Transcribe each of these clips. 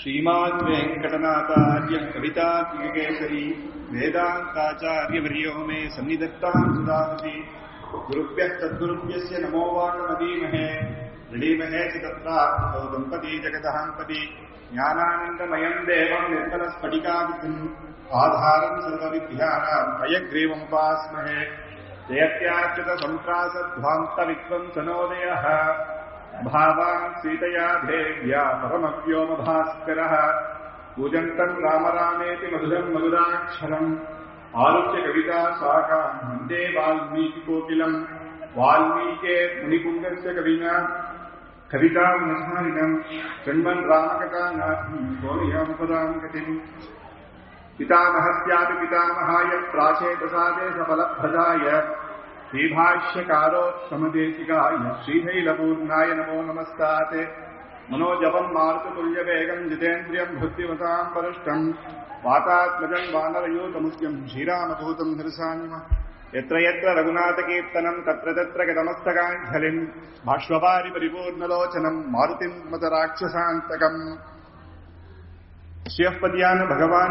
श्रीमान् वेङ्कटनाथार्य कवितात्मिकेसरी वेदान्ताचार्यवर्यो मे सन्निधत्तां सुधामति गुरुभ्यः तद्गुरुभ्यस्य नमो वाकमदीमहे दृढीमहे च तत्रार्थो दम्पती जगदहाम्पति ज्ञानानन्दमयम् देवम् निर्मलस्फटिकाविधम् आधारम् सर्वविद्यानाम् हयग्रीवमुपास्महे जयत्याच्युतसम्प्रासध्वान्तवित्वम् सनोदयः भावान् सीतया देव्या परमव्योमभास्करः पूजन्तम् राम रामेति मधुरम् मधुराक्षरम् आरुच्य कविता शाखाम् वन्दे वाल्मीकिकोकिलम् वाल्मीके मुनिकुन्दस्य कविना कविताविनसारिणम् शृण्वन् रामकथानाथम् गोनियाम् पदाम् गतिम् पितामहस्यापि पितामहाय प्राचेतसादे सफलप्रदाय श्रीभाष्यकारोत्तमदेशिकाय श्रीशैलपूर्णाय नमो नमस्तात् मनोजपम् मारुततुल्यवेगम् जितेन्द्रियम् भृत्तिमताम् परष्टम् वातात्मजम् वानरयूतमुख्यम् श्रीरामदूतम् निरसानिम यत्र यत्र रघुनाथकीर्तनम् तत्र तत्र गतमस्तकाञ्जलिम् भाष्वपारि परिपूर्णलोचनम् मारुतिम् मत ராட்சசாந்தகம் சிவப்பதியான பகவான்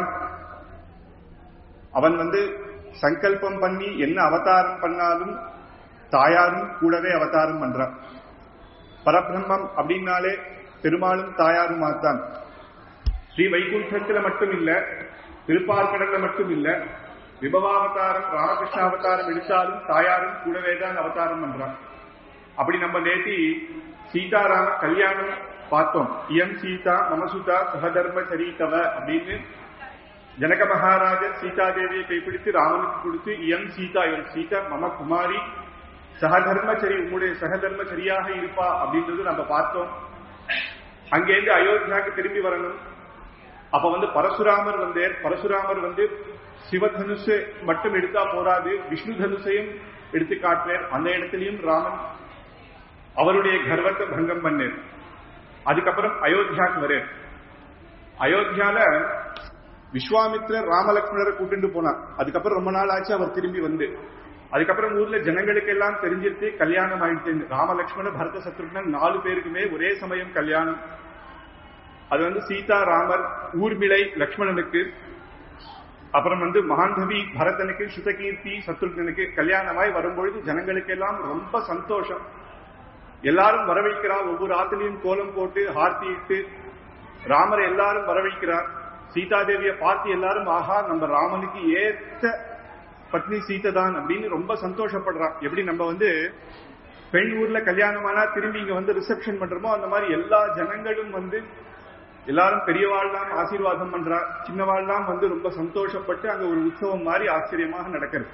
அவன் வந்து சங்கல்பம் பண்ணி என்ன அவதாரம் பண்ணாலும் தாயாரும் கூடவே அவதாரம் பண்றான் பரபிரம்மம் அப்படின்னாலே பெருமாளும் தாயாரும் தான் ஸ்ரீ வைகுண்டத்துல மட்டும் இல்ல திருப்பார்கடல்ல மட்டும் இல்ல விபவாவதாரம் ராமகிருஷ்ண அவதாரம் எடுத்தாலும் தாயாரும் கூடவே தான் அவதாரம் பண்றான் அப்படி நம்ம நேத்தி சீதாராம கல்யாணம் பார்த்தோம் இயம் சீதா மமசுதா சகதர்ம சரித்தவ அப்படின்னு ஜனக மகாராஜர் சீதா தேவியை கைப்பிடித்து ராமனுக்கு கொடுத்து இயம் சீதா இவன் சீதா மம குமாரி சகதர்மச்சரி உங்களுடைய சகதர்மச்சரியாக இருப்பா அப்படின்றது நம்ம பார்த்தோம் அங்கேருந்து அயோத்தியாவுக்கு திரும்பி வரணும் அப்ப வந்து பரசுராமர் வந்தேர் பரசுராமர் வந்து சிவதனுசு மட்டும் எடுத்தா போராது விஷ்ணு தனுசையும் எடுத்து காட்டினார் அந்த இடத்திலையும் ராமன் அவருடைய கர்வத்தை பங்கம் பண்ணேர் அதுக்கப்புறம் அயோத்தியாவுக்கு வரேன் அயோத்தியால விஸ்வாமித்ரர் ராமலக்ஷ்மணரை கூட்டிட்டு போனார் அதுக்கப்புறம் ரொம்ப நாள் ஆச்சு அவர் திரும்பி வந்து அதுக்கப்புறம் ஊர்ல ஜனங்களுக்கு எல்லாம் தெரிஞ்சிருச்சு கல்யாணம் ஆயிடுச்சு ராமலக்ஷ்மண பரத சத்ருக்னன் நாலு பேருக்குமே ஒரே சமயம் கல்யாணம் அது வந்து சீதா ராமர் ஊர்மிளை லக்ஷ்மணனுக்கு அப்புறம் வந்து மகாந்தவி பரதனுக்கு சுதகீர்த்தி சத்ருக்னனுக்கு கல்யாணமாய் வரும்பொழுது ஜனங்களுக்கு எல்லாம் ரொம்ப சந்தோஷம் எல்லாரும் வரவைக்கிறார் ஒவ்வொரு ஆத்திலையும் கோலம் போட்டு ஆர்த்தி இட்டு ராமரை எல்லாரும் வரவைக்கிறார் சீதாதேவியை பார்த்து எல்லாரும் ஆஹா நம்ம ராமனுக்கு ஏத்த பத்னி சீதை தான் அப்படின்னு ரொம்ப சந்தோஷப்படுறான் எப்படி நம்ம வந்து பெண் ஊர்ல கல்யாணமானா திரும்பி இங்க வந்து ரிசப்ஷன் பண்றோமோ அந்த மாதிரி எல்லா ஜனங்களும் வந்து எல்லாரும் பெரியவாழ்லாம் ஆசீர்வாதம் பண்றா சின்னவாழ்லாம் வந்து ரொம்ப சந்தோஷப்பட்டு அங்க ஒரு உற்சவம் மாதிரி ஆச்சரியமாக நடக்கிறது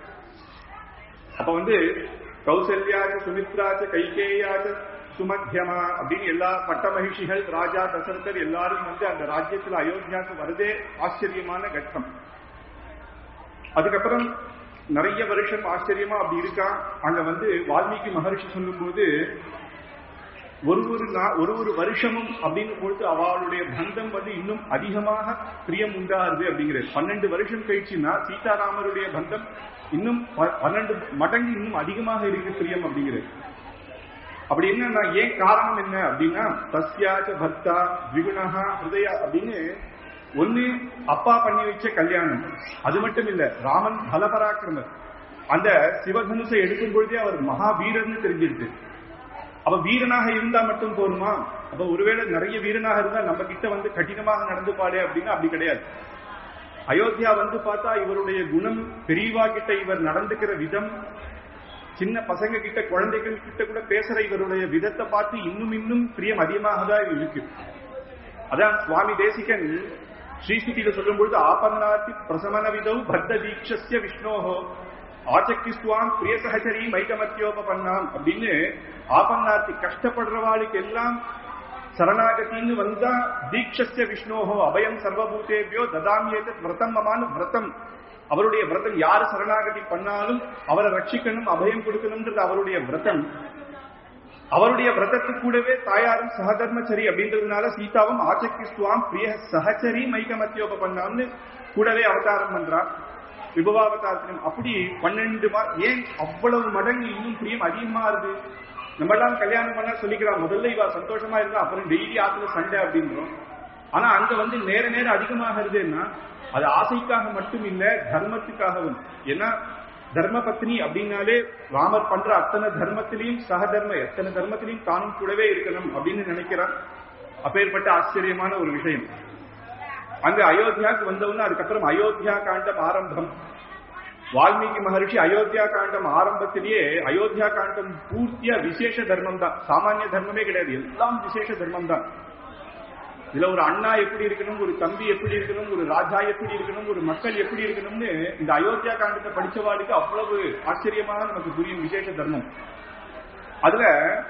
அப்ப வந்து கௌசல்யாச்ச சுமித்ராச்ச கைகேயாச்ச சுமத்தியமா அப்படின்னு எல்லா பட்ட மகிழ்ச்சிகள் ராஜா தசரதர் எல்லாரும் வந்து அந்த ராஜ்யத்துல அயோத்தியாவுக்கு வரதே ஆச்சரியமான கட்டம் அதுக்கப்புறம் நிறைய வருஷம் ஆச்சரியமா அப்படி இருக்கா அங்க வந்து வால்மீகி மகர்ஷி சொல்லும் போது ஒரு ஒரு ஒரு ஒரு வருஷமும் அப்படின்னு பொழுது அவளுடைய பந்தம் வந்து இன்னும் அதிகமாக பிரியம் உண்டாகுது அப்படிங்கிறது பன்னெண்டு வருஷம் கழிச்சுன்னா சீதாராமருடைய பந்தம் இன்னும் பன்னெண்டு மடங்கு இன்னும் அதிகமாக இருக்கு பிரியம் அப்படிங்கிறது அப்படி என்ன ஏன் காரணம் என்ன அப்படின்னா தஸ்யாச்ச பக்தா விகுணகா ஹிருதய அப்படின்னு ஒண்ணு அப்பா பண்ணி வச்ச கல்யாணம் அது மட்டும் இல்ல ராமன் பலபராக்கிரமர் அந்த சிவதனுசை எடுக்கும் பொழுதே அவர் மகாவீரர்னு தெரிஞ்சிருக்கு அப்ப வீரனாக இருந்தா மட்டும் போருமா அப்ப ஒருவேளை நிறைய வீரனாக இருந்தா நம்ம கிட்ட வந்து கடினமாக நடந்து பாடு அப்படின்னா அப்படி கிடையாது அயோத்தியா வந்து பார்த்தா இவருடைய குணம் பெரியவா கிட்ட இவர் நடந்துக்கிற விதம் சின்ன பசங்க கிட்ட குழந்தைகள் கிட்ட கூட பேசுற இவருடைய விதத்தை பார்த்து இன்னும் இன்னும் பிரியம் அதிகமாக தான் இருக்கு அதான் சுவாமி தேசிகன் ஸ்ரீஸ்துதியில சொல்லும் பொழுது ஆபன்னாத்தி பிரசமன விதௌ பத்த தீட்சஸ்ய விஷ்ணோஹோ ஆச்சக்கிஸ்துவாம் பிரிய சகச்சரி மைகமத்தியோபன்னாம் அப்படின்னு ஆபன்னார்த்தி கஷ்டப்படுறவாளுக்கு எல்லாம் சரணாகத்தின்னு வந்தா தீட்சஸ்ய விஷ்ணோஹோ அபயம் சர்வபூதேபியோ ததாமியேத விரதம் மமான விரதம் அவருடைய விரதம் யாரு சரணாகதி பண்ணாலும் அவரை ரட்சிக்கணும் அபயம் கொடுக்கணும்ன்றது அவருடைய விரதம் அவருடைய விரதத்துக்கு கூடவே தாயாரும் சகதர்மச்சரி அப்படின்றதுனால சீதாவும் ஆச்சக்கிஸ்துவாம் பிரிய சகச்சரி மைகமத்தியோப பண்ணான்னு கூடவே அவதாரம் பண்றார் விபவாவதாரத்திலும் அப்படி பன்னெண்டு ஏன் அவ்வளவு மடங்கு இன்னும் பிரியம் அதிகமா இருக்கு நம்ம எல்லாம் கல்யாணம் பண்ண சொல்லிக்கிறோம் முதல்ல இவ சந்தோஷமா இருந்தா அப்புறம் டெய்லி ஆத்துல சண்டை அப்படின்றோம் ஆனா அங்க வந்து நேர நேர அதிகமாகிறதுன்னா அது ஆசைக்காக மட்டும் இல்ல தர்மத்துக்காகவும் ஏன்னா தர்ம பத்னி அப்படின்னாலே ராமர் பண்ற அத்தனை தர்மத்திலையும் சகதர்ம எத்தனை தர்மத்திலையும் தானும் கூடவே இருக்கணும் அப்படின்னு நினைக்கிறான் அப்பேற்பட்ட ஆச்சரியமான ஒரு விஷயம் அங்க அயோத்தியாவுக்கு வந்தவுடனே அதுக்கப்புறம் அயோத்தியா காண்டம் ஆரம்பம் வால்மீகி மகர்ஷி அயோத்தியா காண்டம் ஆரம்பத்திலேயே அயோத்தியா காண்டம் பூர்த்தியா விசேஷ தர்மம் தான் சாமானிய தர்மமே கிடையாது எல்லாம் விசேஷ தர்மம் தான் இதுல ஒரு அண்ணா எப்படி இருக்கணும் ஒரு தம்பி எப்படி இருக்கணும் ஒரு ராஜா எப்படி இருக்கணும் ஒரு மக்கள் எப்படி இருக்கணும்னு இந்த அயோத்தியா காண்டத்தை படிச்சவாளுக்கு அவ்வளவு ஆச்சரியமாக நமக்கு புரியும் விசேஷ தர்மம் அதுல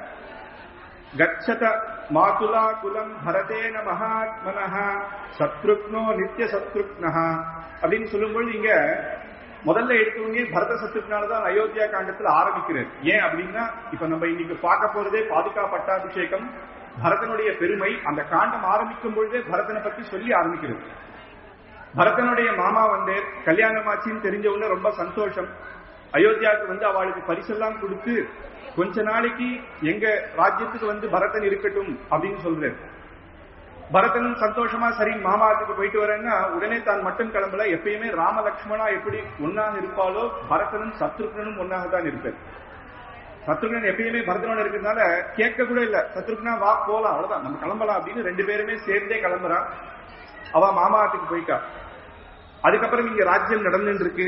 கச்சத மாதுலா குலம் பரதேன மகாத்மனஹ சத்ருக்னோ நித்திய சத்ருக்னஹா அப்படின்னு சொல்லும்போது இங்க முதல்ல எடுத்தவங்க பரத சத்ருக்னால தான் அயோத்தியா காண்டத்துல ஆரம்பிக்கிறது ஏன் அப்படின்னா இப்ப நம்ம இன்னைக்கு பார்க்க போறதே பாதுகா பட்டாபிஷேகம் பரதனுடைய பெருமை அந்த காண்டம் ஆரம்பிக்கும் பொழுதே பரதனை பத்தி சொல்லி ஆரம்பிக்கிறது பரதனுடைய மாமா வந்து கல்யாணமாச்சின்னு தெரிஞ்சவங்க ரொம்ப சந்தோஷம் அயோத்தியாவுக்கு வந்து அவளுக்கு பரிசெல்லாம் கொடுத்து கொஞ்ச நாளைக்கு எங்க ராஜ்யத்துக்கு வந்து பரதன் இருக்கட்டும் அப்படின்னு சொல்றாரு பரதனும் சந்தோஷமா சரி மாமாத்துக்கு போயிட்டு வரேன்னா உடனே தான் மட்டும் கிளம்பல எப்பயுமே ராம லக்ஷ்மணா எப்படி ஒன்னாக இருப்பாலோ பரதனும் சத்ருகனும் ஒன்னாக தான் இருப்பார் சத்ருகன் எப்பயுமே பரதனோட இருக்கிறதுனால கேட்க கூட இல்ல சத்ருகனா வா போலாம் அவ்வளவுதான் நம்ம கிளம்பலாம் அப்படின்னு ரெண்டு பேருமே சேர்ந்தே கிளம்புறான் அவ மாமாத்துக்கு போயிட்டா அதுக்கப்புறம் இங்க ராஜ்யம் நடந்துட்டு இருக்கு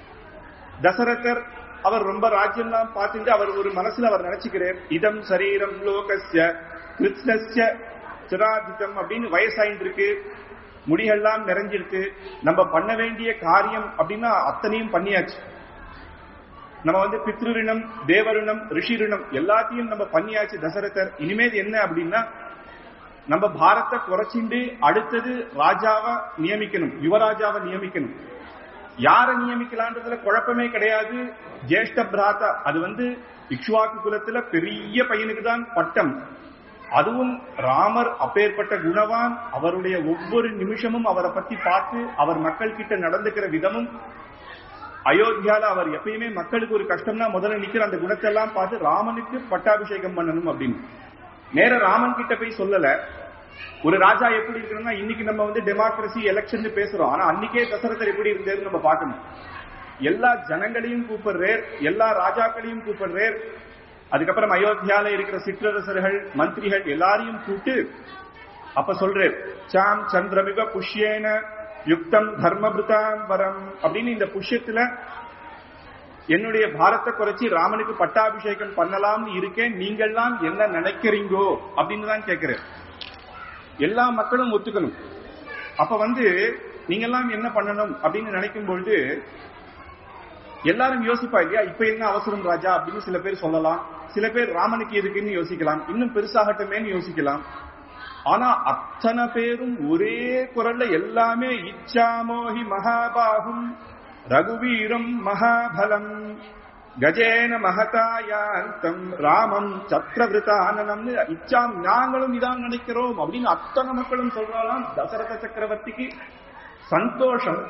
தசரதர் அவர் ரொம்ப ராஜ்யம்லாம் பார்த்துட்டு அவர் ஒரு மனசுல அவர் நினைச்சுக்கிறார் இதம் சரீரம் லோகஸ்ய கிருஷ்ணஸ்ய சிராதிதம் அப்படின்னு வயசாயிட்டு இருக்கு முடிகள்லாம் நிறைஞ்சிருக்கு நம்ம பண்ண வேண்டிய காரியம் அப்படின்னா அத்தனையும் பண்ணியாச்சு நம்ம வந்து பித்ருரிணம் தேவருணம் ரிஷிருணம் எல்லாத்தையும் நம்ம பண்ணியாச்சு தசரதர் இனிமேல் என்ன அப்படின்னா நம்ம பாரத்தை குறைச்சிண்டு அடுத்தது ராஜாவை நியமிக்கணும் யுவராஜாவை நியமிக்கணும் யாரை நியமிக்கலான்றதுல குழப்பமே கிடையாது ஜேஷ்ட பிராதா அது வந்து இக்ஷுவாக்கு குலத்துல பெரிய பையனுக்கு தான் பட்டம் அதுவும் ராமர் அப்பேற்பட்ட குணவான் அவருடைய ஒவ்வொரு நிமிஷமும் அவரை பத்தி பார்த்து அவர் மக்கள் கிட்ட நடந்துக்கிற விதமும் அயோத்தியால அவர் எப்பயுமே மக்களுக்கு ஒரு கஷ்டம்னா முதல்ல நிக்கிற அந்த குணத்தை எல்லாம் பார்த்து ராமனுக்கு பட்டாபிஷேகம் பண்ணணும் அப்படின்னு நேர ராமன் கிட்ட போய் சொல்லல ஒரு ராஜா எப்படி இருக்கணும்னா இன்னைக்கு நம்ம வந்து டெமோக்ரஸி எலெக்ஷன் பேசுறோம் ஆனா அன்னைக்கே தசரதர் எப்படி இருந்ததுன்னு நம்ம பார்க்கணும் எல்லா ஜனங்களையும் கூப்பிடுறேர் எல்லா ராஜாக்களையும் கூப்பிடுறேர் அதுக்கப்புறம் அயோத்தியால இருக்கிற சிற்றரசர்கள் மந்திரிகள் எல்லாரையும் கூப்பிட்டு அப்ப சொல்றேன் சாம் சந்திரமிக புஷ்யேன யுக்தம் தர்மபிருதாம்பரம் அப்படின்னு இந்த புஷ்யத்துல என்னுடைய பாரத்தை குறைச்சி ராமனுக்கு பட்டாபிஷேகம் பண்ணலாம்னு இருக்கேன் நீங்கள்லாம் என்ன நினைக்கிறீங்கோ அப்படின்னு தான் கேட்கிறேன் எல்லா மக்களும் ஒத்துக்கணும் அப்ப வந்து நீங்கெல்லாம் என்ன பண்ணணும் அப்படின்னு நினைக்கும் பொழுது எல்லாரும் யோசிப்பா இல்லையா இப்ப என்ன அவசரம் ராஜா அப்படின்னு சில பேர் சொல்லலாம் சில பேர் ராமனுக்கு எதுக்குன்னு யோசிக்கலாம் இன்னும் பெருசாகட்டுமேன்னு யோசிக்கலாம் ஆனா அத்தனை பேரும் ஒரே குரல்ல எல்லாமே இச்சாமோஹி மகாபாகும் ரகுவீரம் மகாபலம் கஜேன மகதாயாந்தம் ராமம் சத்ரவிருத்தானனம்னு இச்சாம் நாங்களும் இதான் நினைக்கிறோம் அப்படின்னு அத்தனை மக்களும் சொல்றாலாம் தசரத சக்கரவர்த்திக்கு சந்தோஷம்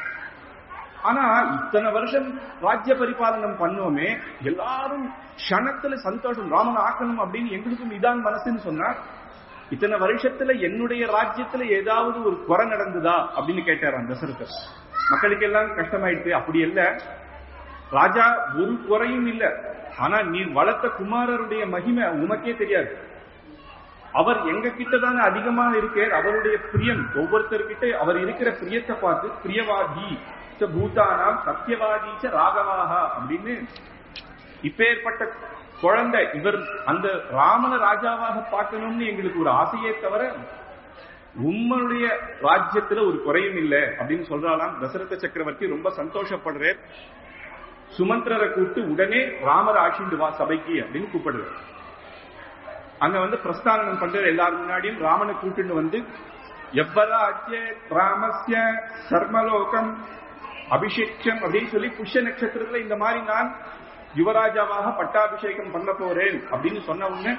ஆனா இத்தனை வருஷம் ராஜ்ய பரிபாலனம் பண்ணோமே எல்லாரும் க்ஷணத்துல சந்தோஷம் ராமன் ஆக்கணும் அப்படின்னு எங்களுக்கும் இதான் மனசுன்னு சொன்னா இத்தனை வருஷத்துல என்னுடைய ராஜ்யத்துல ஏதாவது ஒரு குறை நடந்ததா அப்படின்னு கேட்டாராம் தசரதர் மக்களுக்கு எல்லாம் கஷ்டமாயிடுச்சு அப்படி இல்ல ராஜா ஒரு குறையும் இல்ல ஆனா நீ வளர்த்த குமாரருடைய மகிமை உமக்கே தெரியாது அவர் எங்க கிட்ட தானே அதிகமாக இருக்கார் அவருடைய பிரியம் ஒவ்வொருத்தர்கிட்ட அவர் இருக்கிற பிரியத்தை பார்த்து பிரியவாதி பூதானாம் சத்தியவாதீச்ச ராகவாகா அப்படின்னு இப்பேற்பட்ட குழந்தை இவர் அந்த ராமன ராஜாவாக பார்க்கணும்னு எங்களுக்கு ஒரு ஆசையே தவிர உம்முடைய ராஜ்யத்துல ஒரு குறையும் இல்லை அப்படின்னு சொல்றாலாம் தசரத சக்கரவர்த்தி ரொம்ப சந்தோஷப்படுறார் சுமந்திரரை கூப்பிட்டு உடனே ராமர் ஆட்சிண்டு வா சபைக்கு அப்படின்னு கூப்பிடுறார் அங்க வந்து பிரஸ்தானம் பண்ற எல்லாரும் முன்னாடியும் ராமனை கூப்பிட்டு வந்து எவ்வராஜ்ய ராமஸ்ய சர்மலோகம் அபிஷேகம் அப்படின்னு சொல்லி புஷ்ய நட்சத்திரத்துல இந்த மாதிரி நான் யுவராஜாவாக பட்டாபிஷேகம் பண்ண போறேன் அப்படின்னு சொன்ன உடனே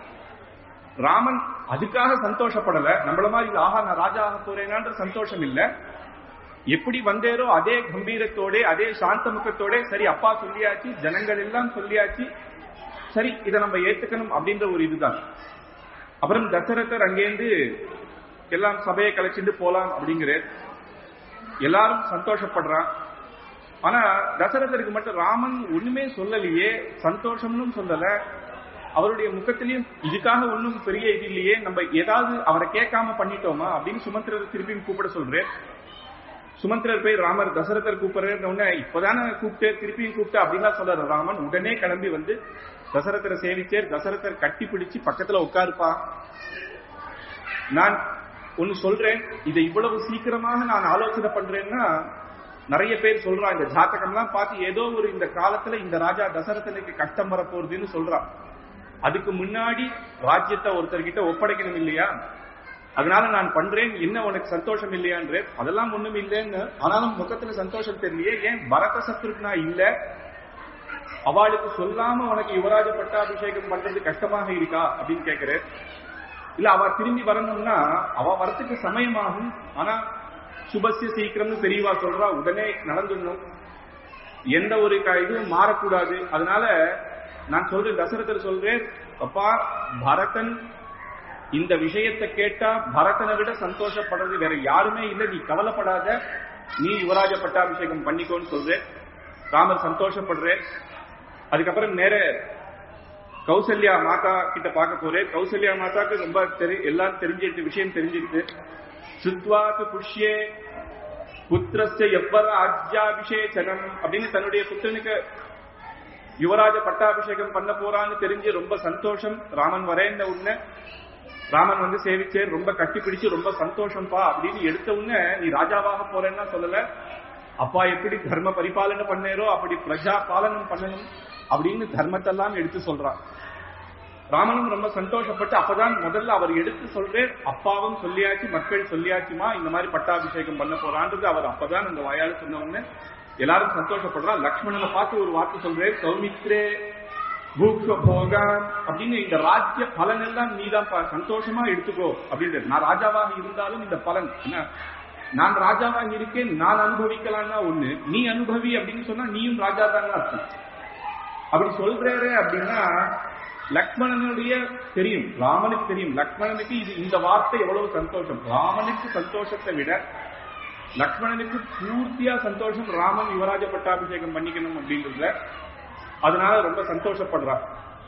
ராமன் அதுக்காக சந்தோஷப்படல நம்மள மாதிரி ஆஹா நான் ராஜா ஆக போறேனான்ற சந்தோஷம் இல்ல எப்படி வந்தேரோ அதே கம்பீரத்தோட அதே சாந்த முகத்தோட சரி அப்பா சொல்லியாச்சு ஜனங்கள் எல்லாம் சொல்லியாச்சு சரி இதை நம்ம ஏத்துக்கணும் அப்படின்ற ஒரு இதுதான் அப்புறம் தசரதர் அங்கேருந்து எல்லாம் சபையை கலைச்சிட்டு போலாம் அப்படிங்கிறார் எல்லாரும் சந்தோஷப்படுறான் ஆனா தசரதருக்கு மட்டும் ராமன் ஒண்ணுமே சொல்லலையே சந்தோஷம்னு சொல்லல அவருடைய முகத்திலையும் இதுக்காக ஒண்ணும் பெரிய இது இல்லையே நம்ம ஏதாவது அவரை கேட்காம பண்ணிட்டோமா அப்படின்னு சுமந்திரர் திருப்பியும் கூப்பிட சொல்றேன் சுமந்திரர் போய் ராமர் தசரதர் கூப்பிடுற உடனே இப்பதானே கூப்பிட்டு திருப்பியும் கூப்பிட்டு அப்படின்லாம் சொல்றாரு ராமன் உடனே கிளம்பி வந்து தசரதரை சேவிச்சேர் தசரதர் கட்டி பிடிச்சு பக்கத்துல உட்காருப்பா நான் ஒன்னு சொல்றேன் இதை இவ்வளவு சீக்கிரமாக நான் ஆலோசனை பண்றேன்னா நிறைய பேர் சொல்றான் இந்த ஜாத்தகம்லாம் பார்த்து ஏதோ ஒரு இந்த காலத்துல இந்த ராஜா தசரதனுக்கு கஷ்டம் வரப்போறதுன்னு சொல்றான் அதுக்கு முன்னாடி ராஜ்யத்தை ஒருத்தர்கிட்ட ஒப்படைக்கணும் இல்லையா அதனால நான் பண்றேன் என்ன உனக்கு சந்தோஷம் இல்லையான்ற அதெல்லாம் ஒண்ணும் இல்லைன்னு ஆனாலும் முகத்துல சந்தோஷம் தெரியலையே ஏன் பரத சத்ருக்னா இல்ல அவளுக்கு சொல்லாம உனக்கு யுவராஜ பட்டாபிஷேகம் பண்றது கஷ்டமாக இருக்கா அப்படின்னு கேக்குறேன் இல்ல அவ திரும்பி வரணும்னா அவ வரத்துக்கு சமயமாகும் ஆனா சுபசிய சீக்கிரம்னு பெரியவா சொல்றா உடனே நடந்துடணும் எந்த ஒரு க- இதுவும் மாறக்கூடாது அதனால நான் சொல்றேன் தசரதர் சொல்றேன் அப்பா பரதன் இந்த விஷயத்தை கேட்டா பரதனை விட சந்தோஷப்படுறது வேற யாருமே இல்லை நீ கவலைப்படாத நீ யுவராஜ பட்டாபிஷேகம் பண்ணிக்கோன்னு சொல்றேன் ராமர் சந்தோஷப்படுறேன் அதுக்கப்புறம் நேர கௌசல்யா மாதா கிட்ட பார்க்க போறேன் கௌசல்யா மாதாக்கு ரொம்ப தெரி எல்லாம் தெரிஞ்சிருக்கு விஷயம் தெரிஞ்சிருக்கு சுத்வாத்து புஷ்யே புத்திரஸ்ய எவ்வர ஆஜ்யாபிஷேச்சனம் அப்படின்னு தன்னுடைய புத்திரனுக்கு யுவராஜ பட்டாபிஷேகம் பண்ண போறான்னு தெரிஞ்சு ரொம்ப சந்தோஷம் ராமன் வரேன்ன உடனே ராமன் வந்து சேவிச்சே ரொம்ப கட்டி பிடிச்சு ரொம்ப சந்தோஷம்பா அப்படின்னு எடுத்த உடனே நீ ராஜாவாக போறேன்னா சொல்லல அப்பா எப்படி தர்ம பரிபாலனை பண்ணேரோ அப்படி பிரஜா பாலனம் பண்ணணும் அப்படின்னு தர்மத்தெல்லாம் எடுத்து சொல்றான் ராமனும் ரொம்ப சந்தோஷப்பட்டு அப்பதான் முதல்ல அவர் எடுத்து சொல்றேன் அப்பாவும் சொல்லியாச்சு மக்கள் சொல்லியாச்சுமா இந்த மாதிரி பட்டாபிஷேகம் பண்ண போறான்றது அவர் அப்பதான் அந்த வாயால சொன்ன உடனே எல்லாரும் சந்தோஷப்படுறா லக்ஷ்மணனை பார்த்து ஒரு வார்த்தை சொல்றேன் சௌமித்ரே பூக்ஷ போகான் அப்படின்னு இந்த ராஜ்ய பலன் எல்லாம் நீதான் பா- சந்தோஷமா எடுத்துக்கோ அப்படின்றது நான் ராஜாவாக இருந்தாலும் இந்த பலன் என்ன நான் ராஜாவாக இருக்கேன் நான் அனுபவிக்கலாம்னா ஒண்ணு நீ அனுபவி அப்படின்னு சொன்னா நீயும் ராஜா தான் அர்த்தம் அப்படி சொல்றாரு அப்படின்னா லக்ஷ்மணனுடைய தெரியும் ராமனுக்கு தெரியும் லக்ஷ்மணனுக்கு இது இந்த வார்த்தை எவ்வளவு சந்தோஷம் ராமனுக்கு சந்தோஷத்தை விட லக்ஷ்மணனுக்கு பூர்த்தியா சந்தோஷம் ராமன் யுவராஜ பட்டாபிஷேகம் பண்ணிக்கணும் அப்படின்றதுல அதனால ரொம்ப சந்தோஷப்படுறார்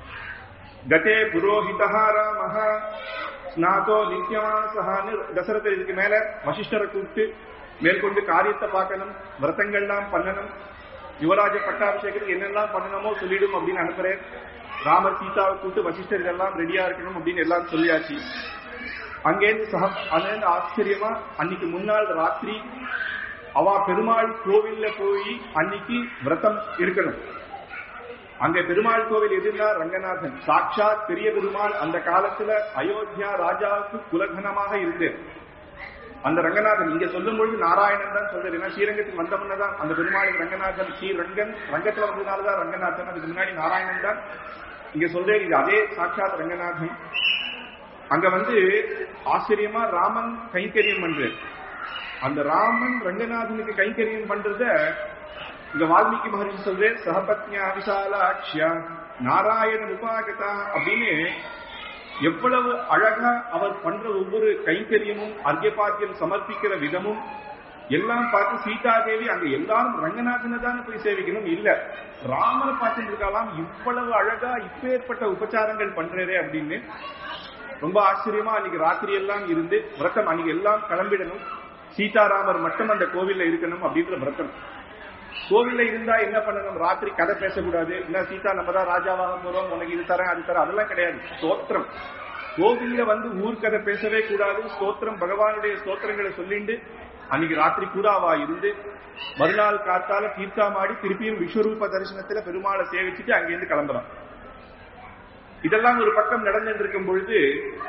கதே புரோஹிதா ராமஹ ஸ்நாதோ நித்யமாசகான்னு தசரதர் இதுக்கு மேல வசிஷ்டரை கூப்பிட்டு மேற்கொண்டு காரியத்தை பார்க்கணும் விரதங்கள்லாம் பண்ணணும் யுவராஜ பட்டாபிஷேகத்துக்கு என்னெல்லாம் பண்ணணுமோ சொல்லிடும் அப்படின்னு அனுப்புறேன் ராமர் சீதாவை கூப்பிட்டு வசிஷ்டர் இதெல்லாம் ரெடியா இருக்கணும் அப்படின்னு எல்லாம் சொல்லியாச்சு அங்கேருந்து சக அங்கேருந்து ஆச்சரியமா அன்னைக்கு முன்னாள் ராத்திரி அவ பெருமாள் கோவில்ல போய் அன்னைக்கு விரதம் இருக்கணும் அங்க பெருமாள் கோவில் எதுனா ரங்கநாதன் சாட்சாத் பெரிய பெருமாள் அந்த காலத்துல அயோத்தியா ராஜாவுக்கு குலகனமாக இருந்து அந்த ரங்கநாதன் இங்க சொல்லும் பொழுது நாராயணன் தான் சொல்றாரு ஏன்னா ஸ்ரீரங்கத்துக்கு வந்த முன்னதான் அந்த பெருமாளுக்கு ரங்கநாதன் ஸ்ரீரங்கன் ரங்கத்துல வந்ததுனாலதான் ரங்கநாதன் அதுக்கு முன்னாடி நாராயணன் தான் இங்க சொல்றேன் இது அதே சாட்சாத் ரங்கநாதன் அங்க வந்து ஆச்சரியமா ராமன் கைங்கரியம் பண்றாரு அந்த ராமன் ரங்கநாதனுக்கு கைங்கரியம் பண்றத இங்க வால்மீகி மகர்ஷி சொல்றே சகபத்யா விசாலாட்சியா நாராயணன் உபாகதா அப்படின்னு எவ்வளவு அழகா அவர் பண்ற ஒவ்வொரு கைங்கரியமும் அர்க்கபாத்தியம் சமர்ப்பிக்கிற விதமும் எல்லாம் பார்த்து சீதாதேவி அங்க எல்லாரும் ரங்கநாதனை தானே போய் சேவிக்கணும் இல்ல ராமனை பார்த்துட்டு இருக்கலாம் இவ்வளவு அழகா இப்பேற்பட்ட உபச்சாரங்கள் பண்றதே அப்படின்னு ரொம்ப ஆச்சரியமா அன்னைக்கு ராத்திரி எல்லாம் இருந்து விரதம் அன்னைக்கு எல்லாம் கிளம்பிடணும் சீதாராமர் மட்டும் அந்த கோவில்ல இருக்கணும் அப்படின்ற விரதம் கோவில்ல இருந்தா என்ன பண்ணணும் ராத்திரி கதை பேசக்கூடாது இல்ல சீதா நம்ம தான் ராஜாவாக போறோம் உனக்கு இது தரேன் அது தரேன் அதெல்லாம் கிடையாது ஸ்தோத்திரம் கோவில்ல வந்து ஊர்க்கதை பேசவே கூடாது ஸ்தோத்திரம் பகவானுடைய ஸ்தோத்திரங்களை சொல்லிண்டு அன்னைக்கு ராத்திரி பூரா அவா இருந்து மறுநாள் காத்தால தீர்த்தாமாடி திருப்பியும் விஸ்வரூப தரிசனத்துல பெருமாளை சேவிச்சுட்டு அங்கிருந்து கிளம்புறான் இதெல்லாம் ஒரு பக்கம் நடந்துட்டு இருக்கும் பொழுது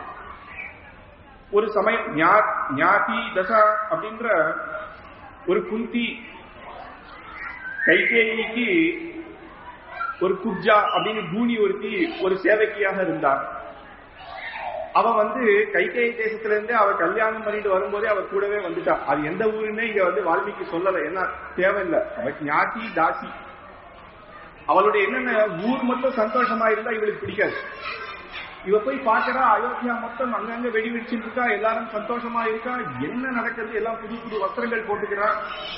ஒரு சமயம் ஞா- ஞாதி தசா அப்படின்ற ஒரு குந்தி கைகேயிக்கு ஒரு குப்ஜா அப்படின்னு பூனி ஒருத்தி ஒரு சேவகியாக இருந்தார் அவ வந்து கைகேயி தேசத்துல இருந்து அவ கல்யாணம் பண்ணிட்டு வரும்போதே அவ கூடவே வந்துட்டா அது எந்த ஊருன்னே இங்க வந்து வால்மீகி சொல்லல என்ன தேவையில்லை அவ ஞாதி தாசி அவளுடைய என்னென்ன ஊர் மட்டும் சந்தோஷமா இருந்தா இவளுக்கு பிடிக்காது இவ போய் பாக்குறா அயோத்தியா மொத்தம் அங்கங்க வெடி வெடிச்சுட்டு இருக்கா எல்லாரும் சந்தோஷமா இருக்கா என்ன நடக்கிறது எல்லாம் புது புது வஸ்திரங்கள் போட்டுக்கிறா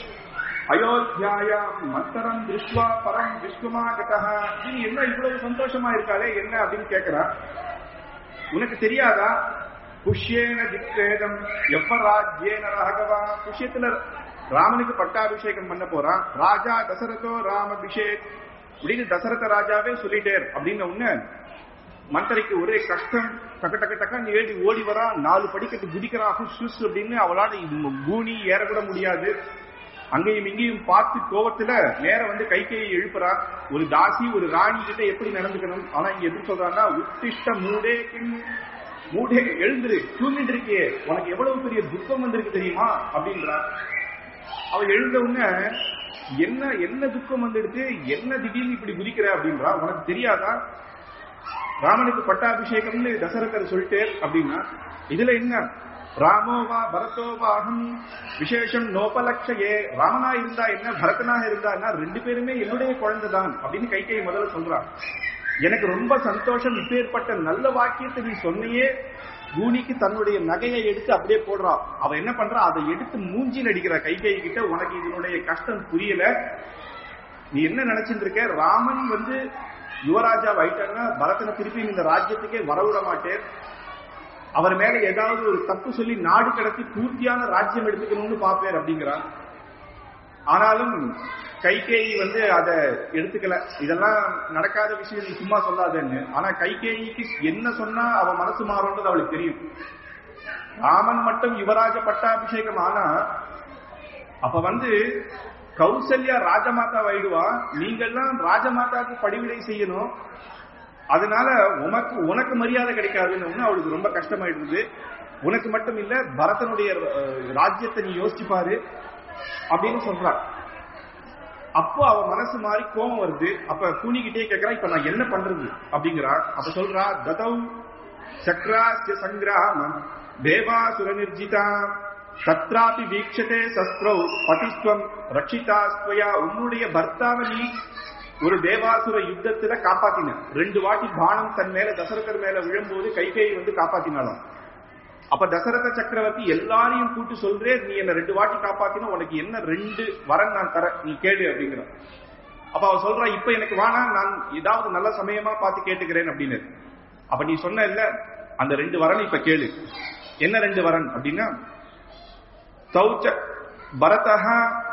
அயோத்தியாயா மத்தரம் திருஷ்வா பரம் விஸ்வமா கட்டா நீ என்ன இவ்வளவு சந்தோஷமா இருக்காளே என்ன அப்படின்னு கேக்குறா உனக்கு தெரியாதா புஷ்யேன திக்வேதம் எவ்வராஜ்யேன ராகவா புஷ்யத்துல ராமனுக்கு பட்டாபிஷேகம் பண்ண போறான் ராஜா தசரதோ ராமபிஷேக் அப்படின்னு தசரத ராஜாவே சொல்லிட்டேர் அப்படின்னு உடனே மந்தரிக்கு ஒரே கஷ்டம் டக்கு டக்கு டக்கான்னு ஏறி ஓடி வரா நாலு படிக்கட்டு குதிக்கிறா ஹுஸ் அப்படின்னு அவளால கூனி ஏறக்கூட முடியாது அங்கேயும் இங்கேயும் பார்த்து கோவத்துல நேர வந்து கைகையை எழுப்புறா ஒரு தாசி ஒரு ராணி கிட்ட எப்படி நடந்துக்கணும் ஆனா இங்க எப்படி சொல்றாங்கன்னா உத்திஷ்ட மூடே கிம் மூடே எழுந்துரு தூங்கிட்டு இருக்கியே உனக்கு எவ்வளவு பெரிய துக்கம் வந்திருக்கு தெரியுமா அப்படின்றா அவ எழுந்த உடனே என்ன என்ன துக்கம் வந்துடுது என்ன திடீர்னு இப்படி குதிக்கிற அப்படின்றா உனக்கு தெரியாதா ராமனுக்கு பட்டாபிஷேகம்னு தசரதர் சொல்லிட்டே அப்படின்னா இதுல என்ன ராமோவா பரதோவாகம் விசேஷம் நோபலக்ஷயே ராமனா இருந்தா என்ன பரதனாக இருந்தா என்ன ரெண்டு பேருமே என்னுடைய குழந்தை தான் அப்படின்னு கைகை முதல்ல சொல்றான் எனக்கு ரொம்ப சந்தோஷம் இப்பேற்பட்ட நல்ல வாக்கியத்தை நீ சொன்னியே கூனிக்கு தன்னுடைய நகையை எடுத்து அப்படியே போடுறா அவ என்ன பண்றா அதை எடுத்து மூஞ்சில் அடிக்கிற கைகை கிட்ட உனக்கு இதனுடைய கஷ்டம் புரியல நீ என்ன நினைச்சிட்டு இருக்க ராமன் வந்து யுவராஜா ஆயிட்டாங்கன்னா பரதனை திருப்பி இந்த ராஜ்யத்துக்கே வரவிட மாட்டேன் அவர் மேல ஏதாவது ஒரு தப்பு சொல்லி நாடு கடத்தி பூர்த்தியான ராஜ்யம் எடுத்துக்கணும்னு பாப்பேர் அப்படிங்கிறான் ஆனாலும் கைகேயி வந்து அதை எடுத்துக்கல இதெல்லாம் நடக்காத விஷயம் நீ சும்மா சொல்லாதேன்னு ஆனா கைகேயிக்கு என்ன சொன்னா அவ மனசு மாறும்ன்றது அவளுக்கு தெரியும் ராமன் மட்டும் யுவராஜ பட்டாபிஷேகம் ஆனா அப்ப வந்து கௌசல்யா ராஜமாதா ஆயிடுவா நீங்கெல்லாம் ராஜமாதாவுக்கு படிவிடை செய்யணும் அதனால உனக்கு உனக்கு மரியாதை கிடைக்காதுன்னு அவளுக்கு ரொம்ப கஷ்டமாயிடுது உனக்கு மட்டும் இல்ல பரதனுடைய ராஜ்யத்தை நீ யோசிச்சு பாரு அப்படின்னு சொல்றான் அப்போ அவ மனசு மாறி கோபம் வருது அப்ப கூனிக்கிட்டே கேக்குறா இப்ப நான் என்ன பண்றது அப்படிங்கிறா அப்ப சொல்றா ததௌ சக்ராஸ்ய சங்கிராமம் தேவாசுர நிர்ஜிதா தத்ராபி வீக்ஷதே சஸ்திரௌ பதிஸ்வம் ரட்சிதாஸ்வயா உன்னுடைய பர்த்தாவை நீ ஒரு தேவாசுர யுத்தத்துல காப்பாத்தின ரெண்டு வாட்டி பானம் தன் மேல தசரதர் மேல விழும்போது கைகை வந்து காப்பாத்தினாலும் அப்ப தசரத சக்கரவர்த்தி எல்லாரையும் கூட்டு சொல்றே நீ என்ன ரெண்டு வாட்டி காப்பாத்தினா உனக்கு என்ன ரெண்டு வரன் நான் தர நீ கேடு அப்படிங்கிற அப்ப அவ சொல்றா இப்ப எனக்கு வேணா நான் ஏதாவது நல்ல சமயமா பார்த்து கேட்டுக்கிறேன் அப்படின்னு அப்ப நீ சொன்ன இல்ல அந்த ரெண்டு வரன் இப்ப கேளு என்ன ரெண்டு வரன் அப்படின்னா சௌச்ச பரதஹா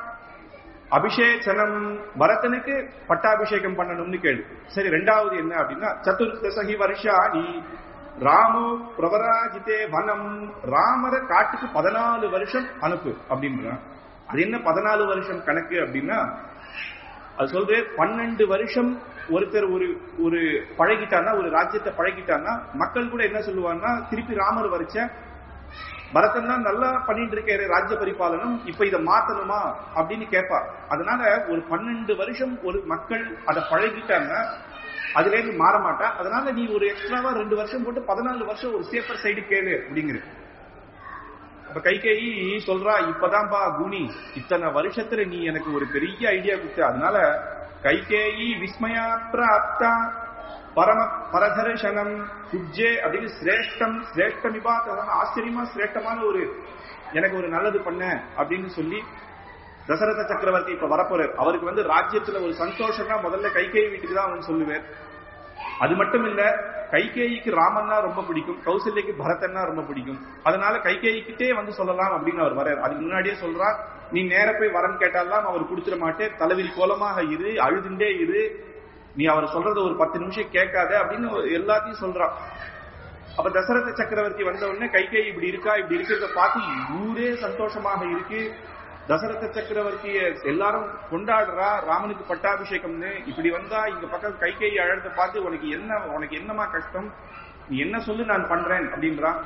அபிஷேகனம் பரதனுக்கு பட்டாபிஷேகம் பண்ணணும்னு கேளு சரி ரெண்டாவது என்ன அப்படின்னா சதுர்தசகி வருஷாணி ராமோ பிரவராஜிதே வனம் ராமர காட்டுக்கு பதினாலு வருஷம் அனுப்பு அப்படின்றான் அது என்ன பதினாலு வருஷம் கணக்கு அப்படின்னா அது சொல்றது பன்னெண்டு வருஷம் ஒருத்தர் ஒரு ஒரு பழகிட்டான்னா ஒரு ராஜ்யத்தை பழகிட்டான்னா மக்கள் கூட என்ன சொல்லுவாங்கன்னா திருப்பி ராமர் வரைச்ச பரதன் தான் நல்லா பண்ணிட்டு இருக்காரு ராஜ்ய பரிபாலனம் இப்ப இதை மாத்தணுமா அப்படின்னு கேட்பா அதனால ஒரு பன்னெண்டு வருஷம் ஒரு மக்கள் அதை பழகிட்டாங்க அதுல இருந்து மாற மாட்டா அதனால நீ ஒரு எக்ஸ்ட்ராவா ரெண்டு வருஷம் போட்டு பதினாலு வருஷம் ஒரு சேஃபர் சைடு கேளு அப்படிங்கிற அப்ப கைகேயி சொல்றா இப்பதான்பா குனி இத்தனை வருஷத்துல நீ எனக்கு ஒரு பெரிய ஐடியா கொடுத்த அதனால கைகேயி விஸ்மயா பிராப்தா பரம பரதர்ஷனம் குஜ்ஜே அப்படின்னு சிரேஷ்டம் சிரேஷ்டமிபா ஆச்சரியமா சிரேஷ்டமான ஒரு எனக்கு ஒரு நல்லது பண்ண அப்படின்னு சொல்லி தசரத சக்கரவர்த்தி இப்ப வரப்போறார் அவருக்கு வந்து ராஜ்யத்துல ஒரு சந்தோஷம்னா முதல்ல கைகேயி வீட்டுக்கு தான் அவன் சொல்லுவார் அது மட்டும் இல்ல கைகேயிக்கு ராமன்னா ரொம்ப பிடிக்கும் கௌசல்யக்கு பரதன்னா ரொம்ப பிடிக்கும் அதனால கைகேயிக்கிட்டே வந்து சொல்லலாம் அப்படின்னு அவர் வர்றார் அதுக்கு முன்னாடியே சொல்றார் நீ நேர போய் வரன் கேட்டாலாம் அவர் கொடுத்துட மாட்டேன் தலைவிரி கோலமாக இரு அழுதுண்டே இரு நீ அவர் சொல்றத ஒரு பத்து நிமிஷம் கேட்காத அப்படின்னு எல்லாத்தையும் சொல்றான் அப்ப தசரத சக்கரவர்த்தி வந்த உடனே கைகேயி இப்படி இருக்கா இப்படி இருக்கிறத பார்த்து ஊரே சந்தோஷமாக இருக்கு தசரத சக்கரவர்த்திய எல்லாரும் கொண்டாடுறா ராமனுக்கு பட்டாபிஷேகம்னு இப்படி வந்தா இங்க பக்கம் கைகேயி அழகத்தை பார்த்து உனக்கு என்ன உனக்கு என்னமா கஷ்டம் நீ என்ன சொல்லு நான் பண்றேன் அப்படின்றான்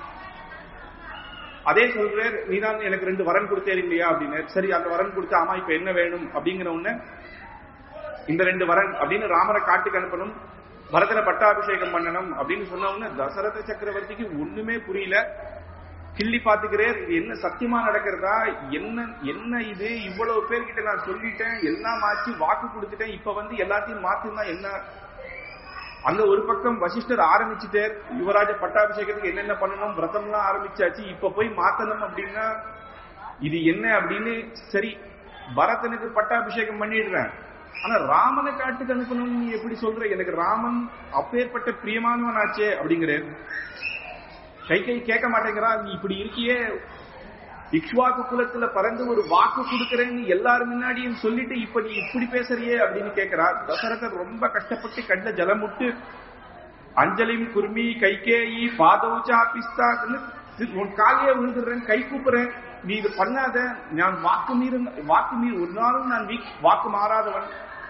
அதே சொல்றார் நீ தான் எனக்கு ரெண்டு வரன் கொடுத்தே இல்லையா அப்படின்னு சரி அந்த வரன் கொடுத்து ஆமா இப்ப என்ன வேணும் அப்படிங்கிற உடனே இந்த ரெண்டு வரன் அப்படின்னு ராமரை காட்டுக்கு அனுப்பணும் பரதனை பட்டாபிஷேகம் பண்ணணும் அப்படின்னு சொன்ன உடனே தசரத சக்கரவர்த்திக்கு ஒண்ணுமே புரியல கிள்ளி பாத்துக்கிறேன் இது என்ன சத்தியமா நடக்கிறதா என்ன என்ன இது இவ்வளவு பேர்கிட்ட நான் சொல்லிட்டேன் எல்லாம் ஆச்சு வாக்கு கொடுத்துட்டேன் இப்ப வந்து எல்லாத்தையும் மாத்துனா என்ன அங்க ஒரு பக்கம் வசிஷ்டர் ஆரம்பிச்சுட்டார் யுவராஜ பட்டாபிஷேகத்துக்கு என்னென்ன பண்ணணும் விரதம்லாம் ஆரம்பிச்சாச்சு இப்ப போய் மாத்தணும் அப்படின்னா இது என்ன அப்படின்னு சரி பரதனுக்கு பட்டாபிஷேகம் பண்ணிடுறேன் ஆனா ராமனை காட்டுக்கு அனுப்பணும் நீ எப்படி சொல்ற எனக்கு ராமன் அப்பேற்பட்ட பிரியமானவன் ஆச்சே அப்படிங்கிறேன் கை கை கேட்க மாட்டேங்கிறா நீ இப்படி இருக்கியே இக்ஷ்வாக்கு குலத்துல பறந்து ஒரு வாக்கு கொடுக்கறேன்னு எல்லாரும் முன்னாடியும் சொல்லிட்டு இப்ப நீ இப்படி பேசுறியே அப்படின்னு கேட்கிறா தசரதர் ரொம்ப கஷ்டப்பட்டு கண்ட ஜலம் விட்டு அஞ்சலிம் குர்மி கைகேயி பாதவுச்சா பிஸ்தான்னு உன் காலையே விழுந்துடுறேன் கை கூப்புறேன் நீ இது பண்ணாத நான் வாக்கு மீறு வாக்கு மீறு ஒரு நாளும் நான் வீக் வாக்கு மாறாதவன்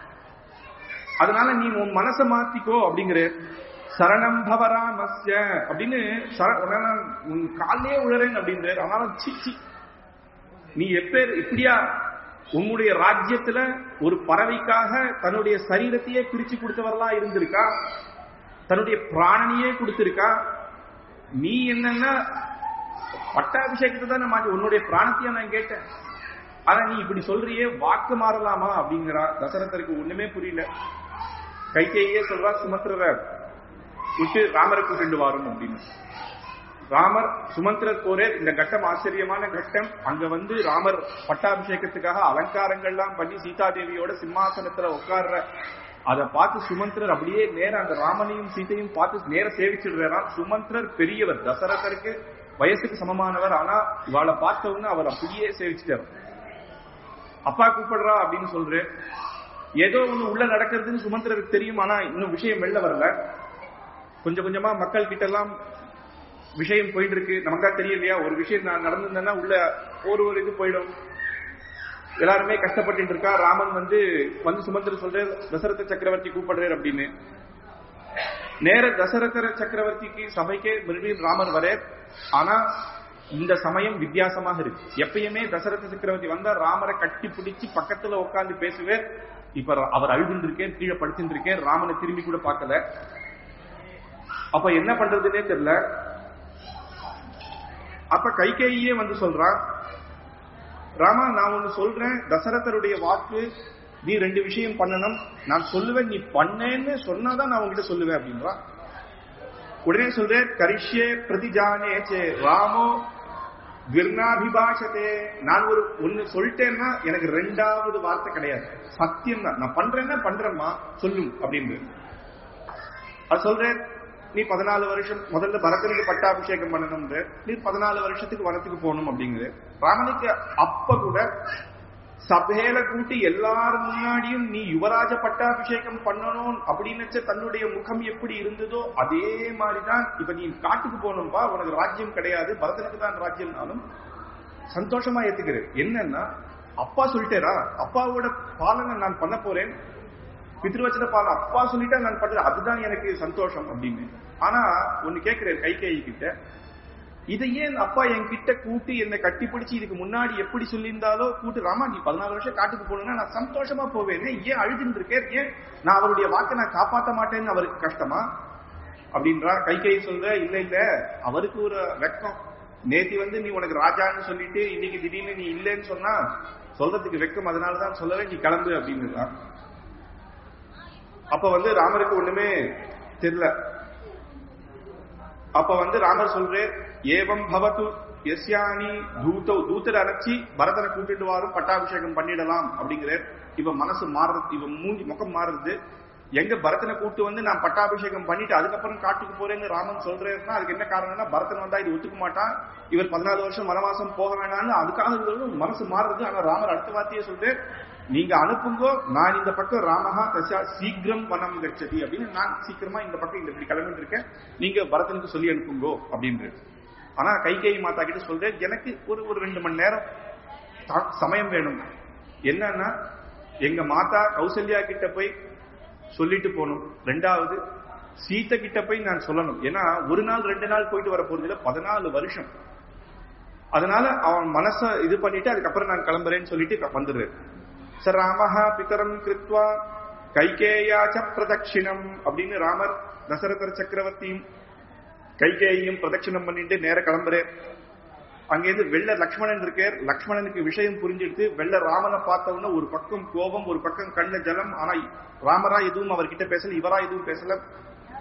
அதனால நீ உன் மனசை மாத்திக்கோ அப்படிங்கிற சரணம் பவராமஸ்ய அப்படின்னு சர- உடனே உன் காலே உழறேன் அப்படின்றார் அதனால சி சி நீ எப்பேர் இப்படியா உன்னுடைய ராஜ்யத்துல ஒரு பறவைக்காக தன்னுடைய சரீரத்தையே பிரிச்சு கொடுத்தவர்களா இருந்திருக்கா தன்னுடைய பிராணனையே கொடுத்திருக்கா நீ என்னன்னா பட்டாபிஷேகத்தை தான் மாற்றி உன்னுடைய பிராணத்தையா நான் கேட்டேன் ஆனா நீ இப்படி சொல்றியே வாக்கு மாறலாமா அப்படிங்கிறா தசரதருக்கு ஒண்ணுமே புரியல கைகையே சொல்றா சுமத்திரரை விட்டு ராமரை கூட்டிட்டு வாரும் அப்படின்னு ராமர் சுமந்திரர் போரே இந்த கட்டம் ஆச்சரியமான கட்டம் அங்க வந்து ராமர் பட்டாபிஷேகத்துக்காக அலங்காரங்கள்லாம் பண்ணி சீதா தேவியோட சிம்மாசனத்துல உட்கார்ற அதை பார்த்து சுமந்திரர் அப்படியே நேர அந்த ராமனையும் சீதையும் பார்த்து நேர சேவிச்சிடுறாராம் சுமந்திரர் பெரியவர் தசரதருக்கு வயசுக்கு சமமானவர் ஆனா இவாளை பார்த்த உடனே அவர் அப்படியே சேவிச்சிட்டார் அப்பா கூப்பிடுறா அப்படின்னு சொல்றேன் ஏதோ ஒண்ணு உள்ள நடக்கிறதுன்னு சுமந்திரருக்கு தெரியும் ஆனா இன்னும் விஷயம் வெளில வரல கொஞ்சம் கொஞ்சமா மக்கள் கிட்ட எல்லாம் விஷயம் போயிட்டு இருக்கு நமக்கா தெரியலையா ஒரு விஷயம் நான் நடந்திருந்தேன்னா உள்ள ஒரு ஒரு இது போயிடும் எல்லாருமே கஷ்டப்பட்டு இருக்கா ராமன் வந்து வந்து சுமந்திர சொல்றாரு தசரத சக்கரவர்த்தி கூப்பிடுறாரு அப்படின்னு நேர தசரதர சக்கரவர்த்திக்கு சபைக்கே மறுபடியும் ராமர் வரேர் ஆனா இந்த சமயம் வித்தியாசமாக இருக்கு எப்பயுமே தசரத சக்கரவர்த்தி வந்தா ராமரை கட்டி பிடிச்சு பக்கத்துல உட்கார்ந்து பேசுவேர் இப்ப அவர் அழுதுன்னு இருக்கேன் கீழே படுத்துட்டு இருக்கேன் ராமனை திரும்பி கூட பார்க்கல அப்ப என்ன பண்றதுன்னே தெரியல அப்ப கைகேயே வந்து சொல்றான் ராமா நான் ஒண்ணு சொல்றேன் தசரதருடைய வாக்கு நீ ரெண்டு விஷயம் பண்ணணும் நான் சொல்லுவேன் நீ பண்ணேன்னு சொன்னாதான் நான் உங்ககிட்ட சொல்லுவேன் அப்படின்றான் உடனே சொல்றேன் கரிஷ்யே பிரதிஜானே சே ராமோ கிர்ணாபிபாஷதே நான் ஒரு ஒண்ணு சொல்லிட்டேன்னா எனக்கு ரெண்டாவது வார்த்தை கிடையாது சத்தியம் தான் நான் பண்றேன்னா பண்றேம்மா சொல்லும் அப்படின்னு அது சொல்றேன் நீ பதினாலு வருஷம் முதல்ல பரதனுக்கு பட்டாபிஷேகம் பண்ணணும்ன்ற நீ பதினாலு வருஷத்துக்கு வனத்துக்கு போகணும் அப்படிங்குது ராமனுக்கு அப்ப கூட சபையில கூட்டி எல்லாரும் முன்னாடியும் நீ யுவராஜ பட்டாபிஷேகம் பண்ணணும் அப்படின்னு தன்னுடைய முகம் எப்படி இருந்ததோ அதே மாதிரிதான் இப்ப நீ காட்டுக்கு போகணும்பா உனக்கு ராஜ்யம் கிடையாது பரதனுக்கு தான் ராஜ்யம்னாலும் சந்தோஷமா ஏத்துக்கிறேன் என்னன்னா அப்பா சொல்லிட்டேரா அப்பாவோட பாலனை நான் பண்ண போறேன் பித்ருவச்சன பாலம் அப்பா சொல்லிட்டா நான் பண்றேன் அதுதான் எனக்கு சந்தோஷம் அப்படின்னு ஆனா ஒண்ணு கேட்கிறேன் கைகேயி கிட்ட இதை ஏன் அப்பா என்கிட்ட கூட்டி என்னை கட்டி பிடிச்சு இதுக்கு முன்னாடி எப்படி சொல்லியிருந்தாலோ கூட்டு ராமா நீ பதினாலு வருஷம் காட்டுக்கு போனா நான் சந்தோஷமா போவேன் ஏன் அழுதுன்னு இருக்கேன் ஏன் நான் அவருடைய வாக்கை நான் காப்பாத்த மாட்டேன்னு அவருக்கு கஷ்டமா அப்படின்றா கைகை சொல்ற இல்ல இல்ல அவருக்கு ஒரு வெக்கம் நேத்தி வந்து நீ உனக்கு ராஜான்னு சொல்லிட்டு இன்னைக்கு திடீர்னு நீ இல்லைன்னு சொன்னா சொல்றதுக்கு வெக்கம் அதனாலதான் சொல்லவே நீ கிளம்பு அப்படின்னு அப்ப வந்து ராமருக்கு ஒண்ணுமே தெரியல அப்ப வந்து ராமர் சொல்றேன் ஏவம் பவத்து எஸ்யானி தூத்த தூத்தரை அரைச்சி பரதனை கூட்டிட்டு வாரும் பட்டாபிஷேகம் பண்ணிடலாம் அப்படிங்கிறார் இப்ப மனசு மாறுறது இவன் மூஞ்சி முகம் மாறுறது எங்க பரதனை கூட்டு வந்து நான் பட்டாபிஷேகம் பண்ணிட்டு அதுக்கப்புறம் காட்டுக்கு போறேன்னு ராமன் சொல்றேன்னா அதுக்கு என்ன காரணம்னா பரதன் வந்தா இது ஒத்துக்க மாட்டான் இவர் பதினாலு வருஷம் வனவாசம் போக வேணாம்னு அதுக்காக இவரு மனசு மாறுறது ஆனா ராமர் அடுத்த வார்த்தையே சொல்றேன் நீங்க அனுப்புங்கோ நான் இந்த பக்கம் ராமஹா தசா சீக்கிரம் வனம் கச்சதி அப்படின்னு நான் சீக்கிரமா இந்த பக்கம் இந்த இப்படி கிளம்பிட்டு இருக்கேன் நீங்க பரதனுக்கு சொல்லி அனுப்புங்கோ அப்படின்றது ஆனா கைகேயி மாதா கிட்ட சொல்றேன் எனக்கு ஒரு ஒரு ரெண்டு மணி நேரம் தா- சமயம் வேணும் என்னன்னா எங்க மாதா கௌசல்யா கிட்ட போய் சொல்லிட்டு போகணும் ரெண்டாவது சீத்தை கிட்ட போய் நான் சொல்லணும் ஏன்னா ஒரு நாள் ரெண்டு நாள் போயிட்டு வர போறது இல்ல பதினாலு வருஷம் அதனால அவன் மனச இது பண்ணிட்டு அதுக்கப்புறம் நான் கிளம்புறேன்னு சொல்லிட்டு வந்துடுறேன் ச ராமஹா பிதரம் கிருத்வா கைகேயாச்ச பிரதட்சிணம் அப்படின்னு ராமர் தசரதர் சக்கரவர்த்தியும் கைகேயையும் பிரதட்சிணம் பண்ணிட்டு நேர கிளம்புறேன் அங்கேருந்து வெள்ள லக்ஷ்மணன் இருக்கார் லக்ஷ்மணனுக்கு விஷயம் புரிஞ்சிடுத்து வெள்ள ராமனை பார்த்த உடனே ஒரு பக்கம் கோபம் ஒரு பக்கம் கண்ட ஜலம் ஆனா ராமரா எதுவும் அவர்கிட்ட பேசல இவரா எதுவும் பேசல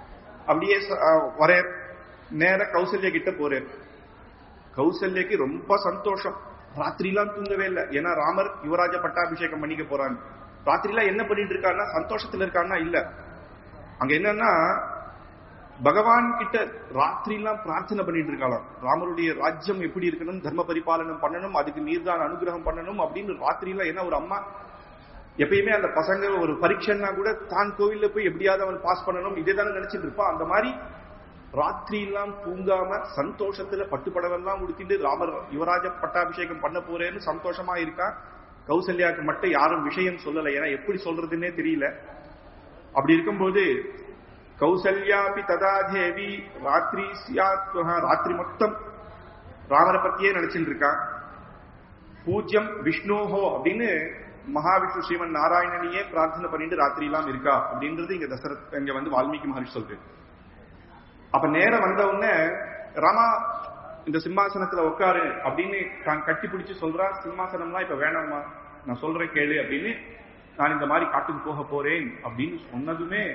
அப்படியே ச- அஹ் வரே நேர கௌசல்யா கிட்ட போறேன் கௌசல்யக்கு ரொம்ப சந்தோஷம் ராத்திரிலாம் தூங்கவே இல்லை ஏன்னா ராமர் யுவராஜ பட்டாபிஷேகம் பண்ணிக்க போறாங்க ராத்திரிலாம் என்ன பண்ணிட்டு இருக்காருன்னா சந்தோஷத்துல இருக்காருன்னா இல்ல அங்க என்னன்னா பகவான் கிட்ட ராத்திரிலாம் பிரார்த்தனை பண்ணிட்டு இருக்கலாம் ராமருடைய ராஜ்யம் எப்படி இருக்கணும் தர்ம பரிபாலனம் பண்ணணும் அதுக்கு நீர்தான் அனுகிரகம் பண்ணணும் அப்படின்னு ராத்திரிலாம் என்ன ஒரு அம்மா எப்பயுமே அந்த பசங்க ஒரு பரீட்சைன்னா கூட தான் கோவில்ல போய் எப்படியாவது அவன் பாஸ் பண்ணணும் இதே தானே நினைச்சிட்டு இருப்பான் அந்த மாதிரி ராத்திரி எல்லாம் தூங்காம சந்தோஷத்துல பட்டுப்படவெல்லாம் உடுத்திட்டு ராமர் யுவராஜ பட்டாபிஷேகம் பண்ண போறேன்னு சந்தோஷமா இருக்கான் கௌசல்யாக்கு மட்டும் யாரும் விஷயம் சொல்லல ஏன்னா எப்படி சொல்றதுன்னே தெரியல அப்படி இருக்கும்போது கௌசல்யாபி ததா தேவி ராத்திரி சியாத் வஹா, ராத்திரி மொத்தம் ராமரை பத்தியே நினைச்சிட்டு இருக்கான் பூஜ்யம் விஷ்ணோஹோ அப்படின்னு மகாவிஷ்ணு ஸ்ரீமன் நாராயணனையே பிரார்த்தனை பண்ணிட்டு ராத்திரி எல்லாம் இருக்கா அப்படின்றது இங்க தசரத் இங்க வந்து வால்மீகி மகர்ஷி சொல்றது அப்ப நேரம் வந்த உடனே ராமா இந்த சிம்மாசனத்துல உட்காரு அப்படின்னு தான் கட்டி பிடிச்சு சொல்றா சிம்மாசனம்லாம் இப்ப வேணாமா நான் சொல்றேன் கேளு அப்படின்னு நான் இந்த மாதிரி காட்டுக்கு போக போறேன் அப்படின்னு சொன்னதுமே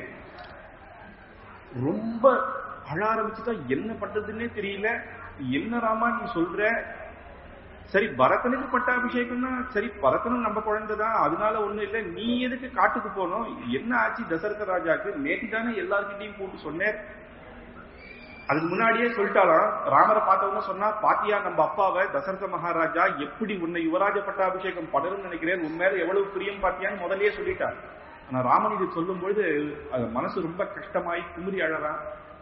ரொம்ப அழ ஆரம்பிச்சுட்டா என்ன பண்றதுன்னே தெரியல என்ன ராமா நீ சொல்ற சரி பரதனுக்கு பட்டாபிஷேகம்னா சரி பரதனும் நம்ம குழந்தைதான் அதனால ஒண்ணும் இல்ல நீ எதுக்கு காட்டுக்கு போனோம் என்ன ஆச்சு தசரத ராஜாக்கு நேற்று தானே எல்லார்கிட்டையும் போட்டு சொன்னேன் அதுக்கு முன்னாடியே சொல்லிட்டாலாம் ராமரை பார்த்தவங்க சொன்னா பாத்தியா நம்ம அப்பாவை தசரத மகாராஜா எப்படி உன்னை யுவராஜ பட்டாபிஷேகம் படரும்னு நினைக்கிறேன் உன் மேல எவ்வளவு பிரியம் பாத்தியான்னு முதல்லயே சொல்லிட்டார் ஆனா ராமன் இது சொல்லும் பொழுது அது மனசு ரொம்ப கஷ்டமாயி குமுறி அழறான்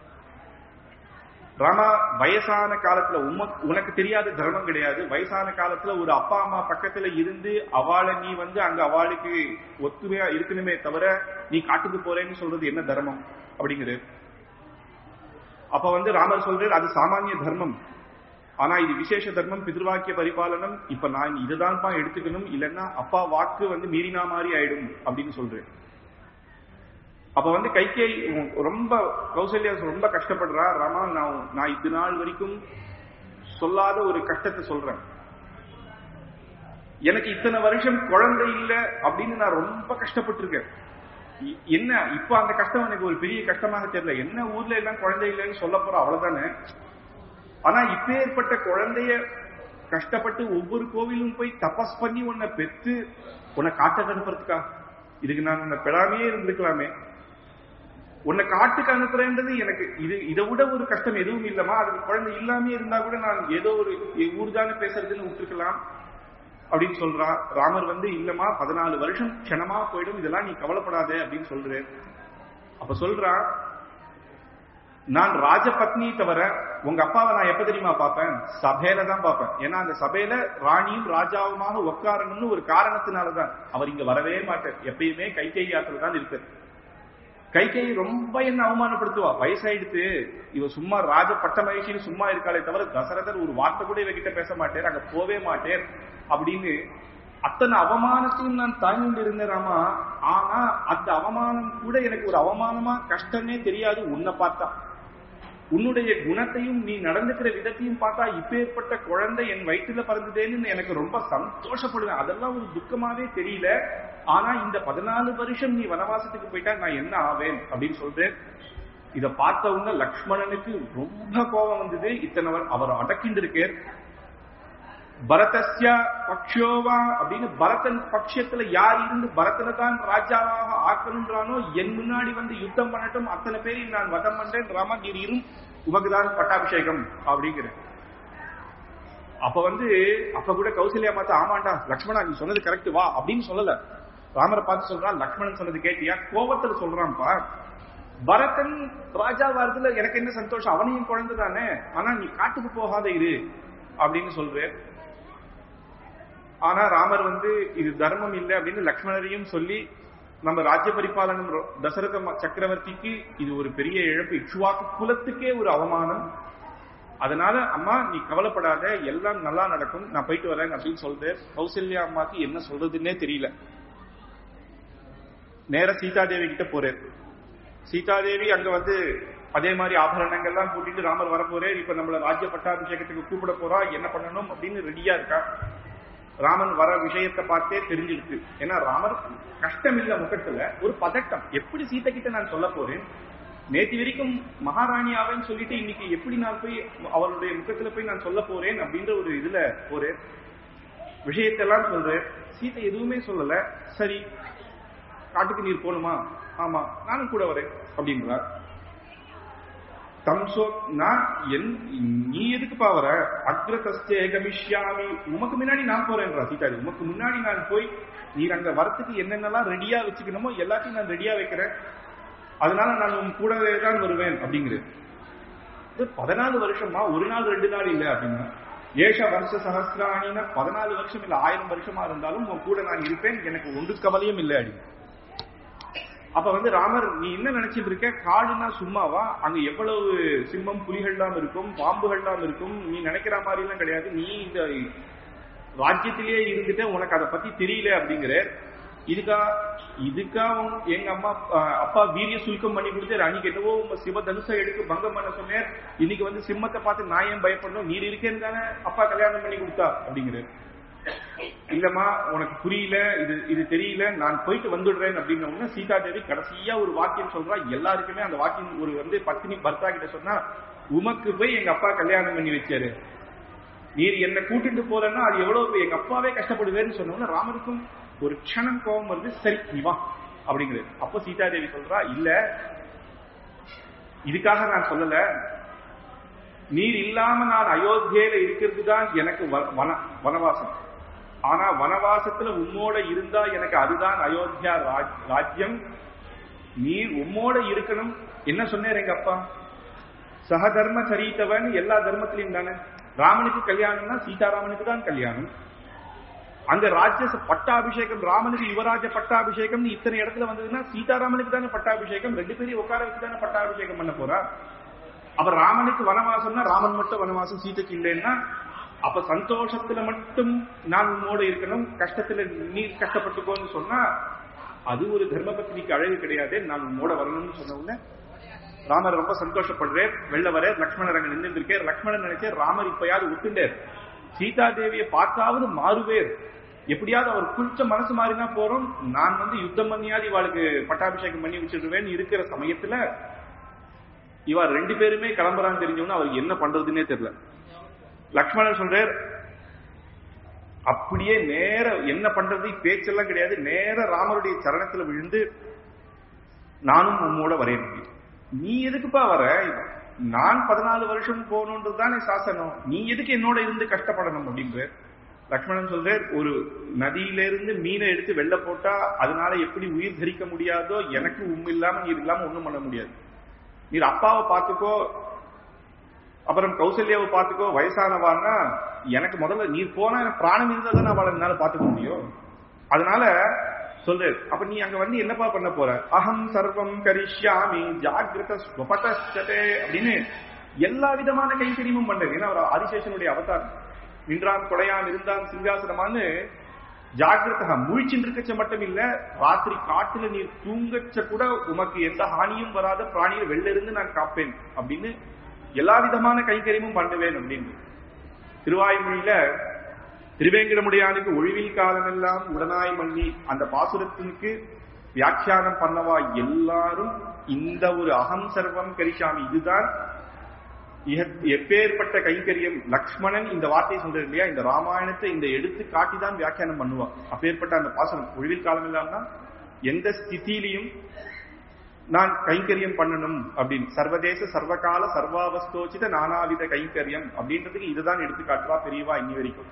ராமா வயசான காலத்துல உம- உனக்கு தெரியாத தர்மம் கிடையாது வயசான காலத்துல ஒரு அப்பா அம்மா பக்கத்துல இருந்து அவளை நீ வந்து அங்க அவளுக்கு ஒத்துமையா இருக்கணுமே தவிர நீ காட்டுக்கு போறேன்னு சொல்றது என்ன தர்மம் அப்படிங்கிறது அப்ப வந்து ராமர் சொல்றாரு அது சாமானிய தர்மம் ஆனா இது விசேஷ தர்மம் பிதிர்வாக்கிய பரிபாலனம் இப்ப நான் இதுதான்ப்பா எடுத்துக்கணும் இல்லைன்னா அப்பா வாக்கு வந்து மீறினா மாதிரி ஆயிடும் அப்படின்னு சொல்றேன் அப்ப வந்து கைகேயி ரொம்ப கௌசல்யா ரொம்ப கஷ்டப்படுறா ராமா நான் நான் இது நாள் வரைக்கும் சொல்லாத ஒரு கஷ்டத்தை சொல்றேன் எனக்கு இத்தனை வருஷம் குழந்தை இல்ல அப்படின்னு நான் ரொம்ப கஷ்டப்பட்டிருக்கேன் இ- என்ன இப்ப அந்த கஷ்டம் எனக்கு ஒரு பெரிய கஷ்டமாக தெரியல என்ன ஊர்ல எல்லாம் குழந்தை இல்லைன்னு சொல்ல போறோம் அவ்வளவுதானே ஆனா இப்பேற்பட்ட குழந்தைய கஷ்டப்பட்டு ஒவ்வொரு கோவிலும் போய் தபஸ் பண்ணி உன்னை பெத்து உன்னை காட்டுக்கு அனுப்புறதுக்கா இதுக்கு நான் உன்னை பெறாமையே இருந்திருக்கலாமே உன்னை காட்டுக்கு அனுப்புறேன்றது எனக்கு இது இதை விட ஒரு கஷ்டம் எதுவும் இல்லமா அதுக்கு குழந்தை இல்லாமே இருந்தா கூட நான் ஏதோ ஒரு ஊர் தானே பேசுறதுன்னு விட்டுருக்கலாம் அப்படின்னு சொல்றா ராமர் வந்து இல்லம்மா பதினாலு வருஷம் க்ஷணமா போயிடும் இதெல்லாம் நீ கவலைப்படாதே அப்படின்னு சொல்றேன் அப்ப சொல்றா நான் ராஜபத்னி தவிர உங்க அப்பாவை நான் எப்ப தெரியுமா பார்ப்பேன் சபையில தான் பார்ப்பேன் ஏன்னா அந்த சபையில ராணியும் ராஜாவுமாக உட்காரணும்னு ஒரு காரணத்தினாலதான் அவர் இங்க வரவே மாட்டார் எப்பயுமே கைகை யாத்திரை தான் இருப்பார் கைகை ரொம்ப என்ன அவமானப்படுத்துவா வயசாயிடுத்து இவ சும்மா ராஜ பட்ட மகிழ்ச்சின்னு சும்மா இருக்காளே தவிர தசரதர் ஒரு வார்த்தை கூட இவகிட்ட பேச மாட்டேர் அங்க போவே மாட்டேர் அப்படின்னு அத்தனை அவமானத்தையும் நான் தாங்கிட்டு இருந்தேன் ராமா ஆனா அந்த அவமானம் கூட எனக்கு ஒரு அவமானமா கஷ்டமே தெரியாது உன்னை பார்த்தா உன்னுடைய குணத்தையும் நீ நடந்துக்கிற விதத்தையும் பார்த்தா இப்பேற்பட்ட குழந்தை என் வயிற்றுல பிறந்ததேன்னு எனக்கு ரொம்ப சந்தோஷப்படுவேன் அதெல்லாம் ஒரு துக்கமாவே தெரியல ஆனா இந்த பதினாலு வருஷம் நீ வனவாசத்துக்கு போயிட்டா நான் என்ன ஆவேன் அப்படின்னு சொல்றேன் இத பார்த்தவங்க லக்ஷ்மணனுக்கு ரொம்ப கோபம் வந்தது இத்தனை வர்- அவர் அடக்கிண்டு இருக்கார் பரதஸ்ய பக்ஷோவா அப்படின்னு பரதன் பட்சத்துல யார் இருந்து பரதனை தான் ராஜாவாக ஆக்கணுன்றானோ என் முன்னாடி வந்து யுத்தம் பண்ணட்டும் அத்தனை பேரையும் நான் வதம் பண்றேன் ராமா நீர் இரும் உமக்குதான் பட்டாபிஷேகம் அப்படிங்கிற அப்ப வந்து அப்ப கூட கௌசல்யா பார்த்து ஆமாண்டா லக்ஷ்மணா நீ சொன்னது கரெக்ட் வா அப்படின்னு சொல்லல ராமரை பார்த்து சொல்றான் லக்ஷ்மணன் சொன்னது கேட்டியா கோபத்துல சொல்றான்ப்பா பரதன் ராஜா வாரத்துல எனக்கு என்ன சந்தோஷம் அவனையும் குழந்தை தானே ஆனா நீ காட்டுக்கு போகாத இரு அப்படின்னு சொல்றேன் ஆனா ராமர் வந்து இது தர்மம் இல்லை அப்படின்னு லக்ஷ்மணரையும் சொல்லி நம்ம ராஜ்ய பரிபாலனம் ரொ- தசரத ம- சக்கரவர்த்திக்கு இது ஒரு பெரிய இழப்பு இக்ஷுவாக்கு குலத்துக்கே ஒரு அவமானம் அதனால அம்மா நீ கவலைப்படாத எல்லாம் நல்லா நடக்கும் நான் போயிட்டு வரேன் அப்படின்னு சொல்லிட்டு கௌசல்யா அம்மாக்கு என்ன சொல்றதுன்னே தெரியல நேர சீதாதேவி கிட்ட போறேன் சீதாதேவி அங்க வந்து அதே மாதிரி ஆபரணங்கள்லாம் கூட்டிட்டு ராமர் வரப்போறே இப்ப நம்மள ராஜ்ய பட்டாபிஷேகத்துக்கு கூப்பிட போறா என்ன பண்ணணும் அப்படின்னு ரெடியா இருக்கா ராமன் வர விஷயத்தை பார்த்தே தெரிஞ்சிருக்கு ஏன்னா ராமர் கஷ்டம் இல்ல முகத்துல ஒரு பதட்டம் எப்படி சீதை கிட்ட நான் சொல்ல போறேன் நேற்று வரைக்கும் மகாராணியாவேன்னு சொல்லிட்டு இன்னைக்கு எப்படி நான் போய் அவளுடைய முகத்துல போய் நான் சொல்ல போறேன் அப்படின்ற ஒரு இதுல ஒரு விஷயத்தெல்லாம் சொல்றேன் சீதை எதுவுமே சொல்லல சரி காட்டுக்கு நீர் போகணுமா ஆமா நானும் கூட வரேன் அப்படின்றார் தம்சோ நான் என் நீ எதுக்குப்பா வர அக்ரதஸ்தே கமிஷ்யாமி உமக்கு முன்னாடி நான் போறேன்றா சீதாரி உமக்கு முன்னாடி நான் போய் நீர் அங்க வரத்துக்கு என்னென்னலாம் ரெடியா வச்சுக்கணுமோ எல்லாத்தையும் நான் ரெடியா வைக்கிறேன் அதனால நான் உன் கூடவே தான் வருவேன் அப்படிங்கிறது இது பதினாலு வருஷமா ஒரு நாள் ரெண்டு நாள் இல்ல அப்படின்னா ஏஷ வருஷ சகசிராணினா பதினாலு வருஷம் இல்ல ஆயிரம் வருஷமா இருந்தாலும் உன் கூட நான் இருப்பேன் எனக்கு ஒன்று கவலையும் இல்லை அப்படின்னு அப்ப வந்து ராமர் நீ என்ன நினைச்சிட்டு இருக்க காடுனா சும்மாவா அங்க எவ்வளவு சிம்மம் புலிகள்லாம் இருக்கும் பாம்புகள்லாம் இருக்கும் நீ நினைக்கிற மாதிரி எல்லாம் கிடையாது நீ இந்த ராஜ்யத்திலேயே இருந்துட்டு உனக்கு அதை பத்தி தெரியல அப்படிங்கிற இதுக்கா இதுக்கா உன்- எங்க அம்மா அஹ், அப்பா வீரிய சுல்கம் பண்ணி கொடுத்தாரு அன்னைக்கு என்னவோ உங்க சிவ தனுசை எடுத்து பங்கம் பண்ண சொன்னேன் இன்னைக்கு வந்து சிம்மத்தை பார்த்து நான் ஏன் பயப்படணும் நீர் இருக்கேன்னு தானே அப்பா கல்யாணம் பண்ணி கொடுத்தா அப்படிங்கிறாரு இல்லம்மா உனக்கு புரியல இது இது தெரியல நான் போயிட்டு வந்துடுறேன் அப்படின்ன உடனே சீதா தேவி கடைசியா ஒரு வாக்கியம் சொல்றா எல்லாருக்குமே அந்த வாக்கியம் ஒரு வந்து பத்தினி பர்த்தா கிட்ட சொன்னா உமக்கு போய் எங்க அப்பா கல்யாணம் பண்ணி வச்சாரு நீர் என்ன கூட்டிட்டு போலன்னா அது எவ்வளவு எங்க அப்பாவே கஷ்டப்படுவேன்னு சொன்ன உடனே ராமருக்கும் ஒரு க்ஷணம் கோபம் வருது சரி நீ வா அப்படிங்கிறது அப்போ சீதா தேவி சொல்றா இல்ல இதுக்காக நான் சொல்லல நீர் இல்லாம நான் அயோத்தியில இருக்கிறது தான் எனக்கு வ- வன வனவாசம் ஆனா வனவாசத்துல உம்மோட இருந்தா எனக்கு அதுதான் அயோத்தியா ராஜ்- ராஜ்யம் நீர் உம்மோட இருக்கணும் என்ன சொன்னார் எங்க அப்பா சகதர்ம சரித்தவன் எல்லா தர்மத்திலையும் தானே ராமனுக்கு கல்யாணம்னா சீதாராமனுக்கு தான் கல்யாணம் அங்க ராஜ்ய பட்டாபிஷேகம் ராமனுக்கு யுவராஜ பட்டாபிஷேகம் இத்தனை இடத்துல வந்ததுன்னா சீதாராமனுக்கு தானே பட்டாபிஷேகம் ரெண்டு பேரையும் உட்கார வச்சு தானே பட்டாபிஷேகம் பண்ண போறா அப்ப ராமனுக்கு வனவாசம்னா ராமன் மட்டும் வனவாசம் சீதைக்கு இல்லைன்னா அப்ப சந்தோஷத்துல மட்டும் நான் உன்னோட இருக்கணும் கஷ்டத்துல நீ கஷ்டப்பட்டுக்கோன்னு சொன்னா அது ஒரு தர்மபத்னிக்கு அழகு கிடையாது நான் உன்னோட வரணும்னு சொன்ன உடனே ராமர் ரொம்ப சந்தோஷப்படுறார் வெளில வர லக்ஷ்மணர் அங்க நின்று இருக்கார் லக்ஷ்மணன் நினைச்சார் ராமர் இப்பயாவது ஒத்துண்டார் சீதா தேவியை பார்த்தாவது மாறுவேர் எப்படியாவது அவர் குளிச்ச மனசு மாறினா போறோம் நான் வந்து யுத்தம் பண்ணியாவது இவாளுக்கு பட்டாபிஷேகம் பண்ணி வச்சிருவேன் இருக்கிற சமயத்துல இவா ரெண்டு பேருமே கிளம்புறான்னு தெரிஞ்சவொன்னு அவருக்கு என்ன பண்றதுன்னே தெரியல லக்ஷ்மணன் சொல்றார் அப்படியே நேர என்ன பண்றது பேச்செல்லாம் கிடையாது நேர ராமருடைய சரணத்துல விழுந்து நானும் உம்மோட வரேன் அப்படின்னு. நீ எதுக்குப்பா வர நான் பதினாலு வருஷம் போகணுன்றது தானே சாசனம் நீ எதுக்கு என்னோட இருந்து கஷ்டப்படணும் அப்படின்ற லக்ஷ்மணன் சொல்றார் ஒரு நதியிலிருந்து மீனை எடுத்து வெள்ள போட்டா அதனால எப்படி உயிர் தரிக்க முடியாதோ எனக்கு உண்மை இல்லாம நீர் இல்லாம ஒண்ணும் பண்ண முடியாது நீர் அப்பாவை பார்த்துக்கோ அப்புறம் கௌசல்யாவை பார்த்துக்கோ வயசானவான்னா எனக்கு முதல்ல நீர் போனா எனக்கு பிராணம் இருந்தா தான் அவளை என்னால பார்த்துக்க முடியும் அதனால சொல்லு அப்ப நீ அங்க வந்து என்னப்பா பண்ண போற அகம் சர்வம் கரிஷ்யாமி ஜாகிரத ஸ்வபதே அப்படின்னு எல்லா விதமான கைங்கரியமும் பண்றது ஏன்னா அவர் ஆதிசேஷனுடைய அவதாரம் நின்றான் கொடையான் இருந்தான் சிங்காசனமான்னு ஜாகிரதா முழிச்சுட்டு இருக்கச்ச மட்டும் இல்ல ராத்திரி காட்டுல நீர் தூங்கச்ச கூட உமக்கு எந்த ஹானியும் வராத பிராணியை வெளில இருந்து நான் காப்பேன் அப்படின்னு எல்லா விதமான கைங்கரியமும் பண்ணுவேன் அப்படின்னு திருவாய்மொழியில திருவேங்கடமுடையானுக்கு ஒழிவில் காலமெல்லாம் உடனாய் மன்னி அந்த பாசுரத்திற்கு வியாக்கியானம் பண்ணவா எல்லாரும் இந்த ஒரு அகம் சர்வம் கரிசாமி இதுதான் இஹ- எப்பேற்பட்ட கைங்கரியம் லக்ஷ்மணன் இந்த வார்த்தையை சொல்றாரு இல்லையா இந்த ராமாயணத்தை இந்த எடுத்து காட்டி தான் வியாக்கியானம் பண்ணுவான் அப்பேற்பட்ட அந்த பாசனம் ஒழிவில் காலம் இல்லாம எந்த ஸ்திதியிலையும் நான் கைங்கரியம் பண்ணணும் அப்படின்னு சர்வதேச சர்வகால சர்வாவஸ்தோச்சித நானாவித கைங்கரியம் அப்படின்றதுக்கு இதுதான் எடுத்து காட்டுவா பெரியவா இன்னி வரைக்கும்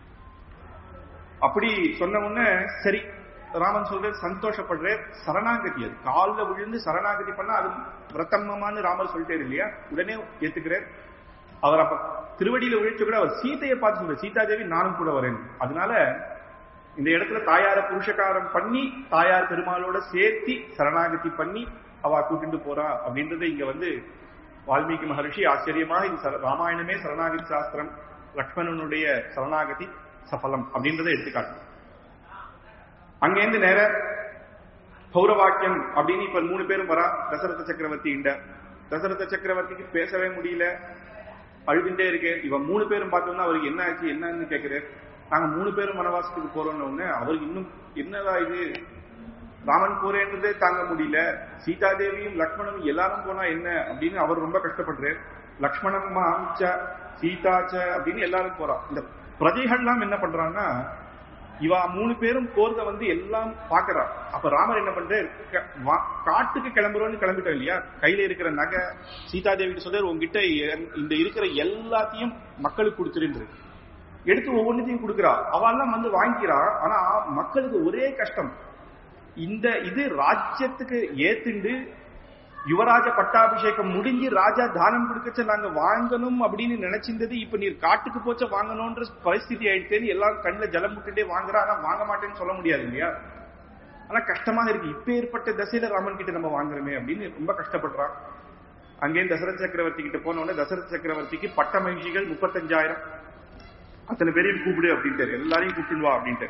அப்படி சொன்ன உடனே சரி ராமன் சொல்ற சந்தோஷப்படுற சரணாகதி அது காலில் விழுந்து சரணாகதி பண்ணா அது பிரதமமான்னு ராமர் சொல்லிட்டாரு இல்லையா உடனே ஏத்துக்கிறார் அவர் அப்ப திருவடியில விழிச்சு கூட அவர் சீதையை பார்த்து சொல்ற சீதா தேவி நானும் கூட வரேன் அதனால இந்த இடத்துல தாயார புருஷகாரம் பண்ணி தாயார் பெருமாளோட சேர்த்தி சரணாகதி பண்ணி அவ கூட்டிட்டு போறா அப்படின்றத இங்க வந்து வால்மீகி மகர்ஷி ஆச்சரியமாக இது சர- ராமாயணமே சரணாகதி சாஸ்திரம் லக்ஷ்மணனுடைய சரணாகதி சஃபலம் அப்படின்றத எடுத்துக்காட்டு அங்கேருந்து நேர பௌரவாக்கியம் அப்படின்னு இப்ப மூணு பேரும் வரா தசரத சக்கரவர்த்தி இண்ட தசரத சக்கரவர்த்திக்கு பேசவே முடியல அழுதுட்டே இருக்கு இவன் மூணு பேரும் பார்த்தோம்னா அவருக்கு என்ன ஆச்சு என்னன்னு கேக்குறாரு நாங்க மூணு பேரும் வனவாசத்துக்கு போறோம்னு உடனே அவருக்கு இன்னும் என்னடா இது ராமன் போறேன்றதே தாங்க முடியல சீதா தேவியும் லக்ஷ்மணனும் எல்லாரும் போனா என்ன அப்படின்னு அவர் ரொம்ப கஷ்டப்படுறாரு லக்ஷ்மணன் மாச்ச சீதாச்ச அப்படின்னு எல்லாரும் போறா இந்த பிரஜைகள்லாம் என்ன பண்றாங்கன்னா இவா மூணு பேரும் போறத வந்து எல்லாம் பாக்குறா அப்ப ராமர் என்ன பண்றாரு க- வா- காட்டுக்கு கிளம்புறோம்னு கிளம்பிட்டோம் இல்லையா கையில இருக்கிற நகை சீதாதேவி சொல்றாரு உங்ககிட்ட எ- இந்த இருக்கிற எல்லாத்தையும் மக்களுக்கு கொடுத்துருன்று எடுத்து ஒவ்வொன்றுத்தையும் கொடுக்குறா அவெல்லாம் வந்து வாங்கிக்கிறா ஆனா மக்களுக்கு ஒரே கஷ்டம் இந்த இது ராஜ்யத்துக்கு ஏத்துண்டு யுவராஜ பட்டாபிஷேகம் முடிஞ்சு ராஜா தானம் கொடுக்கச்ச நாங்க வாங்கணும் அப்படின்னு நினைச்சிருந்தது இப்ப நீர் காட்டுக்கு போச்ச வாங்கணும்ன்ற பரிஸ்திதி ஆயிடுச்சேன்னு எல்லாரும் கண்ணுல ஜலம் விட்டுட்டே வாங்குறா ஆனா வாங்க மாட்டேன்னு சொல்ல முடியாது இல்லையா ஆனா கஷ்டமா இருக்கு இப்ப ஏற்பட்ட தசையில ராமன் கிட்ட நம்ம வாங்குறோமே அப்படின்னு ரொம்ப கஷ்டப்படுறான் அங்கே தசரத சக்கரவர்த்தி கிட்ட போன உடனே தசரத சக்கரவர்த்திக்கு பட்ட மகிழ்ச்சிகள் முப்பத்தஞ்சாயிரம் அத்தனை பேரையும் கூப்பிடு அப்படின்ட்டு எல்லாரையும் கூப்பிட்டு வா அப்படின்ட்டு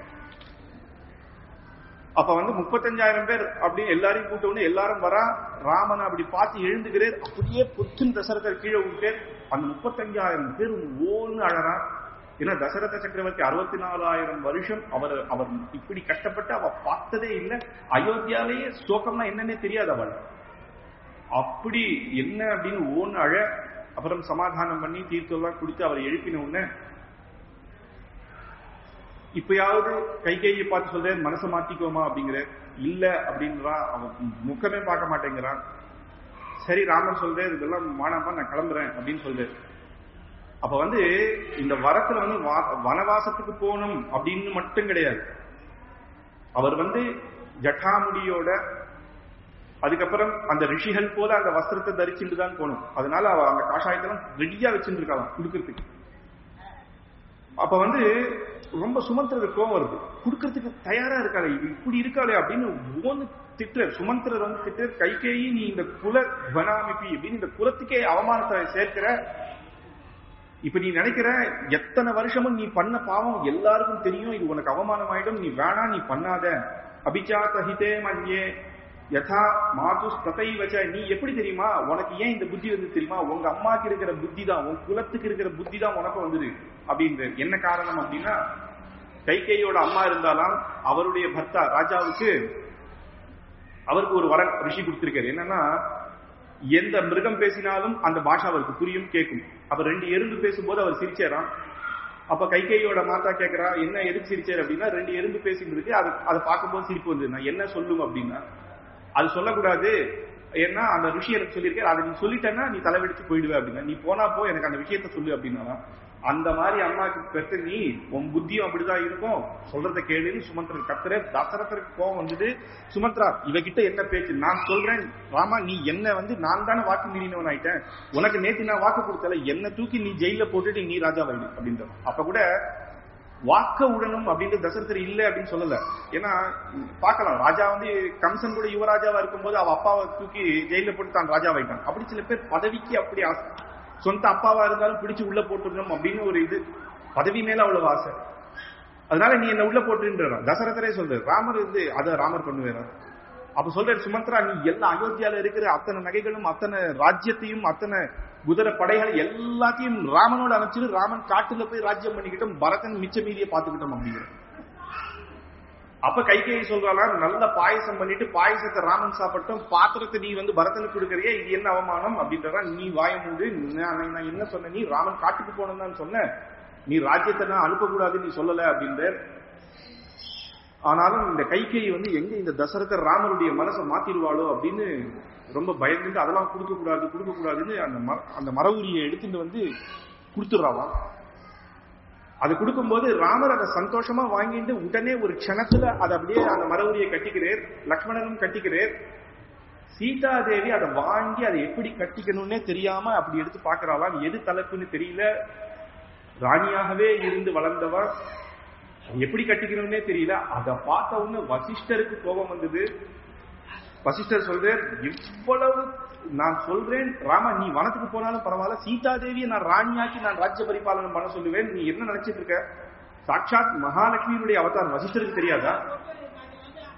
அப்ப வந்து முப்பத்தஞ்சாயிரம் பேர் அப்படின்னு எல்லாரையும் கூட்ட உடனே எல்லாரும் வரா ராமன் அப்படி பார்த்து எழுந்துகிறார் அப்படியே புத்துன்னு தசரதர் கீழே விட்டார் அந்த முப்பத்தஞ்சாயிரம் பேர் ஓன்னு அழறா ஏன்னா தசரத சக்கரவர்த்தி அறுபத்தி நாலாயிரம் வருஷம் அவர் அவர் இப்படி கஷ்டப்பட்டு அவ பார்த்ததே இல்லை அயோத்தியாலேயே சோகம்னா என்னன்னே தெரியாது அவள் அப்படி என்ன அப்படின்னு ஓன்னு அழ அப்புறம் சமாதானம் பண்ணி தீர்த்தெல்லாம் கொடுத்து அவர் எழுப்பின உடனே இப்பயாவது கைகையை பார்த்து சொல்றேன் மனசை மாத்திக்கோமா அப்படிங்கிற இல்ல அப்படின்றா அவன் முகமே பார்க்க மாட்டேங்கிறான் சரி ராமன் சொல்றேன் இதெல்லாம் மானாமா நான் கிளம்புறேன் அப்படின்னு சொல்றாரு அப்ப வந்து இந்த வரத்துல வந்து வா- வனவாசத்துக்கு போகணும் அப்படின்னு மட்டும் கிடையாது அவர் வந்து ஜட்டாமுடியோட அதுக்கப்புறம் அந்த ரிஷிகள் போல அந்த வஸ்திரத்தை தரிச்சுட்டு தான் போகணும் அதனால அவ அந்த காஷாயத்தெல்லாம் ரெடியா வச்சுட்டு இருக்காளாம் கொடுக்கறதுக்கு அப்ப வந்து ரொம்ப சுமந்திரருக்கு கோவம் வருது கொடுக்கறதுக்கு தயாரா இருக்காளே இவ இப்படி இருக்காளே அப்படின்னு ஓன்னு திட்டுற சுமந்திரர் வந்து திட்டுற கைகேயி நீ இந்த குல வனாமிப்பி அப்படின்னு இந்த குலத்துக்கே அவமானத்தை சேர்க்கிற இப்ப நீ நினைக்கிற எத்தனை வருஷமும் நீ பண்ண பாவம் எல்லாருக்கும் தெரியும் இது உனக்கு அவமானம் ஆயிடும் நீ வேணா நீ பண்ணாத அபிஜாத ஹிதே மன்யே யதா மாது ஸ்ததை வச்ச நீ எப்படி தெரியுமா உனக்கு ஏன் இந்த புத்தி வந்து தெரியுமா உங்க அம்மாக்கு இருக்கிற புத்தி தான் உன் குலத்துக்கு இருக்கிற புத்தி தான் உனக்கு வந்தது அப்படின்னு என்ன காரணம் அப்படின்னா கைகையோட அம்மா இருந்தாலாம் அவருடைய பர்த்தா ராஜாவுக்கு அவருக்கு ஒரு வரம் ரிஷி கொடுத்திருக்காரு என்னன்னா எந்த மிருகம் பேசினாலும் அந்த பாஷா அவருக்கு புரியும் கேட்கும் அப்ப ரெண்டு எறும்பு பேசும்போது அவர் சிரிச்சாராம் அப்ப கைகையோட மாதா கேக்குறா என்ன எதுக்கு சிரிச்சார் அப்படின்னா ரெண்டு எறும்பு பேசிட்டு இருக்கு அது அதை பார்க்கும்போது சிரிப்பு வந்து நான் என்ன சொல்லும் அப்படின்னா அது சொல்லக்கூடாது ஏன்னா அந்த ரிஷி எனக்கு சொல்லியிருக்கேன் அதை நீ சொல்லிட்டேன்னா நீ தலைவெடிச்சு போயிடுவே அப்படின்னா நீ போனா போ எனக்கு அந்த விஷயத்த சொல்லு அப்படின்னா அந்த மாதிரி அம்மாக்கு பெற்று நீ உன் புத்தியும் அப்படிதான் இருக்கும் சொல்றத கேளுன்னு சுமந்திரன் கத்துற தசரதருக்கு கோவம் வந்தது சுமத்ரா இவகிட்ட என்ன பேச்சு நான் சொல்றேன் ராமா நீ என்ன வந்து நான் தானே வாக்கு மீறினவன் ஆயிட்டேன் உனக்கு நேத்து நான் வாக்கு கொடுத்தல என்ன தூக்கி நீ ஜெயில போட்டுட்டு நீ ராஜா வாயிடு அப்படின்ற அப்ப கூட வாக்க உடனும் அப்படின்ட்டு தசரதர் இல்ல அப்படின்னு சொல்லல ஏன்னா பார்க்கலாம் ராஜா வந்து கம்சன் கூட யுவராஜாவா இருக்கும்போது அவ அப்பாவை தூக்கி ஜெயில போட்டு தான் ராஜாவாயிட்டான் அப்படி சில பேர் பதவிக்கு அப்படி ஆசை சொந்த அப்பாவா இருந்தாலும் பிடிச்சு உள்ள போட்டுடணும் அப்படின்னு ஒரு இது பதவி மேல அவ்வளவு ஆசை அதனால நீ என்ன உள்ள போட்டுன்ற தசரதரே சொல்றாரு ராமர் இருந்து அதை ராமர் பண்ணுவாரா அப்ப சொல்றாரு சுமத்ரா நீ எல்லா அயோத்தியால இருக்கிற அத்தனை நகைகளும் அத்தனை ராஜ்யத்தையும் அத்தனை குதிரை படைகள் எல்லாத்தையும் ராமனோட அனுப்பிச்சிட்டு ராமன் காட்டுல போய் ராஜ்யம் பண்ணிக்கிட்டோம் பரதன் மிச்ச மீதியை பார்த்துக்கிட்டோம் அப்படிங்கிற அப்ப கைகேயி சொல்றாளா நல்ல பாயசம் பண்ணிட்டு பாயசத்தை ராமன் சாப்பிட்டோம் பாத்திரத்தை நீ வந்து பரதனுக்கு கொடுக்கறியே இது என்ன அவமானம் அப்படின்றா நீ வாய மூடு நான் நான் என்ன சொன்ன நீ ராமன் காட்டுக்கு போனோம் தான் சொன்ன நீ ராஜ்யத்தை நான் அனுப்பக்கூடாது நீ சொல்லல அப்படின்ற ஆனாலும் இந்த கைகேயி வந்து எங்க இந்த தசரதர் ராமருடைய மனசை மாத்திடுவாளோ அப்படின்னு ரொம்ப பயந்துட்டு அதெல்லாம் கொடுக்க கூடாது கொடுக்க கூடாதுன்னு அந்த மர அந்த மர உரியை எடுத்துட்டு வந்து கொடுத்துடுறாளாம் அது கொடுக்கும்போது ராமர் அதை சந்தோஷமா வாங்கிட்டு உடனே ஒரு க்ஷணத்துல அதை அப்படியே அந்த மர உரியை கட்டிக்கிறார் லக்ஷ்மணனும் கட்டிக்கிறார் சீதா தேவி அதை வாங்கி அதை எப்படி கட்டிக்கணும்னே தெரியாம அப்படி எடுத்து பாக்குறாளாம் எது தலைப்புன்னு தெரியல ராணியாகவே இருந்து வளர்ந்தவ எப்படி கட்டிக்கணும்னே தெரியல அதை பார்த்த உடனே வசிஷ்டருக்கு கோபம் வந்தது வசிஷ்டர் சொல்றார் இவ்வளவு நான் சொல்றேன் ராமா நீ வனத்துக்கு போனாலும் பரவாயில்ல சீதா தேவியை நான் ராணியாக்கி நான் ராஜ்ய பரிபாலனம் பண்ண சொல்லுவேன் நீ என்ன நினைச்சிட்டு இருக்க சாட்சாத் மகாலட்சுமியினுடைய அவதாரம் வசிஷ்டருக்கு தெரியாதா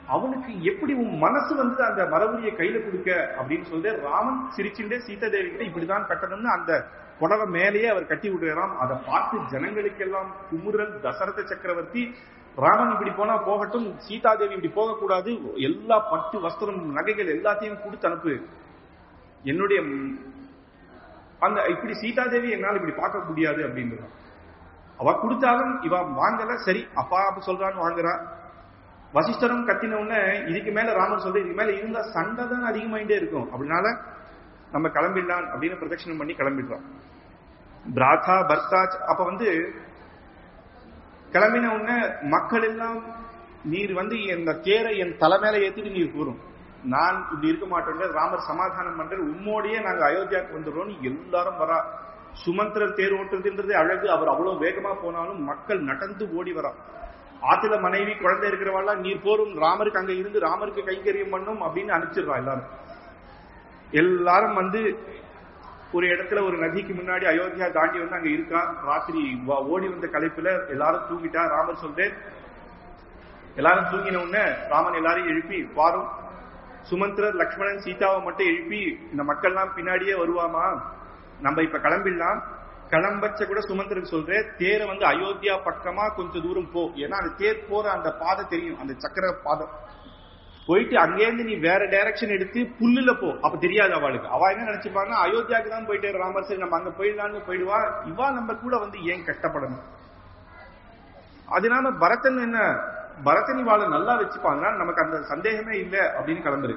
அவனுக்கு எப்படி உன் மனசு வந்து அந்த மரபுரியை கையில கொடுக்க அப்படின்னு சொல்லிட்டு ராமன் சிரிச்சுட்டே சீதா தேவி கிட்ட இப்படிதான் கட்டணும்னு அந்த புடவை மேலேயே அவர் கட்டி விடுறாராம் அதை பார்த்து ஜனங்களுக்கெல்லாம் குமுறல் தசரத சக்கரவர்த்தி ராமன் இப்படி போனா போகட்டும் சீதா தேவி இப்படி போகக்கூடாது எல்லா பட்டு வஸ்திரம் நகைகள் எல்லாத்தையும் கொடுத்து அனுப்பு என்னுடைய ம், அந்த இப்படி சீதா தேவி என்னால் இப்படி பார்க்க முடியாது அப்படின்றான் அவ கொடுத்தாலும் இவ வாங்கல சரி அப்பா அப்படி சொல்றான்னு வாங்குறா வசிஷ்டரும் கத்தின உடனே இதுக்கு மேல ராமர் சொல்ற இதுக்கு மேல இருந்தா சண்டை தான் அதிகமாயிட்டே இருக்கும் அப்படினால நம்ம கிளம்பிடலாம் அப்படின்னு பிரதட்சணம் பண்ணி கிளம்பிடுறோம் பிராதா பர்த்தா அப்ப வந்து கிளம்பின உடனே மக்கள் எல்லாம் நீர் வந்து இந்த தேரை என் தலை மேல ஏத்திட்டு நீர் கூறும் நான் இப்படி இருக்க மாட்டேன் ராமர் சமாதானம் பண்ற உம்மோடையே நாங்க அயோத்தியாவுக்கு வந்துடுறோம் எல்லாரும் வரா சுமந்திரர் தேர் ஓட்டுறதுன்றது அழகு அவர் அவ்வளவு வேகமா போனாலும் மக்கள் நடந்து ஓடி வரா ஆத்துல மனைவி குழந்தை இருக்கிறவாள்லாம் நீர் போரும் ராமருக்கு அங்க இருந்து ராமருக்கு கைங்கரியம் பண்ணும் அப்படின்னு அனுப்பிச்சிடுறா எல்லாரும் எல்லாரும் வந்து ஒரு இடத்துல ஒரு நதிக்கு முன்னாடி அயோத்தியா தாண்டி வந்து அங்க இருக்கா ராத்திரி வ- ஓடி வந்த கலைப்புல எல்லாரும் தூங்கிட்டா ராமர் சொல்றேன் எல்லாரும் தூங்கின உடனே ராமன் எல்லாரையும் எழுப்பி பாரும் சுமந்திரர் லக்ஷ்மணன் சீதாவை மட்டும் எழுப்பி இந்த மக்கள்லாம் பின்னாடியே வருவாமா நம்ம இப்ப கிளம்பிடலாம் கிளம்பச்ச கூட சுமந்திரன் சொல்றேன் தேரை வந்து அயோத்தியா பக்கமா கொஞ்சம் தூரம் போ ஏன்னா அந்த தேர் போற அந்த பாதை தெரியும் அந்த சக்கர பாதை போயிட்டு அங்கேருந்து நீ வேற டைரக்ஷன் எடுத்து புல்லுல போ அப்ப தெரியாது அவளுக்கு அவ என்ன நினைச்சுப்பாங்கன்னா அயோத்தியாக்கு தான் போயிட்டு ராமர் சரி நம்ம அங்க போயிடலாம்னு போயிடுவா இவா நம்ம கூட வந்து ஏன் கஷ்டப்படணும் அதனால பரதன் என்ன பரதன் இவாளை நல்லா வச்சுப்பாங்க நமக்கு அந்த சந்தேகமே இல்லை அப்படின்னு கிளம்புரு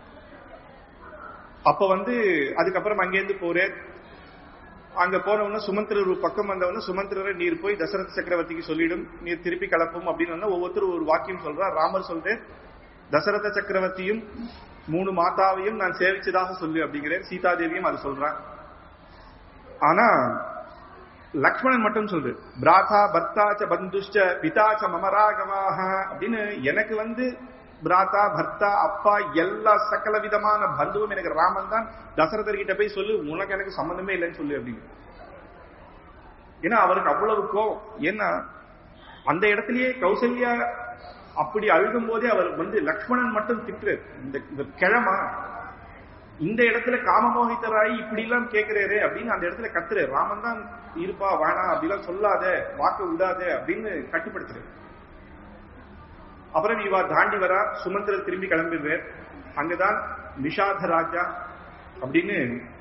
அப்ப வந்து அதுக்கப்புறம் அங்கேருந்து போறேன் அங்க போனவன சுமந்திரர் ஒரு பக்கம் வந்தவன சுமந்திரரை நீர் போய் தசரத சக்கரவர்த்திக்கு சொல்லிடும் நீர் திருப்பி கலப்பும் அப்படின்னு சொன்னா ஒவ்வொருத்தரும் ஒரு வாக்கியம் சொல்றா ராமர் சொல்றேன் தசரத சக்கரவர்த்தியும் மூணு மாதாவையும் நான் சேவிச்சதாக சொல்லு அப்படிங்கிறேன் சீதாதேவியும் அது சொல்றான் ஆனா லக்ஷ்மணன் மட்டும் சொல்லு பிராதா பர்த்தாச்ச பந்துஷ்ட பிதாச்ச மமராகவாக அப்படின்னு எனக்கு வந்து பிராதா பர்த்தா அப்பா எல்லா சகல விதமான பந்துவும் எனக்கு ராமன் தான் தசரதர் கிட்ட போய் சொல்லு உனக்கு எனக்கு சம்பந்தமே இல்லைன்னு சொல்லு அப்படின்னு ஏன்னா அவருக்கு அவ்வளவு கோவம் ஏன்னா அந்த இடத்திலேயே கௌசல்யா அப்படி அழுகும் போதே அவர் வந்து லக்ஷ்மணன் மட்டும் திட்டு இந்த இந்த கிழமா இந்த இடத்துல காமமோகித்தராயி இப்படி எல்லாம் கேட்கிறாரு அப்படின்னு அந்த இடத்துல கத்துரு ராமன் தான் இருப்பா வேணாம் அப்படிலாம் சொல்லாத வாக்க விடாத அப்படின்னு கட்டுப்படுத்துரு அப்புறம் இவா தாண்டி வரா சுமந்திரர் திரும்பி கிளம்பிடுறார் அங்கதான் நிஷாத ராஜா அப்படின்னு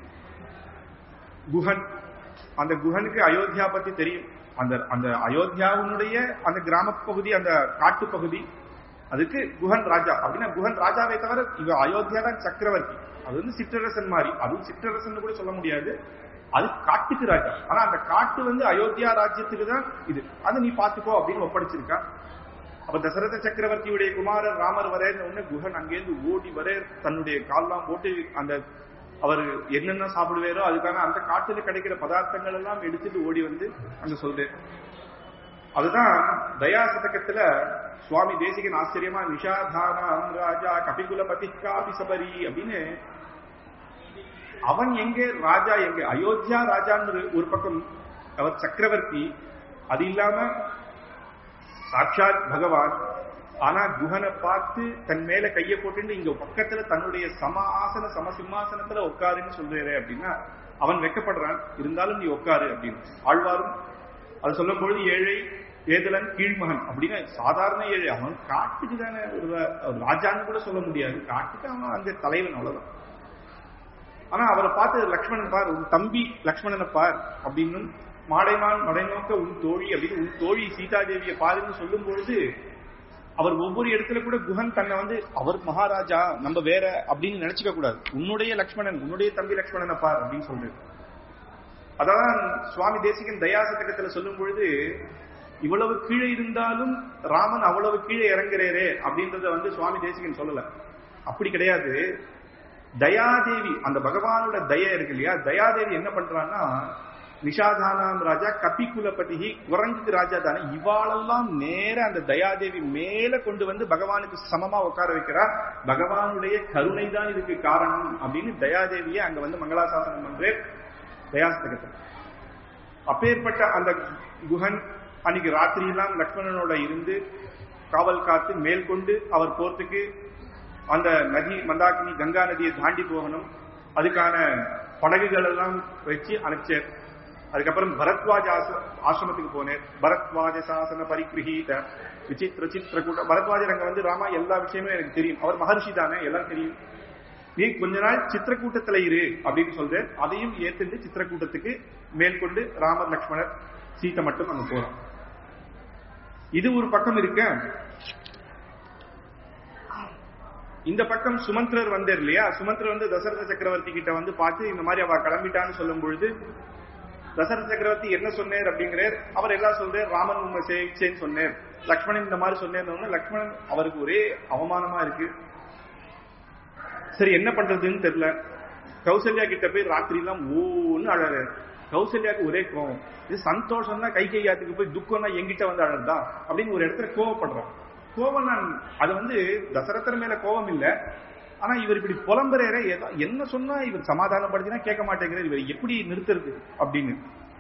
குஹன் அந்த குஹனுக்கு அயோத்தியா பத்தி தெரியும் அந்த அந்த அயோத்தியாவினுடைய அந்த கிராம பகுதி அந்த காட்டு பகுதி அதுக்கு குஹன் ராஜா அப்படின்னா குஹன் ராஜாவை தவிர இவ அயோத்தியா தான் சக்கரவர்த்தி அது வந்து சிற்றரசன் மாதிரி அதுவும் சிற்றரசன் கூட சொல்ல முடியாது அது காட்டுக்கு ராஜா ஆனா அந்த காட்டு வந்து அயோத்தியா ராஜ்யத்துக்கு தான் இது அது நீ பாத்துக்கோ அப்படின்னு ஒப்படைச்சிருக்கா அப்ப தசரத சக்கரவர்த்தியுடைய குமாரர் ராமர் வரேன்னு உடனே குஹன் அங்கேருந்து ஓடி வரே தன்னுடைய கால்லாம் போட்டு அந்த அவர் என்னென்ன சாப்பிடுவாரோ அதுக்கான அந்த காட்டுல கிடைக்கிற பதார்த்தங்கள் எல்லாம் எடுத்துட்டு ஓடி வந்து அங்க சொல்றேன் அதுதான் தயா சதகத்துல சுவாமி தேசிகன் ஆச்சரியமா நிஷாதானாம் ராஜா கபிகுலபதி காபி சபரி அப்படின்னு அவன் எங்க ராஜா எங்க அயோத்தியா ராஜான்னு ஒரு பக்கம் அவர் சக்கரவர்த்தி அது இல்லாம சாட்சாத் பகவான் ஆனா குஹனை பார்த்து தன் மேல கைய போட்டு இங்க பக்கத்துல தன்னுடைய சம ஆசன சம சிம்மாசனத்துல உட்காருன்னு சொல்றாரு அப்படின்னா அவன் வெக்கப்படுறான் இருந்தாலும் நீ உட்காரு அப்படின்னு ஆழ்வாரும் அது சொல்லும் பொழுது ஏழை ஏதலன் கீழ்மகன் அப்படின்னு சாதாரண ஏழை அவன் காட்டுக்கு தானே ஒரு ஒரு ராஜான்னு கூட சொல்ல முடியாது காட்டுக்கு அவன் அந்த தலைவன் அவ்வளவுதான் ஆனா அவரை பார்த்து லக்ஷ்மணன் பார் உன் தம்பி லக்ஷ்மணனை பார் அப்படின்னு மாடைமான் மடைநோக்க உன் தோழி அப்படின்னு உன் தோழி சீதாதேவியை பாருன்னு சொல்லும் பொழுது அவர் ஒவ்வொரு இடத்துல கூட குஹன் தன்னை வந்து அவர் மகாராஜா நம்ம வேற அப்படின்னு நினைச்சுக்க கூடாது உன்னுடைய லக்ஷ்மணன் உன்னுடைய தம்பி லக்ஷ்மணனை பார் அப்படின்னு சொல்றது அதான் சுவாமி தேசிகன் தயாசதகத்துல சொல்லும் பொழுது இவ்வளவு கீழே இருந்தாலும் ராமன் அவ்வளவு கீழே இறங்குறாரே அப்படின்றத வந்து சுவாமி தேசிகன் சொல்லல அப்படி கிடையாது தயாதேவி அந்த பகவானோட தய இருக்கு இல்லையா தயாதேவி என்ன பண்றான்னா நிஷாதானாம் ராஜா கபிகுலபதி குரங்குக்கு ராஜா தானே இவாளெல்லாம் நேர அந்த தயாதேவி மேல கொண்டு வந்து பகவானுக்கு சமமா உட்கார வைக்கிறா பகவானுடைய கருணை தான் இதுக்கு காரணம் அப்படின்னு தயாதேவியை அங்க வந்து மங்களாசாசனம் பண்றே தயாஸ்தகத்தில் அப்பேற்பட்ட அந்த குஹன் அன்னைக்கு ராத்திரி எல்லாம் லக்ஷ்மணனோட இருந்து காவல் காத்து மேல் கொண்டு அவர் போறதுக்கு அந்த நதி மந்தாக்கினி கங்கா நதியை தாண்டி போகணும் அதுக்கான படகுகள் எல்லாம் வச்சு அனுப்பிச்சார் அதுக்கப்புறம் பரத்வாஜ ஆச- ஆசிரமத்துக்கு போனேன் பரத்வாஜ சாசன பரிகிரகீத விசித்திர சித்திரக்கூட்ட பரத்வாஜர் அங்க வந்து ராமா எல்லா விஷயமும் எனக்கு தெரியும் அவர் மகர்ஷி தானே எல்லாம் தெரியும் நீ கொஞ்ச நாள் சித்திரக்கூட்டத்துல இரு அப்படின்னு சொல்ற அதையும் ஏத்துண்டு சித்திரக்கூட்டத்துக்கு மேற்கொண்டு ராமர் லக்ஷ்மணர் சீத்தை மட்டும் அங்க போறோம் இது ஒரு பக்கம் இருக்க இந்த பக்கம் சுமந்திரர் வந்தார் இல்லையா சுமந்திரர் வந்து தசரத சக்கரவர்த்தி கிட்ட வந்து பார்த்து இந்த மாதிரி அவ கிளம்பிட்டான்னு சொல்லும் பொழுது தசரத சக்கரவர்த்தி என்ன சொன்னார் அப்படிங்கிறார் அவர் எல்லாம் சொல்றார் ராமன் உண்மை சேவிச்சேன்னு சொன்னார் லக்ஷ்மணன் இந்த மாதிரி சொன்னேன்னு லக்ஷ்மணன் அவருக்கு ஒரே அவமானமா இருக்கு சரி என்ன பண்றதுன்னு தெரியல கௌசல்யா கிட்ட போய் ராத்திரி எல்லாம் ஓன்னு அழறாரு கௌசல்யாக்கு ஒரே கோவம் இது சந்தோஷம்னா கை கையாத்துக்கு போய் துக்கம்னா எங்கிட்ட வந்து அழறதா அப்படின்னு ஒரு இடத்துல கோவப்படுறான் கோவம் நான் அது வந்து தசரதர் மேல கோவம் இல்ல ஆனா இவர் இப்படி புலம்புறாரே ஏதோ என்ன சொன்னா இவர் சமாதானப்படுத்தினா கேட்க மாட்டேங்கிறார் இவர் எப்படி நிறுத்துறது அப்படின்னு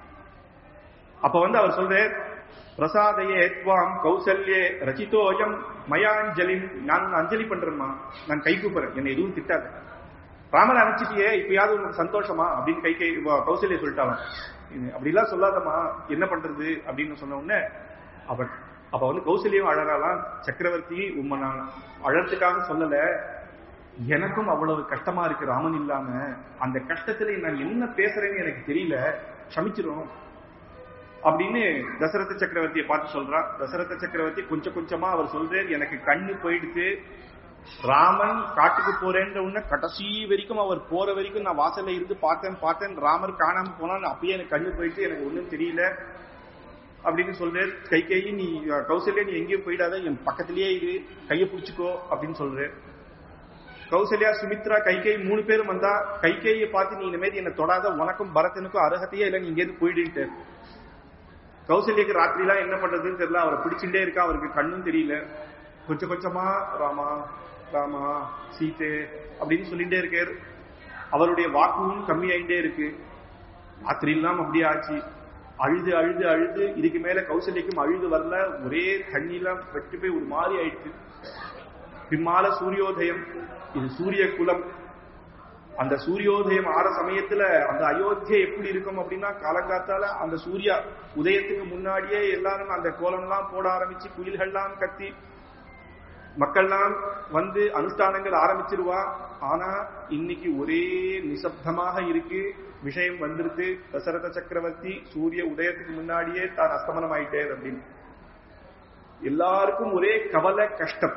அப்ப வந்து அவர் சொல்றார் பிரசாதையே துவாம் கௌசல்யே ரச்சிதோயம் மயாஞ்சலி நான் உன்னை அஞ்சலி பண்றேம்மா நான் கை கூப்புறேன் என்னை எதுவும் திட்டாத ராமர் அனுப்பிச்சிட்டியே இப்பயாவது உனக்கு சந்தோஷமா அப்படின்னு கை கை வ- கௌசல்யா சொல்லிட்டாலாம் இது அப்படிலாம் சொல்லாதம்மா என்ன பண்றது அப்படின்னு சொன்ன உடனே அவன் அப்ப வந்து கௌசல்யம் அழறாலாம் சக்கரவர்த்தி உண்மை நான் அழறதுக்காக சொல்லல எனக்கும் அவ்வளவு கஷ்டமா இருக்கு ராமன் இல்லாம அந்த கஷ்டத்துல நான் என்ன பேசுறேன்னு எனக்கு தெரியல க்ஷமிச்சிரும் அப்படின்னு தசரத சக்கரவர்த்தியை பார்த்து சொல்றான் தசரத சக்கரவர்த்தி கொஞ்சம் கொஞ்சமா அவர் சொல்றார் எனக்கு கண்ணு போயிடுச்சு ராமன் காட்டுக்கு போறேன்ற உடனே கடைசி வரைக்கும் அவர் போற வரைக்கும் நான் வாசல்ல இருந்து பார்த்தேன் பார்த்தேன் ராமர் காணாம போனான்னு அப்பயே எனக்கு கண்ணு போயிட்டு எனக்கு ஒண்ணும் தெரியல அப்படின்னு சொல்றார் கை கை நீ கௌசல்யா நீ எங்கேயும் போயிடாத என் பக்கத்திலேயே இரு கையை பிடிச்சுக்கோ அப்படின்னு சொல்றார் கௌசல்யா சுமித்ரா கைகை மூணு பேரும் வந்தா கைகையை பார்த்து நீ இனிமேல் என்ன தொடாத உனக்கும் பரதனுக்கும் அருகத்தையே இல்லை நீ இங்கேருந்து போயிடுன்ட்டு கௌசல்யக்கு ராத்திரிலாம் என்ன பண்றதுன்னு தெரியல அவரை பிடிச்சுட்டே இருக்கா அவருக்கு கண்ணும் தெரியல கொஞ்சம் கொஞ்சமா ராமா ராமா சீதே அப்படின்னு சொல்லிட்டே இருக்காரு அவருடைய வாக்குவும் கம்மியாயிட்டே இருக்கு ராத்திரிலாம் அப்படியே ஆச்சு அழுது அழுது அழுது இதுக்கு மேல கௌசல்யக்கும் அழுது வரல ஒரே தண்ணிலாம் வெட்டி போய் ஒரு மாதிரி ஆயிடுச்சு பிம்மால சூரியோதயம் இது சூரிய குலம் அந்த சூரியோதயம் ஆற சமயத்துல அந்த அயோத்தியை எப்படி இருக்கும் அப்படின்னா காலங்காத்தால அந்த சூர்யா உதயத்துக்கு முன்னாடியே எல்லாரும் அந்த கோலம்லாம் போட ஆரம்பிச்சு குயில்கள்லாம் கத்தி மக்கள்லாம் வந்து அனுஷ்டானங்கள் ஆரம்பிச்சிருவா ஆனா இன்னைக்கு ஒரே நிசப்தமாக இருக்கு விஷயம் வந்திருக்கு தசரத சக்கரவர்த்தி சூரிய உதயத்துக்கு முன்னாடியே தான் அஸ்தமனம் ஆயிட்டே அப்படின்னு எல்லாருக்கும் ஒரே கவலை கஷ்டம்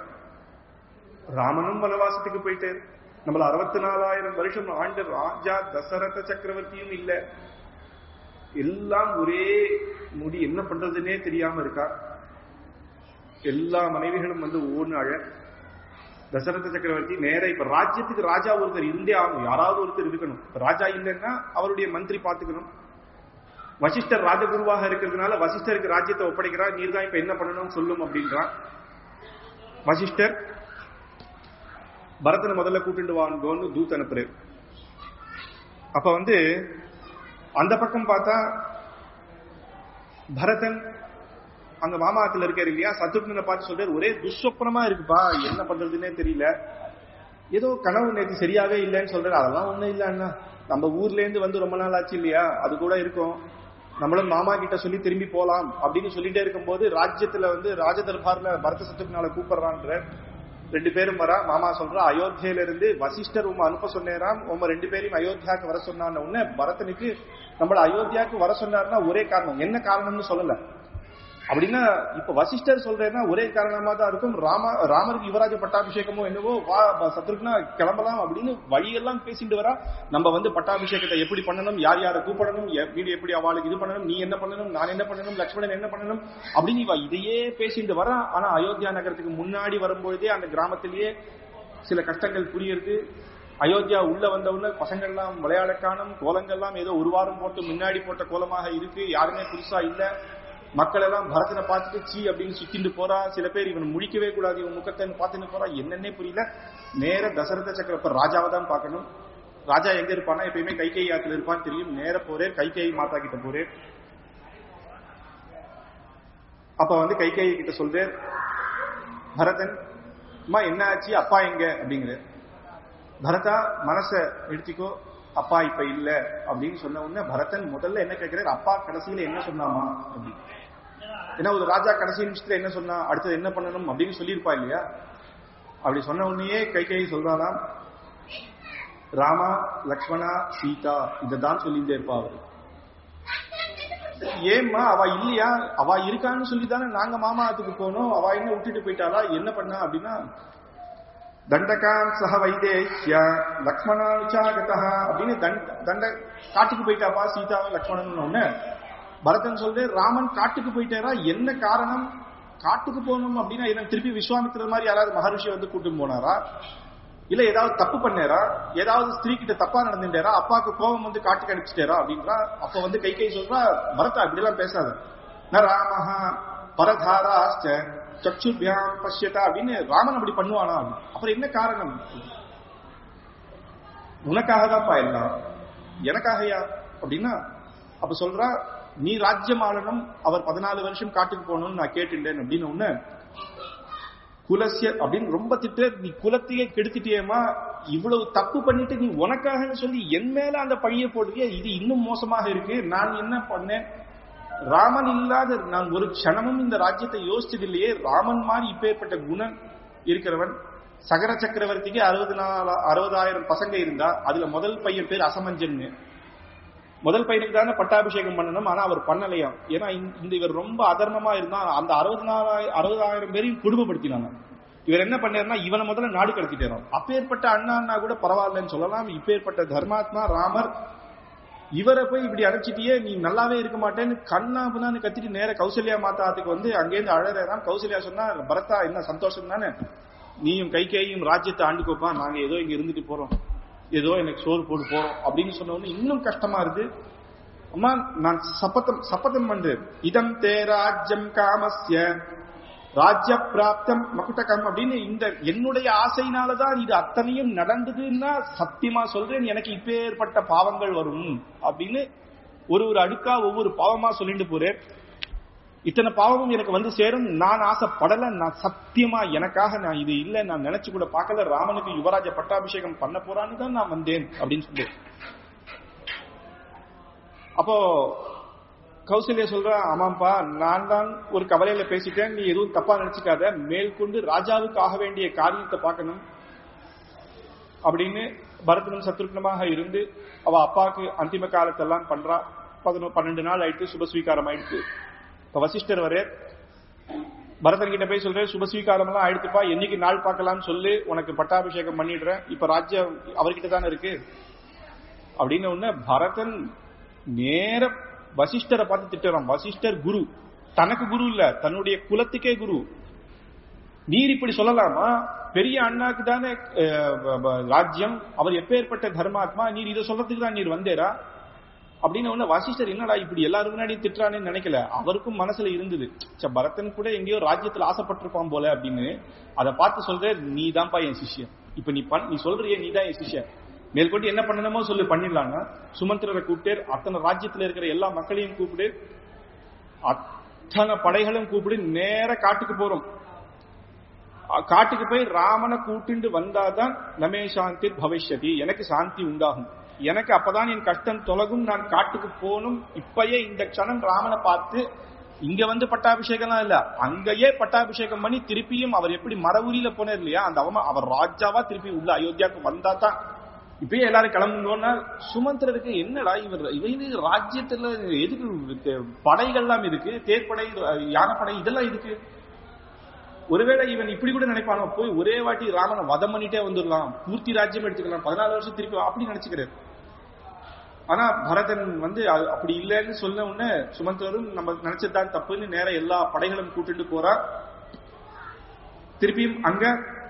ராமனும் வனவாசத்துக்கு போயிட்டாரு நம்மள அறுபத்தி நாலாயிரம் வருஷம் ஆண்டு ராஜா தசரத சக்கரவர்த்தியும் இல்ல எல்லாம் ஒரே முடி என்ன பண்றதுன்னே தெரியாம இருக்கா எல்லா மனைவிகளும் வந்து ஓன்னு அழ தசரத சக்கரவர்த்தி நேர இப்ப ராஜ்யத்துக்கு ராஜா ஒருத்தர் இருந்தே ஆகணும் யாராவது ஒருத்தர் இருக்கணும் இப்ப ராஜா இல்லைன்னா அவருடைய மந்திரி பாத்துக்கணும் வசிஷ்டர் ராஜகுருவாக இருக்கிறதுனால வசிஷ்டருக்கு ராஜ்யத்தை ஒப்படைக்கிறார் நீர் தான் இப்ப என்ன பண்ணணும்னு சொல்லும் அப்படின்றான் வசிஷ்டர் பரதனை முதல்ல கூட்டிட்டு வாங்கன்னு தூத் அனுப்புறாரு அப்ப வந்து அந்த பக்கம் பார்த்தா பரதன் அங்க மாமாத்துல இருக்காரு இல்லையா சத்ருக்னனை பார்த்து சொல்றாரு ஒரே துஷ்சொப்பனமா இருக்குப்பா என்ன பண்றதுன்னே தெரியல ஏதோ கனவு நேற்று சரியாவே இல்லைன்னு சொல்றாரு அதெல்லாம் ஒண்ணும் இல்ல அண்ணா நம்ம ஊர்ல இருந்து வந்து ரொம்ப நாள் ஆச்சு இல்லையா அது கூட இருக்கும் நம்மளும் மாமா கிட்ட சொல்லி திரும்பி போலாம் அப்படின்னு சொல்லிட்டே இருக்கும்போது ராஜ்யத்துல வந்து ராஜ தர்பார்ல பரத சத்ருக்னால கூப்பிடுறான்ற ரெண்டு பேரும் வரா மாமா சொல்றா அயோத்தியில இருந்து வசிஷ்டர் உமா அனுப்ப சொன்னேராம் உம ரெண்டு பேரையும் அயோத்தியாக்கு வர சொன்னான்னு உடனே பரதனுக்கு நம்மள அயோத்தியாக்கு வர சொன்னாருன்னா ஒரே காரணம் என்ன காரணம்னு சொல்லல அப்படின்னா இப்ப வசிஷ்டர் சொல்றேன்னா ஒரே காரணமா தான் இருக்கும் ராம ராமருக்கு யுவராஜ பட்டாபிஷேகமோ என்னவோ வா சத்ருக்னா கிளம்பலாம் அப்படின்னு வழியெல்லாம் பேசிட்டு வரா நம்ம வந்து பட்டாபிஷேகத்தை எப்படி பண்ணணும் யார் யாரை கூப்பிடணும் எ- வீடு எப்படி அவளுக்கு இது பண்ணணும் நீ என்ன பண்ணணும் நான் என்ன பண்ணணும் லக்ஷ்மணன் என்ன பண்ணணும் அப்படின்னு இவ இதையே பேசிட்டு வரா ஆனா அயோத்தியா நகரத்துக்கு முன்னாடி வரும்பொழுதே அந்த கிராமத்திலேயே சில கஷ்டங்கள் புரியுது அயோத்தியா உள்ள வந்தவுடனே பசங்கள்லாம் விளையாட காணும் கோலங்கள்லாம் ஏதோ ஒரு வாரம் போட்டு முன்னாடி போட்ட கோலமாக இருக்கு யாருமே புதுசா இல்ல மக்கள் எல்லாம் பரதனை பார்த்துட்டு சீ அப்படின்னு சுத்திட்டு போறா சில பேர் இவன் முழிக்கவே கூடாது இவன் முகத்தை பார்த்துட்டு போறா என்னன்னே புரியல நேர தசரத சக்கரப்ப ராஜாவை தான் பார்க்கணும் ராஜா எங்க இருப்பானா எப்பயுமே கை கை ஆத்துல இருப்பான்னு தெரியும் நேர போறே கை கை மாதா கிட்ட போறே அப்ப வந்து கை கை கிட்ட சொல்றேன் பரதன் அம்மா என்ன ஆச்சு அப்பா எங்க அப்படிங்கிற பரதா மனச எடுத்துக்கோ அப்பா இப்ப இல்ல அப்படின்னு சொன்ன உடனே பரதன் முதல்ல என்ன கேட்கிறார் அப்பா கடைசியில என்ன சொன்னாமா அப்படின்னு ஏன்னா ஒரு ராஜா கடைசி நிமிஷத்துல என்ன சொன்னா அடுத்தது என்ன பண்ணணும் அப்படின்னு சொல்லியிருப்பா இல்லையா அப்படி சொன்ன உடனேயே கை கை சொல்றாராம் ராமா லக்ஷ்மணா சீதா இததான் சொல்லிட்டே இருப்பா அவரு ஏம்மா அவ இல்லையா அவ இருக்கான்னு சொல்லி தானே நாங்க மாமாத்துக்கு போனோம் அவ என்ன விட்டுட்டு போயிட்டாளா என்ன பண்ணா அப்படின்னா தண்டகான் சக வைதேஷ்ய லக்ஷ்மணானுச்சாகதா அப்படின்னு தண்ட தண்ட காட்டுக்கு போயிட்டாப்பா சீதா லக்ஷ்மணன் ஒண்ணு பரதன் சொல்ற ராமன் காட்டுக்கு போயிட்டாரா என்ன காரணம் காட்டுக்கு போகணும் அப்படின்னா என்ன திருப்பி விஸ்வாமித்திரர் மாதிரி யாராவது மகரிஷி வந்து கூட்டு போனாரா இல்ல ஏதாவது தப்பு பண்ணாரா ஏதாவது ஸ்திரீ கிட்ட தப்பா நடந்துட்டாரா அப்பாவுக்கு கோபம் வந்து காட்டுக்கு அனுப்பிச்சிட்டாரா அப்படின்றா அப்ப வந்து கை கை சொல்றா பரதா இப்படி எல்லாம் பேசாத ந ராமஹா பரதாராச்ச சக்ஷுபியாம் பஷ்யதா அப்படின்னு ராமன் அப்படி பண்ணுவானா அப்படின்னு. அப்புறம் என்ன காரணம் உனக்காக தான்ப்பா எல்லாம் எனக்காகயா அப்படின்னா அப்ப சொல்றா நீ ராஜ்யம் ஆளணும் அவர் பதினாலு வருஷம் காட்டுக்கு போகணும்னு நான் கேட்டுட்டேன் அப்படின்னு ஒண்ணு குலசிய அப்படின்னு ரொம்ப திட்டு நீ குலத்தையே கெடுத்துட்டியேமா இவ்வளவு தப்பு பண்ணிட்டு நீ உனக்காக சொல்லி என் மேல அந்த பழிய போடுறிய இது இன்னும் மோசமாக இருக்கு நான் என்ன பண்ணேன் ராமன் இல்லாத நான் ஒரு க்ஷணமும் இந்த ராஜ்யத்தை யோசிச்சது இல்லையே ராமன் மாதிரி இப்பேற்பட்ட குணம் இருக்கிறவன் சகர சக்கரவர்த்திக்கு அறுபது நாலு அறுபதாயிரம் பசங்க இருந்தா அதுல முதல் பையன் பேர் அசமஞ்சன்னு முதல் பையனுக்கு தானே பட்டாபிஷேகம் பண்ணணும் ஆனா அவர் பண்ணலையாம் ஏன்னா இந்த- இந்த இவர் ரொம்ப அதர்மமா இருந்தா அந்த அறுபது நாலாயிரம் அறுபதாயிரம் பேரையும் குடும்பப்படுத்தினாங்க இவர் என்ன பண்ணாருன்னா இவனை முதல்ல நாடு கடத்திட்டாராம் அப்பேற்பட்ட அண்ணா அண்ணா கூட பரவாயில்லன்னு சொல்லலாம் இப்பேற்பட்ட தர்மாத்மா ராமர் இவரை போய் இப்படி அடைச்சிட்டியே நீ நல்லாவே இருக்க மாட்டேன்னு கண்ணா புண்ணான்னு கத்திட்டு நேர கௌசல்யா மாதாத்துக்கு வந்து அங்கேருந்து அழறாம் கௌசல்யா சொன்னா பரதா என்ன சந்தோஷம் தானே நீயும் கைகேயும் ராஜ்யத்தை ஆண்டுக்கோப்பா நாங்க ஏதோ இங்க இருந்துட்டு போறோம் ஏதோ எனக்கு சோறு போட்டு போறோம் அப்படின்னு சொன்ன உடனே இன்னும் கஷ்டமா இருக்கு அம்மா நான் சபதம் சபதம் பண்றேன் இதம் தே ராஜ்யம் காமஸ்ய ராஜ்ய பிராப்தம் மகுட்டகம் அப்படின்னு இந்த என்னுடைய ஆசையினாலதான் இது அத்தனையும் நடந்ததுன்னா சத்தியமா சொல்றேன் எனக்கு இப்பேற்பட்ட பாவங்கள் வரும் அப்படின்னு ஒரு ஒரு அடுக்கா ஒவ்வொரு பாவமா சொல்லிட்டு போறேன் இத்தனை பாவமும் எனக்கு வந்து சேரும் நான் ஆசைப்படல நான் சத்தியமா எனக்காக நான் இது இல்ல நான் நினைச்சு கூட பார்க்கல ராமனுக்கு யுவராஜ பட்டாபிஷேகம் பண்ண போறான்னு தான் நான் வந்தேன் அப்படின்னு சொல்லி அப்போ கௌசல்யா சொல்றா ஆமாப்பா நான் தான் ஒரு கவலையில பேசிட்டேன் நீ எதுவும் தப்பா நினைச்சுக்காத மேற்கொண்டு ராஜாவுக்கு ஆக வேண்டிய காரியத்தை பார்க்கணும் அப்படின்னு பரதனும் சத்ருக்னமாக இருந்து அவ அப்பாவுக்கு அந்திம காலத்தெல்லாம் பண்றா பதினொ பன்னெண்டு நாள் ஆயிட்டு சுபஸ்வீகாரம் ஆயிடுச்சு இப்ப வசிஷ்டர் வரே பரதன் கிட்ட போய் சொல்றேன் சுபஸ்வீகாரம் எல்லாம் ஆயிடுத்துப்பா என்னைக்கு நாள் பார்க்கலாம்னு சொல்லி உனக்கு பட்டாபிஷேகம் பண்ணிடுறேன் இப்ப ராஜ்யம் அவர்கிட்ட தானே இருக்கு அப்படின்னு உடனே பரதன் நேர வசிஷ்டரை பார்த்து திட்டுறான் வசிஷ்டர் குரு தனக்கு குரு இல்ல தன்னுடைய குலத்துக்கே குரு நீர் இப்படி சொல்லலாமா பெரிய அண்ணாக்கு தானே அஹ், ப- ப- ராஜ்யம் அவர் எப்பேற்பட்ட தர்மாத்மா நீர் இதை சொல்றதுக்கு தான் நீர் வந்தேரா அப்படின்னு உடனே வாசிஷ்டர் என்னடா இப்படி எல்லாரும் முன்னாடியும் திட்டுறானேன்னு நினைக்கல அவருக்கும் மனசுல இருந்தது ச்ச, பரதன் கூட எங்கேயோ ராஜ்யத்துல ஆசைப்பட்டிருப்பான் போல அப்படின்னு அதை பார்த்து சொல்ற நீ தான்ப்பா என் சிஷ்யன் இப்ப நீ பண் நீ சொல்றியே நீ தான் என் சிஷ்யன் மேற்கொண்டு என்ன பண்ணணுமோ சொல்லி பண்ணிடலாங்க சுமந்திரரை கூப்பிட்டு அத்தனை ராஜ்யத்துல இருக்கிற எல்லா மக்களையும் கூப்பிடு அத்தனை படைகளும் கூப்பிடு நேர காட்டுக்கு போறோம் அ- காட்டுக்கு போய் ராமனை கூட்டிண்டு வந்தாதான் நமே சாந்தி பவிஷ்யதி எனக்கு சாந்தி உண்டாகும் எனக்கு அப்பதான் என் கஷ்டம் தொலகும் நான் காட்டுக்கு போகணும் இப்பயே இந்த க்ஷணம் ராமனை பார்த்து இங்க வந்து பட்டாபிஷேகம்லாம் இல்ல அங்கேயே பட்டாபிஷேகம் பண்ணி திருப்பியும் அவர் எப்படி மரவுரியில போனார் இல்லையா அந்த அவமா அவர் ராஜாவா திருப்பி உள்ள அயோத்தியாவுக்கு வந்தா தான் இப்பயே எல்லாரும் கிளம்புங்கன்னா சுமந்திரருக்கு என்னடா இவர் இவங்க ராஜ்யத்துல எதுக்கு படைகள்லாம் இருக்கு தேர்ப்படை யானைப்படை இதெல்லாம் இருக்கு ஒருவேளை இவன் இப்படி கூட நினைப்பானோ போய் ஒரே வாட்டி ராமனை வதம் பண்ணிட்டே வந்துடலாம் பூர்த்தி ராஜ்யம் எடுத்துக்கலாம் பதினாலு வருஷம் திருப்பி வா, அப்படி நினைச்சுக்கிறாரு ஆனா பரதன் வந்து அது அப்படி இல்லைன்னு சொன்ன உடனே சுமந்தரும் நம்ம நினைச்சதுதான் தப்புன்னு நேர எல்லா படைகளும் கூட்டிட்டு போறா திருப்பியும் அங்க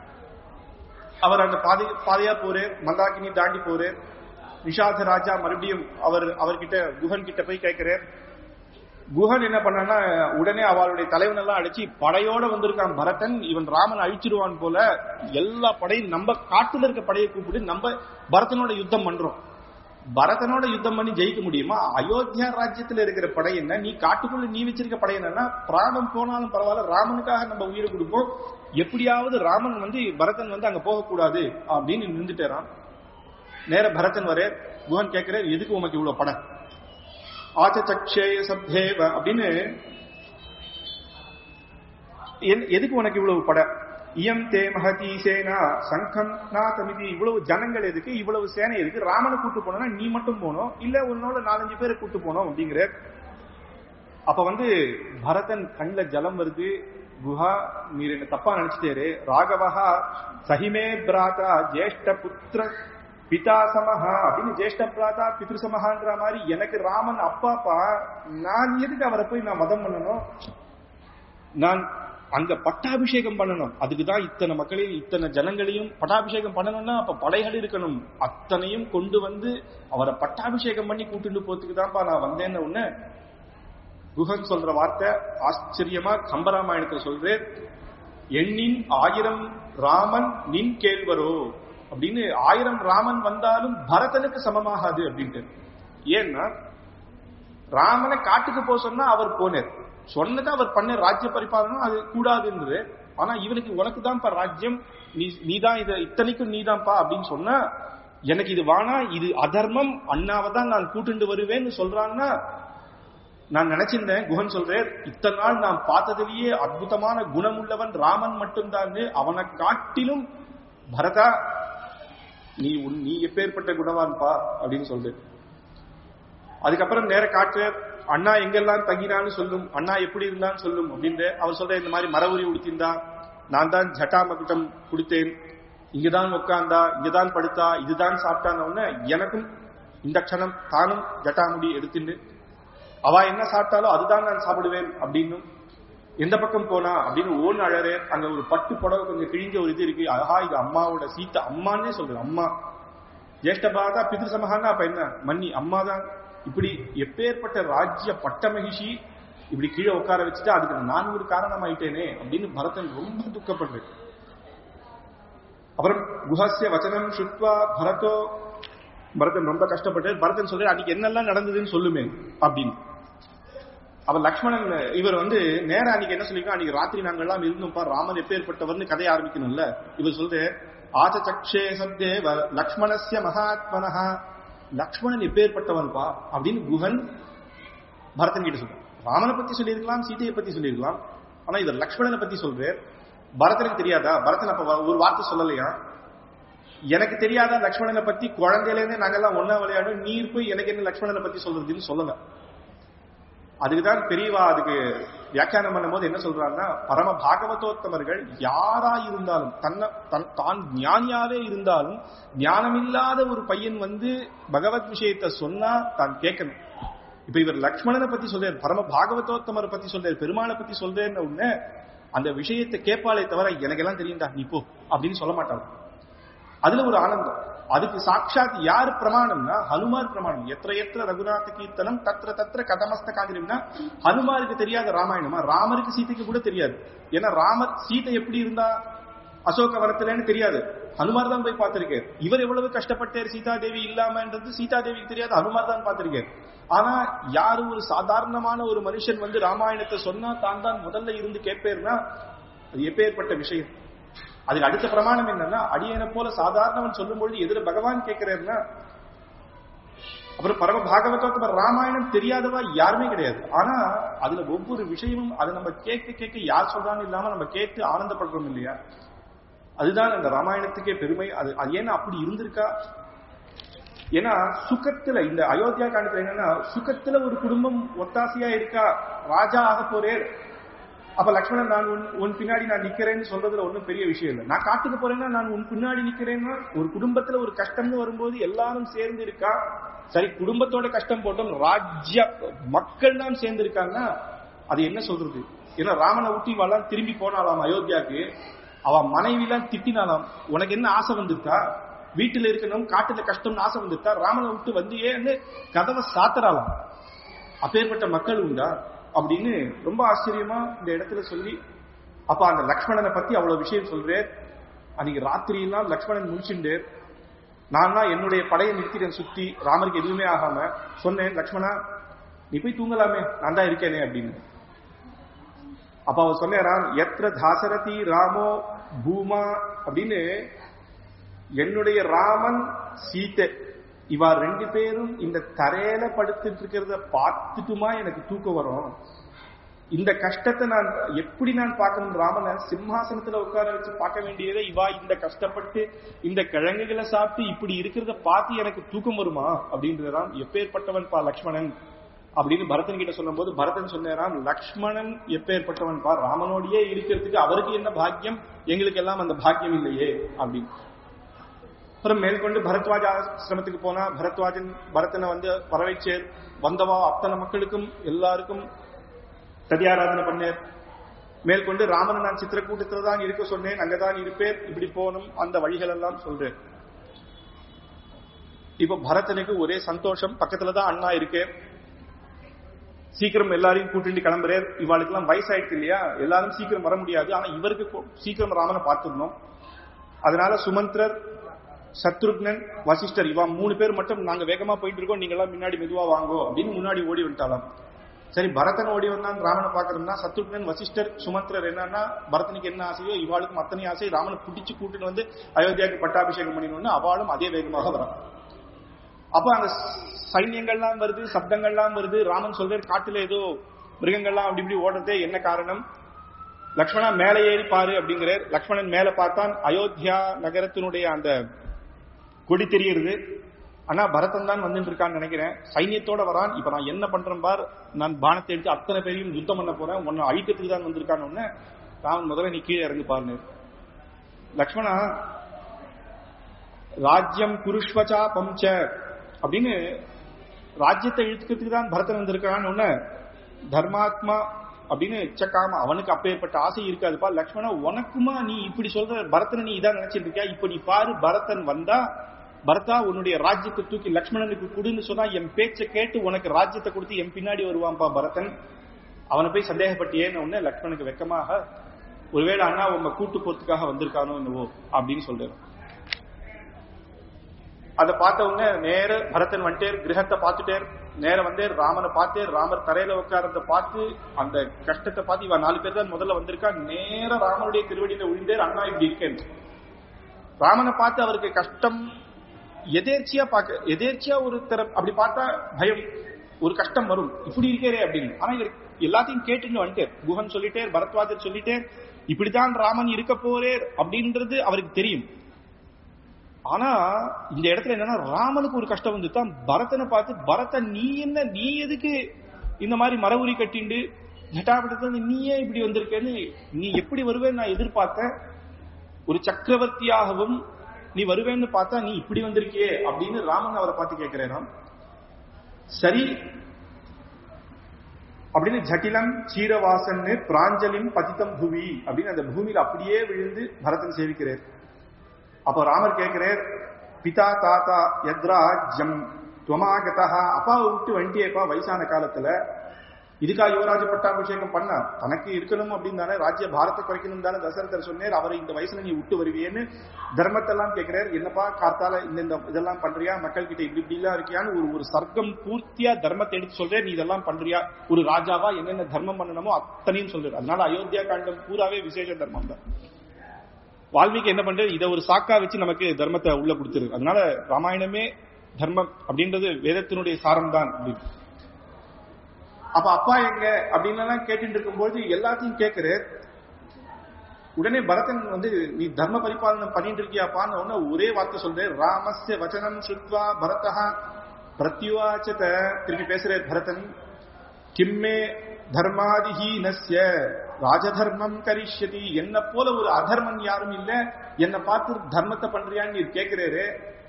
அவர் அந்த பாதை பாதையா போறார் மந்தாகினி தாண்டி போறார் நிஷாத ராஜா மறுபடியும் அவர் அவர்கிட்ட குஹன் கிட்ட போய் கேட்கிறார் குஹன் என்ன பண்ணான்னா உடனே அவளுடைய தலைவன் எல்லாம் அடிச்சு படையோட வந்திருக்கான் பரதன் இவன் ராமன் அழிச்சிருவான் போல எல்லா படையும் நம்ம காட்டுல இருக்க படையை கூப்பிட்டு நம்ம பரதனோட யுத்தம் பண்றோம் பரதனோட யுத்தம் பண்ணி ஜெயிக்க முடியுமா அயோத்தியா ராஜ்யத்துல இருக்கிற படை என்ன நீ காட்டுக்குள்ள நீ வச்சிருக்க படை என்னன்னா பிராணம் போனாலும் பரவாயில்ல ராமனுக்காக நம்ம உயிரை கொடுப்போம் எப்படியாவது ராமன் வந்து பரதன் வந்து அங்க போகக்கூடாது அப்படின்னு நின்றுட்டேறான் நேர பரதன் வரே குஹன் கேட்கிறார் எதுக்கு உனக்கு இவ்வளவு படம் ஆச்சச்சக்ஷேய சப்தேவ அப்படின்னு என்- எதுக்கு உனக்கு இவ்வளவு பட இயம் தே மகதி சேனா சங்கம் நாதமிதி இவ்வளவு ஜனங்கள் எதுக்கு இவ்வளவு சேனை எதுக்கு ராமனை கூட்டு போனா நீ மட்டும் போனோம் இல்ல உன்னோட நாலஞ்சு பேரை கூட்டு போனோம் அப்படிங்கிற அப்ப வந்து பரதன் கண்ணுல ஜலம் வருது குஹா நீர் என்ன தப்பா நினைச்சிட்டேரு ராகவஹா சஹிமே பிராதா ஜேஷ்ட புத்திர பிதா சமஹா அப்படின்னு ஜேஷ்ட பிராதா பித்ரு சமஹான்ற மாதிரி எனக்கு ராமன் அப்பாப்பா நான் எதுக்கு அவரை போய் நான் மதம் பண்ணணும் நான் அங்க பட்டாபிஷேகம் பண்ணணும் அதுக்கு தான் இத்தனை மக்களையும் இத்தனை ஜனங்களையும் பட்டாபிஷேகம் பண்ணணும்னா அப்ப படைகள் இருக்கணும் அத்தனையும் கொண்டு வந்து அவரை பட்டாபிஷேகம் பண்ணி கூட்டிட்டு போறதுக்கு தான்ப்பா நான் வந்தேன்னு உடனே குஹன் சொல்ற வார்த்தை ஆச்சரியமா கம்பராமாயணத்துல சொல்றேன் எண்ணின் ஆயிரம் ராமன் நின் கேள்வரோ அப்படின்னு ஆயிரம் ராமன் வந்தாலும் பரதனுக்கு சமமாகாது அப்படின்ட்டு ஏன்னா ராமனை காட்டுக்கு போக சொன்னா அவர் போனார் சொன்னது அவர் பண்ண ராஜ்ய பரிபாலனம் அது கூடாதுன்றது ஆனா இவனுக்கு உனக்கு தான்ப்பா ராஜ்யம் நீ நீதான் இத இத்தனைக்கும் நீதான்ப்பா அப்படின்னு சொன்னா எனக்கு இது வானா இது அதர்மம் அண்ணாவை தான் நான் கூட்டுண்டு வருவேன்னு சொல்றான்னா நான் நினைச்சிருந்தேன் குஹன் சொல்றேன் இத்தனை நாள் நான் பார்த்ததிலேயே அற்புதமான குணமுள்ளவன் ராமன் மட்டும்தான் அவனை காட்டிலும் பரதா நீ உன் நீ எப்பேற்பட்ட குணவான்பா அப்படின்னு சொல்றேன் அதுக்கப்புறம் நேர காட்டு அண்ணா எங்கெல்லாம் தங்கினான்னு சொல்லும் அண்ணா எப்படி இருந்தான்னு சொல்லும் அப்படின்னு அவர் சொல்ற இந்த மாதிரி மரவுரி உடுத்திருந்தா நான் தான் ஜட்டா மகுட்டம் கொடுத்தேன் இங்கதான் உட்கார்ந்தா இங்கதான் படுத்தா இதுதான் சாப்பிட்டான்னு உடனே எனக்கும் இந்த க்ஷணம் தானும் ஜட்டாமுடி எடுத்துட்டு அவ என்ன சாப்பிட்டாலும் அதுதான் நான் சாப்பிடுவேன் அப்படின்னும் எந்த பக்கம் போனா அப்படின்னு ஓன் அழறே அங்க ஒரு பட்டு புடவை கொஞ்சம் கிழிஞ்ச ஒரு இது இருக்கு ஆஹா இது அம்மாவோட சீத்தை அம்மான்னே சொல்றேன் அம்மா ஜேஷ்டபாதா பிதிரு சமகான்னா அப்ப என்ன மன்னி அம்மா தான் இப்படி எப்பேற்பட்ட ராஜ்ய பட்ட மகிழ்ச்சி இப்படி கீழே உட்கார வச்சுட்டு அதுக்கு நான் ஒரு காரணம் ஆயிட்டேனே அப்படின்னு பரதன் ரொம்ப துக்கப்படுறேன் அப்புறம் குஹஸ்ய வச்சனம் சுத்வா பரதோ பரதன் ரொம்ப கஷ்டப்பட்டு பரதன் சொல்ற அன்னைக்கு என்னெல்லாம் நடந்ததுன்னு சொல்லுமே அப்படின்னு அப்ப லக்ஷ்மணன் இவர் வந்து நேரா அன்னைக்கு என்ன சொல்லிருக்கோம் அன்னைக்கு ராத்திரி நாங்கள் எல்லாம் இருந்தோம்ப்பா ராமன் எப்பேற்பட்டவர்னு கதையை ஆரம்பிக்கணும்ல இவர் சொல்ற ஆச்ச சக்ஷே சப்தே வ- லக்ஷ்மணஸ்ய மகாத்மனஹா லக்ஷ்மணன் எப்பேற்பட்டவன்பா அப்படின்னு குஹன் பரதன் கிட்ட சொல்றான் ராமனை பத்தி சொல்லியிருக்கலாம் சீதையை பத்தி சொல்லியிருக்கலாம் ஆனா இவர் லக்ஷ்மணனை பத்தி சொல்றார் பரதனுக்கு தெரியாதா பரதன் அப்ப வ- ஒரு வார்த்தை சொல்லலையா எனக்கு தெரியாத லக்ஷ்மணனை பத்தி குழந்தையில இருந்தே நாங்கெல்லாம் ஒன்னா விளையாடும் நீர் போய் எனக்கு என்ன லக்ஷ்மணனை பத்தி சொல்றதுன்னு சொல்லல அதுக்குதான் பெரியவா அதுக்கு வியாக்கியானம் பண்ணும்போது என்ன சொல்றாங்கன்னா பரம பாகவதோத்தமர்கள் யாரா இருந்தாலும் தன்னை தன் தான் ஞானியாவே இருந்தாலும் ஞானமில்லாத ஒரு பையன் வந்து பகவத் விஷயத்தை சொன்னா தான் கேட்கணும் இப்ப இவர் லக்ஷ்மணனை பத்தி சொல்றாரு பரம பாகவதோத்தமரை பத்தி சொல்றாரு பெருமாளை பத்தி சொல்றேன்னு உடனே அந்த விஷயத்தை கேட்பாளே தவிர எனக்கெல்லாம் தெரியும்டா நீ போ அப்படின்னு சொல்ல மாட்டாங்க அதுல ஒரு ஆனந்தம் அதுக்கு சாட்சாத் யார் பிரமாணம்னா ஹனுமார் பிரமாணம் எത്ര எത്ര ரகுநாத கீர்த்தனம் தத்திர தத்திர கதமஸ்த காங்கிரம்னா ஹனுமாருக்கு தெரியாத ராமாயணமா ராமருக்கு சீதைக்கு கூட தெரியாது ஏன்னா ராமர் சீதை எப்படி இருந்தா அசோக வனத்திலன்னு தெரியாது ஹனுமார் தான் போய் பார்த்திருக்காரு இவர் எவ்வளவு கஷ்டப்பட்டார் சீதா தேவி இல்லாமன்றது சீதா தேவிக்கு தெரியாது ஹனுமார் தான் பார்த்திருக்காரு ஆனா யாரு ஒரு சாதாரணமான ஒரு மனுஷன் வந்து ராமாயணத்தை சொன்னா தான் தான் முதல்ல இருந்து கேட்பேர்னா அது எப்பேற்பட்ட விஷயம் அதுக்கு அடுத்த பிரமாணம் என்னன்னா அடியனை போல சாதாரணவன் சொல்லும் பொழுது எதிர பகவான் கேட்கிறாருன்னா அப்புறம் பரம பாகவதோத்தமர் ராமாயணம் தெரியாதவா யாருமே கிடையாது ஆனா அதுல ஒவ்வொரு விஷயமும் அதை நம்ம கேட்க கேட்க யார் சொல்றான்னு இல்லாம நம்ம கேட்டு ஆனந்தப்படுறோம் இல்லையா அதுதான் அந்த ராமாயணத்துக்கே பெருமை அது அது ஏன்னா அப்படி இருந்திருக்கா ஏன்னா சுகத்துல இந்த அயோத்தியா காண்டத்துல என்னன்னா சுகத்துல ஒரு குடும்பம் ஒத்தாசையா இருக்கா ராஜா ஆக போறேன் அப்ப லக்ஷ்மணன் நான் உன் உன் பின்னாடி நான் நிக்கிறேன்னு சொல்றதுல ஒண்ணும் பெரிய விஷயம் இல்லை நான் காட்டுக்கு போறேன்னா நான் உன் பின்னாடி நிக்கிறேன்னா ஒரு குடும்பத்துல ஒரு கஷ்டம்னு வரும்போது எல்லாரும் சேர்ந்து இருக்கா சரி குடும்பத்தோட கஷ்டம் போட்டோம் ராஜ்ய மக்கள் தான் சேர்ந்து இருக்காங்கன்னா அது என்ன சொல்றது ஏன்னா ராமனை ஊட்டி வாழலாம் திரும்பி போனாலாம் அயோத்தியாக்கு அவ மனைவி எல்லாம் திட்டினாலாம் உனக்கு என்ன ஆசை வந்திருக்கா வீட்டுல இருக்கணும் காட்டுல கஷ்டம்னு ஆசை வந்திருக்கா ராமனை விட்டு வந்து ஏன் கதவை சாத்துறாலாம் அப்பேற்பட்ட மக்கள் உண்டா அப்படின்னு ரொம்ப ஆச்சரியமா இந்த இடத்துல சொல்லி அப்ப அந்த லக்ஷ்மணனை பத்தி அவ்வளவு விஷயம் சொல்றேன் அன்னைக்கு ராத்திரி எல்லாம் லக்ஷ்மணன் முடிச்சுட்டு நான் தான் என்னுடைய படையை நிறுத்திட்டேன் சுத்தி ராமருக்கு எதுவுமே ஆகாம சொன்னேன் லக்ஷ்மணா நீ போய் தூங்கலாமே நான் தான் இருக்கேனே அப்படின்னு அப்ப அவர் சொன்னாராம் எத்திர தாசரதி ராமோ பூமா அப்படின்னு என்னுடைய ராமன் சீத்தை இவா ரெண்டு பேரும் இந்த தரையில படுத்துட்டு இருக்கிறத பார்த்துட்டுமா எனக்கு தூக்கம் வரும் இந்த கஷ்டத்தை நான் எப்படி நான் பார்க்கணும் ராமனை சிம்ஹாசனத்துல உட்கார வச்சு பார்க்க வேண்டியதை இவா இந்த கஷ்டப்பட்டு இந்த கிழங்குகளை சாப்பிட்டு இப்படி இருக்கிறத பார்த்து எனக்கு தூக்கம் வருமா அப்படின்றதாம் எப்பேற்பட்டவன் பா லக்ஷ்மணன் அப்படின்னு பரதன் கிட்ட சொல்லும்போது பரதன் சொன்னாராம் லக்ஷ்மணன் எப்பேற்பட்டவன் பா ராமனோடையே இருக்கிறதுக்கு அவருக்கு என்ன பாக்கியம் எங்களுக்கு எல்லாம் அந்த பாக்கியம் இல்லையே அப்படின்னு அப்புறம் மேற்கொண்டு பரத்வாஜ ஆசிரமத்துக்கு போனா பரத்வாஜன் பரதனை வந்து வரவைச்சேர் வந்தவா அத்தனை மக்களுக்கும் எல்லாருக்கும் ததியாராதனை பண்ணேன் மேற்கொண்டு ராமனை நான் சித்திரக்கூட்டத்தில் தான் இருக்க சொன்னேன் அங்கதான் இருப்பேன் இப்படி போகணும் அந்த வழிகள் எல்லாம் சொல்றேன் இப்ப பரதனுக்கு ஒரே சந்தோஷம் பக்கத்துல தான் அண்ணா இருக்கேன் சீக்கிரம் எல்லாரையும் கூட்டிட்டு கிளம்புறேன் இவாளுக்கு எல்லாம் வயசாயிடுச்சு இல்லையா எல்லாரும் சீக்கிரம் வர முடியாது ஆனா இவருக்கு கொ- சீக்கிரம் ராமனை பார்த்துடணும் அதனால சுமந்திரர் சத்ருக்னன் வசிஷ்டர் இவா மூணு பேர் மட்டும் நாங்க வேகமா போயிட்டு இருக்கோம் நீங்க எல்லாம் முன்னாடி மெதுவா வாங்கோ அப்படின்னு முன்னாடி ஓடி வந்துட்டாலாம் சரி பரதன் ஓடி வந்தான் ராமனை பார்க்கணும்னா சத்ருக்னன் வசிஷ்டர் சுமந்திரர் என்னன்னா பரதனுக்கு என்ன ஆசையோ இவாளுக்கும் அத்தனை ஆசை ராமனை பிடிச்சு கூட்டிட்டு வந்து அயோத்தியாவுக்கு பட்டாபிஷேகம் பண்ணிடணும்னு அவளும் அதே வேகமாக வரான் அப்ப அங்க சைன்யங்கள்லாம் வருது சப்தங்கள்லாம் வருது ராமன் சொல்றாரு காட்டுல ஏதோ மிருகங்கள்லாம் அப்படி இப்படி ஓடுறதே என்ன காரணம் லக்ஷ்மணா மேலே ஏறி பாரு அப்படிங்கிறார் லக்ஷ்மணன் மேல பார்த்தான் அயோத்தியா நகரத்தினுடைய அந்த கொடி தெரியுது ஆனா பரதன் தான் வந்துட்டு இருக்கான்னு நினைக்கிறேன் சைன்யத்தோட வரான் இப்ப நான் என்ன பண்றேன் பார் நான் பானத்தை எடுத்து அத்தனை பேரையும் யுத்தம் பண்ண போறேன் உன்னை அழிக்கிறதுக்கு தான் வந்திருக்கான்னு உடனே ராமன் முதல்ல நீ கீழே இறங்கி பாருன்னு லக்ஷ்மணா ராஜ்யம் குருஷ்வச்சா பம்ச அப்படின்னு ராஜ்யத்தை இழுத்துக்கிறதுக்கு தான் பரதன் வந்திருக்கான்னு உடனே தர்மாத்மா அப்படின்னு எச்சக்காம அவனுக்கு அப்பேற்பட்ட ஆசை இருக்காதுப்பா லக்ஷ்மணா உனக்குமா நீ இப்படி சொல்ற பரதனை நீ இதான் நினைச்சிட்டு இருக்கியா இப்ப நீ பாரு பரதன் வந்தா பரதா உன்னுடைய ராஜ்யத்தை தூக்கி லக்ஷ்மணனுக்கு கொடுன்னு சொன்னா என் பேச்சை கேட்டு உனக்கு ராஜ்யத்தை கொடுத்து என் பின்னாடி வருவான்பா பரதன் அவனை போய் சந்தேகப்பட்டியேன்னு உடனே லக்ஷ்மணுக்கு வெக்கமாக ஒருவேளை அண்ணா உங்க கூட்டு போறதுக்காக வந்திருக்கானோ என்னவோ அப்படின்னு சொல்றாரு அதை பார்த்த உடனே நேர பரதன் வந்துட்டேர் கிரகத்தை பார்த்துட்டேர் நேர வந்தே ராமனை பார்த்தேர் ராமர் தரையில உட்கார்றத பார்த்து அந்த கஷ்டத்தை பார்த்து இவன் நாலு பேர் தான் முதல்ல வந்திருக்கா நேர ராமனுடைய திருவடியில விழுந்தேர் அண்ணா இப்படி இருக்கேன் ராமனை பார்த்து அவருக்கு கஷ்டம் எதேர்ச்சியா பார்க்க எதேர்ச்சியா ஒரு தர அப்படி பார்த்தா பயம் ஒரு கஷ்டம் வரும் இப்படி இருக்கேரே அப்படின்னு ஆனா இவர் எல்லாத்தையும் கேட்டுன்னு வந்துட்டார் குஹன் சொல்லிட்டேர் பரத்வாஜர் சொல்லிட்டேர் இப்படிதான் ராமன் இருக்க போறேர் அப்படின்றது அவருக்கு தெரியும் ஆனா இந்த இடத்துல என்னன்னா ராமனுக்கு ஒரு கஷ்டம் வந்து தான் பரதனை பார்த்து பரதன் நீ என்ன நீ எதுக்கு இந்த மாதிரி மரவுரி கட்டிண்டு ஜட்டாபட்டத்துல நீ ஏன் இப்படி வந்திருக்கேன்னு நீ எப்படி வருவேன்னு நான் எதிர்பார்த்தேன் ஒரு சக்கரவர்த்தியாகவும் நீ வருவேன்னு பார்த்தா நீ இப்படி வந்திருக்கியே அப்படின்னு ராமன் அவரை பார்த்து கேட்கிறேன் சரி அப்படின்னு ஜட்டிலம் சீரவாசன்னு பிராஞ்சலிம் பதித்தம் புவி அப்படின்னு அந்த பூமியில அப்படியே விழுந்து பரதன் சேவிக்கிறார் அப்போ ராமர் கேட்கிறார் பிதா தாத்தா எத்ரா ஜம் துவமாகதா அப்பாவை விட்டு வண்டியப்பா வயசான காலத்துல இதுக்கா யுவராஜ பட்டாபிஷேகம் பண்ண தனக்கு இருக்கணும் அப்படின்னு தானே ராஜ்ய பாரத்தை குறைக்கணும் தானே தசரதர் சொன்னார் அவரை இந்த வயசுல நீ விட்டு வருவியேன்னு தர்மத்தெல்லாம் கேட்கிறார் என்னப்பா காத்தால இந்த இந்த இதெல்லாம் பண்றியா மக்கள் கிட்ட இப்படி இப்படி எல்லாம் இருக்கியான்னு ஒரு ஒரு சர்க்கம் பூர்த்தியா தர்மத்தை எடுத்து சொல்றேன் நீ இதெல்லாம் பண்றியா ஒரு ராஜாவா என்னென்ன தர்மம் பண்ணணுமோ அத்தனையும் சொல்றாரு அதனால அயோத்தியா காண்டம் பூராவே விசேஷ தர்மம் தான் வால்மீகி என்ன பண்றது இதை ஒரு சாக்கா வச்சு நமக்கு தர்மத்தை உள்ள கொடுத்துரு அதனால ராமாயணமே தர்மம் அப்படின்றது வேதத்தினுடைய சாரம் தான் அப்படின்னு அப்ப அப்பா எங்க அப்படின்னு எல்லாம் கேட்டுட்டு இருக்கும்போது எல்லாத்தையும் கேட்கிறார் உடனே பரதன் வந்து நீ தர்ம பரிபாலனம் பண்ணிட்டு இருக்கியாப்பான்னு உடனே ஒரே வார்த்தை சொல்றேன் ராமஸ்ய வச்சனம் சுத்வா பரதா பிரத்யுவாச்சத திருப்பி பேசுறார் பரதன் கிம்மே தர்மாதிஹீனஸ்ய ராஜதர்மம் கரிஷ்யதி என்ன போல ஒரு அதர்மன் யாரும் இல்ல என்ன பார்த்து தர்மத்தை பண்றியான்னு நீர் கேட்கிறாரு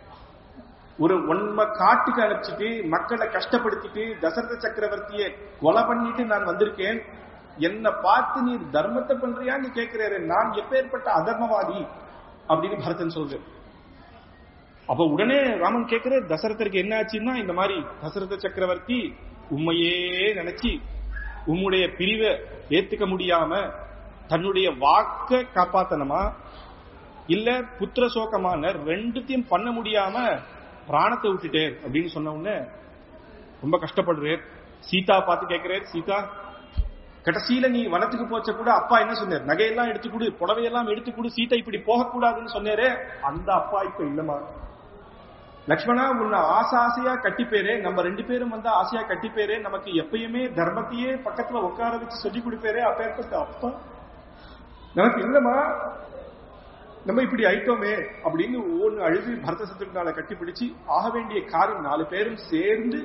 ஒரு உண்மை காட்டுக்கு அனுப்பிச்சிட்டு மக்களை கஷ்டப்படுத்திட்டு தசரத சக்கரவர்த்தியை கொலை பண்ணிட்டு நான் வந்திருக்கேன் என்ன பார்த்து நீ தர்மத்தை பண்றியான்னு கேட்கிறாரு நான் எப்பேற்பட்ட அதர்மவாதி அப்படின்னு பரதன் சொல்றேன் அப்ப உடனே ராமன் கேட்கிற தசரதருக்கு என்ன ஆச்சுன்னா இந்த மாதிரி தசரத சக்கரவர்த்தி உண்மையே நினைச்சு உம்முடைய பிரிவை ஏத்துக்க முடியாம தன்னுடைய வாக்க காப்பாத்தனமா இல்ல புத்திர சோகமான ரெண்டுத்தையும் பண்ண முடியாம பிராணத்தை விட்டுட்டேர் அப்படின்னு சொன்ன உடனே ரொம்ப கஷ்டப்படுறார் சீதா பார்த்து கேட்கிறார் சீதா கடைசியில நீ வனத்துக்கு போச்ச கூட அப்பா என்ன சொன்னார் நகையெல்லாம் எடுத்து கொடு புடவையெல்லாம் எடுத்து கொடு சீதா இப்படி போகக்கூடாதுன்னு சொன்னாரே அந்த அப்பா இப்ப இல்லமா லக்ஷ்மணா உன்னை ஆசை ஆசையா கட்டிப்பேரே நம்ம ரெண்டு பேரும் வந்து ஆசையா கட்டிப்பேரே நமக்கு எப்பயுமே தர்மத்தையே பக்கத்துல உட்கார வச்சு சொல்லி கொடுப்பேரே அப்பேற்பட்ட அப்பா நமக்கு இல்லமா நம்ம இப்படி ஐட்டோமே அப்படின்னு ஒவ்வொன்று அழுது பரத சத்ருனால கட்டி பிடிச்சு ஆக வேண்டிய காரியம் நாலு பேரும் சேர்ந்து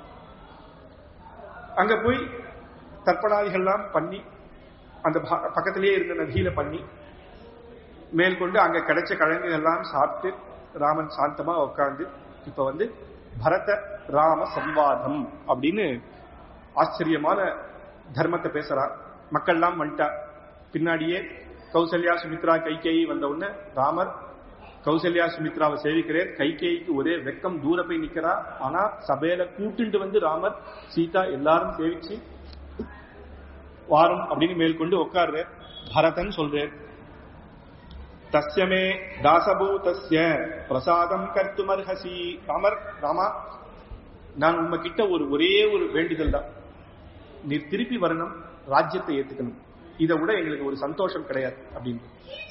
அங்க போய் தர்ப்பணாதிகள்லாம் பண்ணி அந்த ப- பக்கத்திலேயே இருந்த நதியில பண்ணி மேற்கொண்டு அங்க கிடைச்ச கிழங்கு எல்லாம் சாப்பிட்டு ராமன் சாந்தமா உட்கார்ந்து இப்ப வந்து பரத ராம சம்வாதம் அப்படின்னு ஆச்சரியமான தர்மத்தை பேசுறார் மக்கள்லாம் வந்துட்டா பின்னாடியே கௌசல்யா சுமித்ரா கைகேயி வந்த உடனே ராமர் கௌசல்யா சுமித்ராவை சேவிக்கிறார் கைகேயிக்கு ஒரே வெக்கம் தூர போய் நிக்கிறா ஆனா சபையில கூட்டுண்டு வந்து ராமர் சீதா எல்லாரும் சேவிச்சு வாரும் அப்படின்னு மேற்கொண்டு உட்கார்றார் பரதன் சொல்றார் தஸ்யமே தாசபூதஸ்ய பிரசாதம் கர்த்துமர்ஹசி ராமர் ராமா நான் உங்க கிட்ட ஒரு ஒரே ஒரு வேண்டுதல் தான் நீ திருப்பி வரணும் ராஜ்யத்தை ஏத்துக்கணும் இதை விட எங்களுக்கு ஒரு சந்தோஷம் கிடையாது அப்படின்னு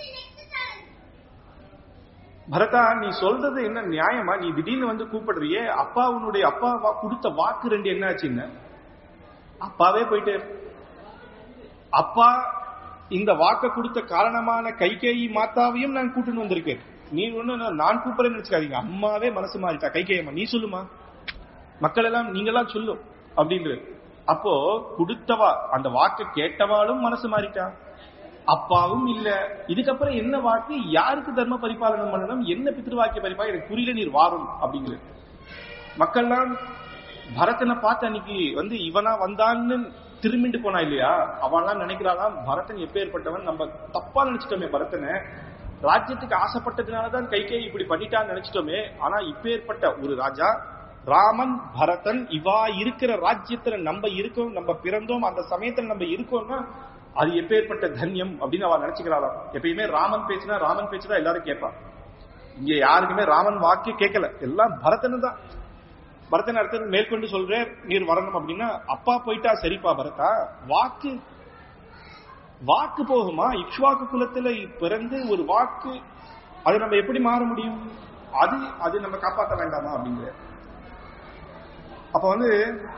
பரதா நீ சொல்றது என்ன நியாயமா நீ திடீர்னு வந்து கூப்பிடுறியே அப்பா உன்னுடைய அப்பா வா- கொடுத்த வாக்கு ரெண்டு என்ன ஆச்சுன்னு அப்பாவே போயிட்டு அப்பா இந்த வாக்க கொடுத்த காரணமான கைகேயி மாத்தாவையும் நான் கூட்டின்னு வந்திருக்கேன் நீ ஒண்ணு நான் நான் கூப்பிடுறேன்னு நினைச்சுக்காதீங்க அம்மாவே மனசு மாறிட்டா கைகேயி அம்மா நீ சொல்லுமா மக்கள் எல்லாம் நீங்களாம் சொல்லும் அப்படின்றது அப்போ கொடுத்தவா அந்த வாக்கு கேட்டவாளும் மனசு மாறிட்டா அப்பாவும் இல்ல இதுக்கப்புறம் என்ன வாக்கு யாருக்கு தர்ம பரிபாலனம் பண்ணணும் என்ன பித்ருவாக்கிய பரிபாலனம் எனக்கு புரியல நீர் வாரும் அப்படிங்கிறது மக்கள்லாம் பரதனை பார்த்து அன்னைக்கு வந்து இவனா வந்தான்னு திரும்பிட்டு போனா இல்லையா அவன்லாம் நினைக்கிறாளாம் பரதன் எப்பேற்பட்டவன் நம்ம தப்பா நினைச்சிட்டோமே பரதனை ராஜ்யத்துக்கு ஆசைப்பட்டதுனாலதான் கைகே இப்படி பண்ணிட்டான்னு நினைச்சிட்டோமே ஆனா இப்பேற்பட்ட ஒரு ராஜா ராமன் பரதன் இவா இருக்கிற ராஜ்யத்துல நம்ம இருக்கோம் நம்ம பிறந்தோம் அந்த சமயத்துல நம்ம இருக்கோம்னா அது எப்பேற்பட்ட தன்யம் அப்படின்னு அவ நினைச்சுக்கிறாளாம் எப்பயுமே ராமன் பேசினா ராமன் பேச்சுதான் எல்லாரும் கேட்பான் இங்க யாருக்குமே ராமன் வாக்கே கேட்கல எல்லாம் பரதனு தான் பரதன் அடுத்தது மேற்கொண்டு சொல்றேன் நீர் வரணும் அப்படின்னா அப்பா போயிட்டா சரிப்பா பரதா வாக்கு வாக்கு போகுமா இக்ஷ்வாக்கு குலத்துல பிறந்து ஒரு வாக்கு அது நம்ம எப்படி மாற முடியும் அது அது நம்ம காப்பாற்ற வேண்டாமா அப்படிங்கிற அப்ப வந்து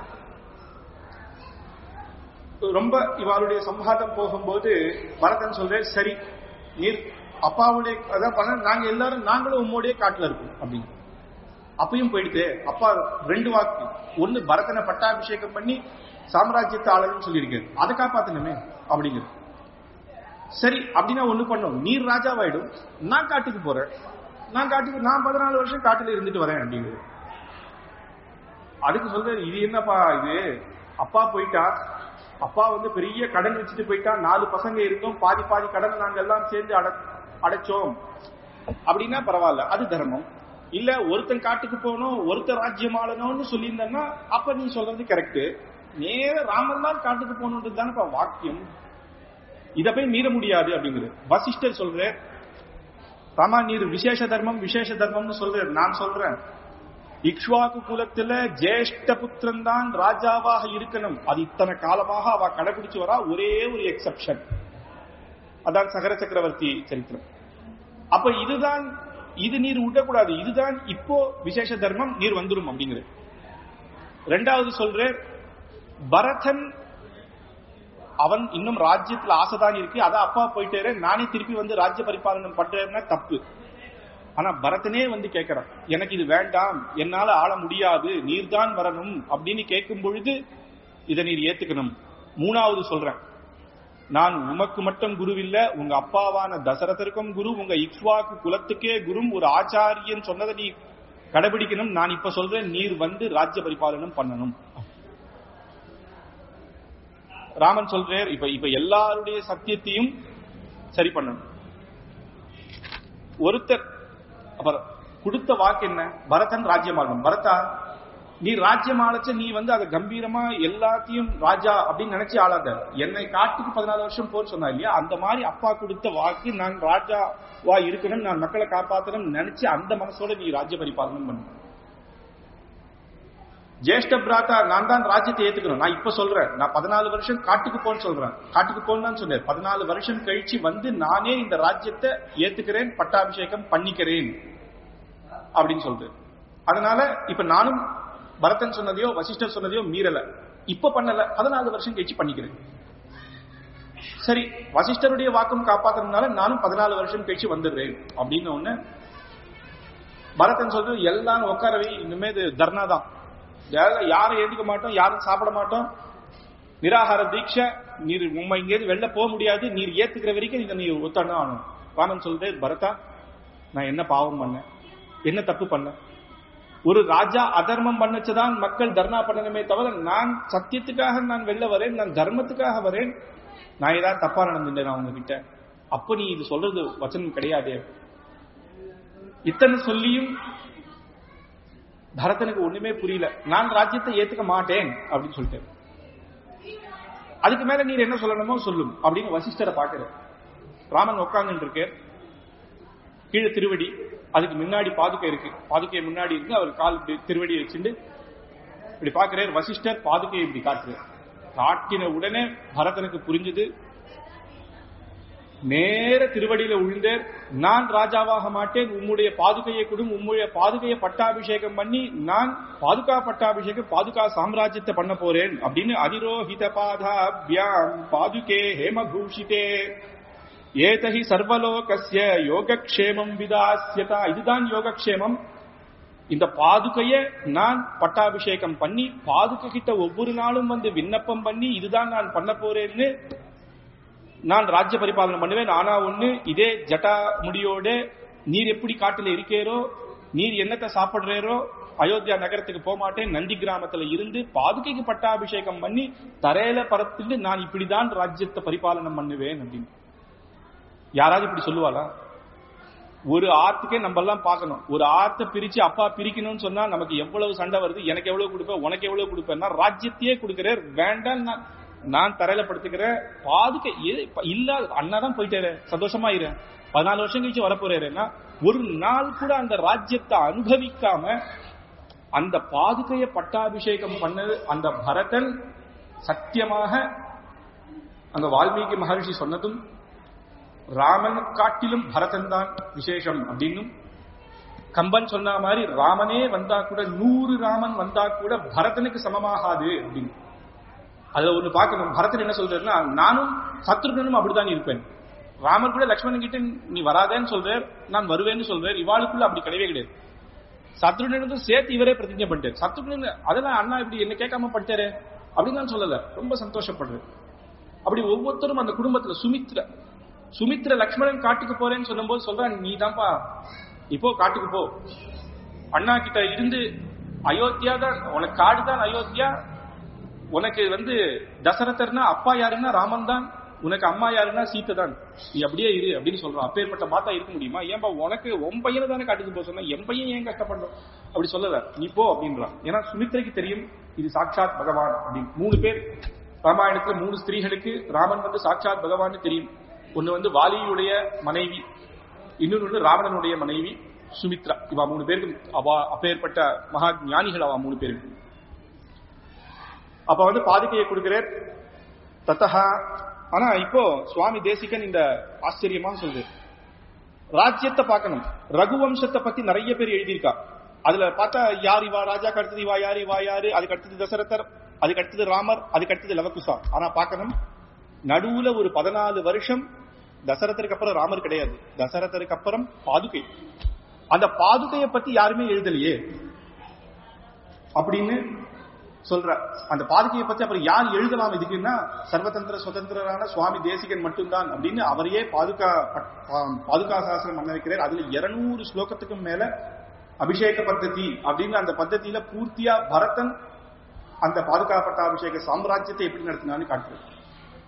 ரொம்ப இவருடைய சம்ஹாதம் போகும்போது பரதன் சொல்றேன் சரி நீர் அப்பாவுடைய அதான் பண்ண நாங்க எல்லாரும் நாங்களும் உம்மோடைய காட்டுல இருக்கோம் அப்படின்னு அப்பயும் போயிடுது அப்பா ரெண்டு வாக்கு ஒண்ணு பரதனை பட்டாபிஷேகம் பண்ணி சாம்ராஜ்யத்தை ஆளணும்னு சொல்லியிருக்காரு அதை காப்பாத்தணுமே அப்படிங்கிறது சரி அப்படின்னா ஒண்ணு பண்ணும் நீர் ராஜாவாயிடும் நான் காட்டுக்கு போறேன் நான் காட்டுக்கு நான் பதினாலு வருஷம் காட்டுல இருந்துட்டு வரேன் அப்படிங்கிறது அதுக்கு சொல்றாரு இது என்னப்பா இது அப்பா போயிட்டா அப்பா வந்து பெரிய கடன் வச்சுட்டு போயிட்டா நாலு பசங்க இருந்தோம் பாதி பாதி கடன் நாங்க எல்லாம் சேர்ந்து அட அடைச்சோம் அப்படின்னா பரவாயில்ல அது தர்மம் இல்ல ஒருத்தன் காட்டுக்கு போகணும் ஒருத்தர் ராஜ்யம் ஆளணும்னு சொல்லியிருந்தேன்னா அப்ப நீ சொல்றது கரெக்ட் நேர ராமன் தான் காட்டுக்கு போகணுன்றது தானே வாக்கியம் இத போய் மீற முடியாது அப்படிங்கிறது வசிஷ்டர் சொல்ற ராமா நீர் விசேஷ தர்மம் விசேஷ தர்மம்னு சொல்ற நான் சொல்றேன் இக்ஷ்வாக்கு குலத்துல ஜேஷ்ட புத்திரன் தான் ராஜாவாக இருக்கணும் அது இத்தனை காலமாக அவ கடைபிடிச்சு வரா ஒரே ஒரு எக்ஸப்ஷன் அதான் சகர சக்கரவர்த்தி சரித்திரம் அப்ப இதுதான் இது நீர் விடக்கூடாது இதுதான் இப்போ விசேஷ தர்மம் நீர் வந்துடும் அப்படிங்கிறது ரெண்டாவது சொல்ற பரதன் அவன் இன்னும் ராஜ்யத்துல ஆசைதான் இருக்கு அதான் அப்பா போயிட்டே நானே திருப்பி வந்து ராஜ்ய பரிபாலனம் பண்றேன்னா தப்பு ஆனா பரதனே வந்து கேட்கிறான் எனக்கு இது வேண்டாம் என்னால ஆள முடியாது நீர்தான் வரணும் அப்படின்னு கேட்கும் பொழுது இதை நீர் ஏத்துக்கணும் மூணாவது சொல்றேன் நான் உமக்கு மட்டும் குருவில்ல உங்க அப்பாவான தசரதருக்கும் குரு உங்க இக்ஷ்வாக்கு குலத்துக்கே குரும் ஒரு ஆச்சாரியன் சொன்னதை நீ கடைபிடிக்கணும் நான் இப்ப சொல்றேன் நீர் வந்து ராஜ்ய பரிபாலனம் பண்ணணும் ராமன் சொல்றார் இப்ப இப்ப எல்லாருடைய சத்தியத்தையும் சரி பண்ணணும் ஒருத்தர் அப்புறம் கொடுத்த வாக்கு என்ன பரதன் ராஜ்யமாகணும் பரதா நீ ராஜ்யம் ஆளச்ச நீ வந்து அதை கம்பீரமா எல்லாத்தையும் ராஜா அப்படின்னு நினைச்சு ஆளாத என்னை காட்டுக்கு பதினாலு வருஷம் போன்னு சொன்னா இல்லையா அந்த மாதிரி அப்பா கொடுத்த வாக்கு நான் ராஜாவா இருக்கணும் நான் மக்களை காப்பாத்தணும் நினைச்சு அந்த மனசோட நீ ராஜ்ய பரிபாலனம் பண்ணு ஜேஷ்ட பிராத்தா நான் தான் ராஜ்யத்தை ஏத்துக்கணும் நான் இப்ப சொல்றேன் நான் பதினாலு வருஷம் காட்டுக்கு போன்னு சொல்றேன் காட்டுக்கு போன்னு தான் சொன்னேன் பதினாலு வருஷம் கழிச்சு வந்து நானே இந்த ராஜ்யத்தை ஏத்துக்கிறேன் பட்டாபிஷேகம் பண்ணிக்கிறேன் அப்படின்னு சொல்றது அதனால இப்ப நானும் பரதன் சொன்னதையோ வசிஷ்டர் சொன்னதையோ மீறல இப்ப பண்ணல பதினாலு வருஷம் கழிச்சு பண்ணிக்கிறேன் சரி வசிஷ்டருடைய வாக்கும் காப்பாத்துறதுனால நானும் பதினாலு வருஷம் கழிச்சு வந்துடுறேன் அப்படின்னு ஒண்ணு பரதன் சொல்றது எல்லாம் உட்காரவே இனிமே இது தர்ணா தான் யாரும் யாரும் ஏத்துக்க மாட்டோம் யாரும் சாப்பிட மாட்டோம் நிராகார தீட்சை நீர் உண்மை இங்கேருந்து வெளில போக முடியாது நீர் ஏத்துக்கிற வரைக்கும் இதை நீ ஒத்தணும் ஆகணும் ராமன் சொல்றது பரதா நான் என்ன பாவம் பண்ணேன் என்ன தப்பு பண்ணேன் ஒரு ராஜா அதர்மம் பண்ணச்சுதான் மக்கள் தர்ணா பண்ணணுமே தவிர நான் சத்தியத்துக்காக நான் வெளில வரேன் நான் தர்மத்துக்காக வரேன் நான் ஏதாவது தப்பா நடந்துட்டேன் அவங்க கிட்ட அப்ப நீ இது சொல்றது வச்சனம் கிடையாதே இத்தனை சொல்லியும் பரதனுக்கு ஒண்ணுமே புரியல நான் ராஜ்யத்தை ஏத்துக்க மாட்டேன் அப்படின்னு சொல்லிட்டேன் அதுக்கு மேல நீர் என்ன சொல்லணுமோ சொல்லும் அப்படின்னு வசிஷ்டரை பாக்குற ராமன் உட்கார்ந்து இருக்கு கீழே திருவடி அதுக்கு முன்னாடி பாதுகை இருக்கு பாதுகை முன்னாடி இருக்கு அவர் கால் இப்படி திருவடி வச்சுட்டு இப்படி பாக்குறாரு வசிஷ்டர் பாதுகையை இப்படி காட்டுறாரு காட்டின உடனே பரதனுக்கு புரிஞ்சது நேர திருவடியில விழுந்தேர் நான் ராஜாவாக மாட்டேன் உம்முடைய பாதுகையை கொடும் உம்முடைய பாதுகையை பட்டாபிஷேகம் பண்ணி நான் பாதுகா பட்டாபிஷேகம் பாதுகா சாம்ராஜ்யத்தை பண்ண போறேன் அப்படின்னு அதிரோஹித பாதாபியாம் பாதுகே ஹேமபூஷிதே ஏதஹி சர்வலோகஸ்ய யோகக்ஷேமம் விதாஸ்யதா இதுதான் யோகக்ஷேமம் இந்த பாதுகைய நான் பட்டாபிஷேகம் பண்ணி பாதுகை கிட்ட ஒவ்வொரு நாளும் வந்து விண்ணப்பம் பண்ணி இதுதான் நான் பண்ண போறேன்னு நான் ராஜ்ய பரிபாலனம் பண்ணுவேன் ஆனா ஒண்ணு இதே ஜட்டா முடியோட நீர் எப்படி காட்டுல இருக்கேரோ நீர் என்னத்தை சாப்பிடுறேரோ அயோத்தியா நகரத்துக்கு போக மாட்டேன் நந்தி கிராமத்துல இருந்து பாதுகைக்கு பட்டாபிஷேகம் பண்ணி தரையில பரத்துட்டு நான் இப்படிதான் ராஜ்யத்தை பரிபாலனம் பண்ணுவேன் அப்படின்னு யாராவது இப்படி சொல்லுவாளா ஒரு ஆத்துக்கே நம்ம எல்லாம் பார்க்கணும் ஒரு ஆத்தை பிரிச்சு அப்பா பிரிக்கணும்னு சொன்னா நமக்கு எவ்வளவு சண்டை வருது எனக்கு எவ்வளவு கொடுப்பேன் உனக்கு எவ்வளவு கொடுப்பேன்னா ராஜ்யத்தையே கொடுக்கிறேன் வேண்டாம் நான் நான் தரையில படுத்துக்கிறேன் பாதுகை இல்லாத அண்ணா தான் போயிட்டாரு சந்தோஷமா இரு பதினாலு வருஷம் கழிச்சு வரப்போறேன்னா ஒரு நாள் கூட அந்த ராஜ்யத்தை அனுபவிக்காம அந்த பாதுகைய பட்டாபிஷேகம் பண்ணது அந்த பரதன் சத்தியமாக அந்த வால்மீகி மகர்ஷி சொன்னதும் ராமன் காட்டிலும் பரதன் தான் விசேஷம் அப்படின்னும் கம்பன் சொன்ன மாதிரி ராமனே வந்தா கூட நூறு ராமன் வந்தா கூட பரதனுக்கு சமமாகாது அப்படின்னு அதுல ஒண்ணு பார்க்கணும் பரதன் என்ன சொல்றாருன்னா நானும் சத்ருகனும் அப்படிதான் இருப்பேன் ராமர் கூட லக்ஷ்மணன் கிட்ட நீ வராதேன்னு சொல்றார் நான் வருவேன்னு சொல்றார் இவாளுக்குள்ள அப்படி கிடையவே கிடையாது சத்ருகனுக்கும் சேர்த்து இவரே பிரதிஜை பண்ணிட்டார் சத்ருகன் அதெல்லாம் அண்ணா இப்படி என்ன கேட்காம பண்ணிட்டாரு அப்படின்னு நான் சொல்லல ரொம்ப சந்தோஷப்படுறேன் அப்படி ஒவ்வொருத்தரும் அந்த குடும்பத்துல சுமித்ர சுமித்ர லக்ஷ்மணன் காட்டுக்கு போறேன்னு சொல்லும்போது சொல்றான் நீ தான்ப்பா இப்போ காட்டுக்கு போ அண்ணா கிட்ட இருந்து அயோத்தியா தான் உனக்கு காடு தான் அயோத்தியா உனக்கு வந்து தசரதர்னா அப்பா யாருன்னா ராமன் தான் உனக்கு அம்மா யாருன்னா சீத்தை தான் நீ அப்படியே இரு அப்படின்னு சொல்றான் அப்பேற்பட்ட மாத்தா இருக்க முடியுமா ஏன்பா உனக்கு உன் பையனை தானே காட்டுக்கு போக சொன்னா என் பையன் ஏன் கஷ்டப்படுறோம் அப்படி சொல்லல நீ போ அப்படின்றான் ஏன்னா சுமித்ரைக்கு தெரியும் இது சாட்சாத் பகவான் அப்படின்னு மூணு பேர் ராமாயணத்துல மூணு ஸ்திரீகளுக்கு ராமன் வந்து சாட்சாத் பகவான் தெரியும் ஒண்ணு வந்து வாலியுடைய மனைவி இன்னொன்னு வந்து ராவணனுடைய மனைவி சுமித்ரா இவா மூணு பேருக்கு அவா அப்பேற்பட்ட மகா ஞானிகள் அவா மூணு பேருக்கு அப்ப வந்து பாதுகையை கொடுக்கிறார் தத்தஹா ஆனா இப்போ சுவாமி தேசிகன் இந்த ஆச்சரியமா சொல்றது ராஜ்யத்தை பார்க்கணும் ரகுவம்சத்தை பத்தி நிறைய பேர் எழுதியிருக்கா அதுல பார்த்தா யார் இவா ராஜா அடுத்தது இவா யாரு இவா யாரு அதுக்கு அடுத்தது தசரதர் அதுக்கு அடுத்தது ராமர் அதுக்கு அடுத்தது லவகுசா ஆனா பார்க்கணும் நடுவுல ஒரு பதினாலு வருஷம் தசரதருக்கு அப்புறம் ராமர் கிடையாது தசரதருக்கு அப்புறம் பாதுகை அந்த பாதுகையை பத்தி யாருமே எழுதலையே அப்படின்னு சொல்ற அந்த பாதுகையை பத்தி அப்புறம் யார் எழுதலாம் இதுக்குன்னா சர்வதந்திர சுதந்திரரான சுவாமி தேசிகன் மட்டும்தான் அப்படின்னு அவரையே பாதுகா பாதுகா சாஸ்திரம் பண்ண வைக்கிறார் அதுல இருநூறு ஸ்லோகத்துக்கும் மேல அபிஷேக பத்ததி அப்படின்னு அந்த பத்ததியில பூர்த்தியா பரதன் அந்த பாதுகா பட்டாபிஷேக சாம்ராஜ்யத்தை எப்படி நடத்தினான்னு காட்டுறது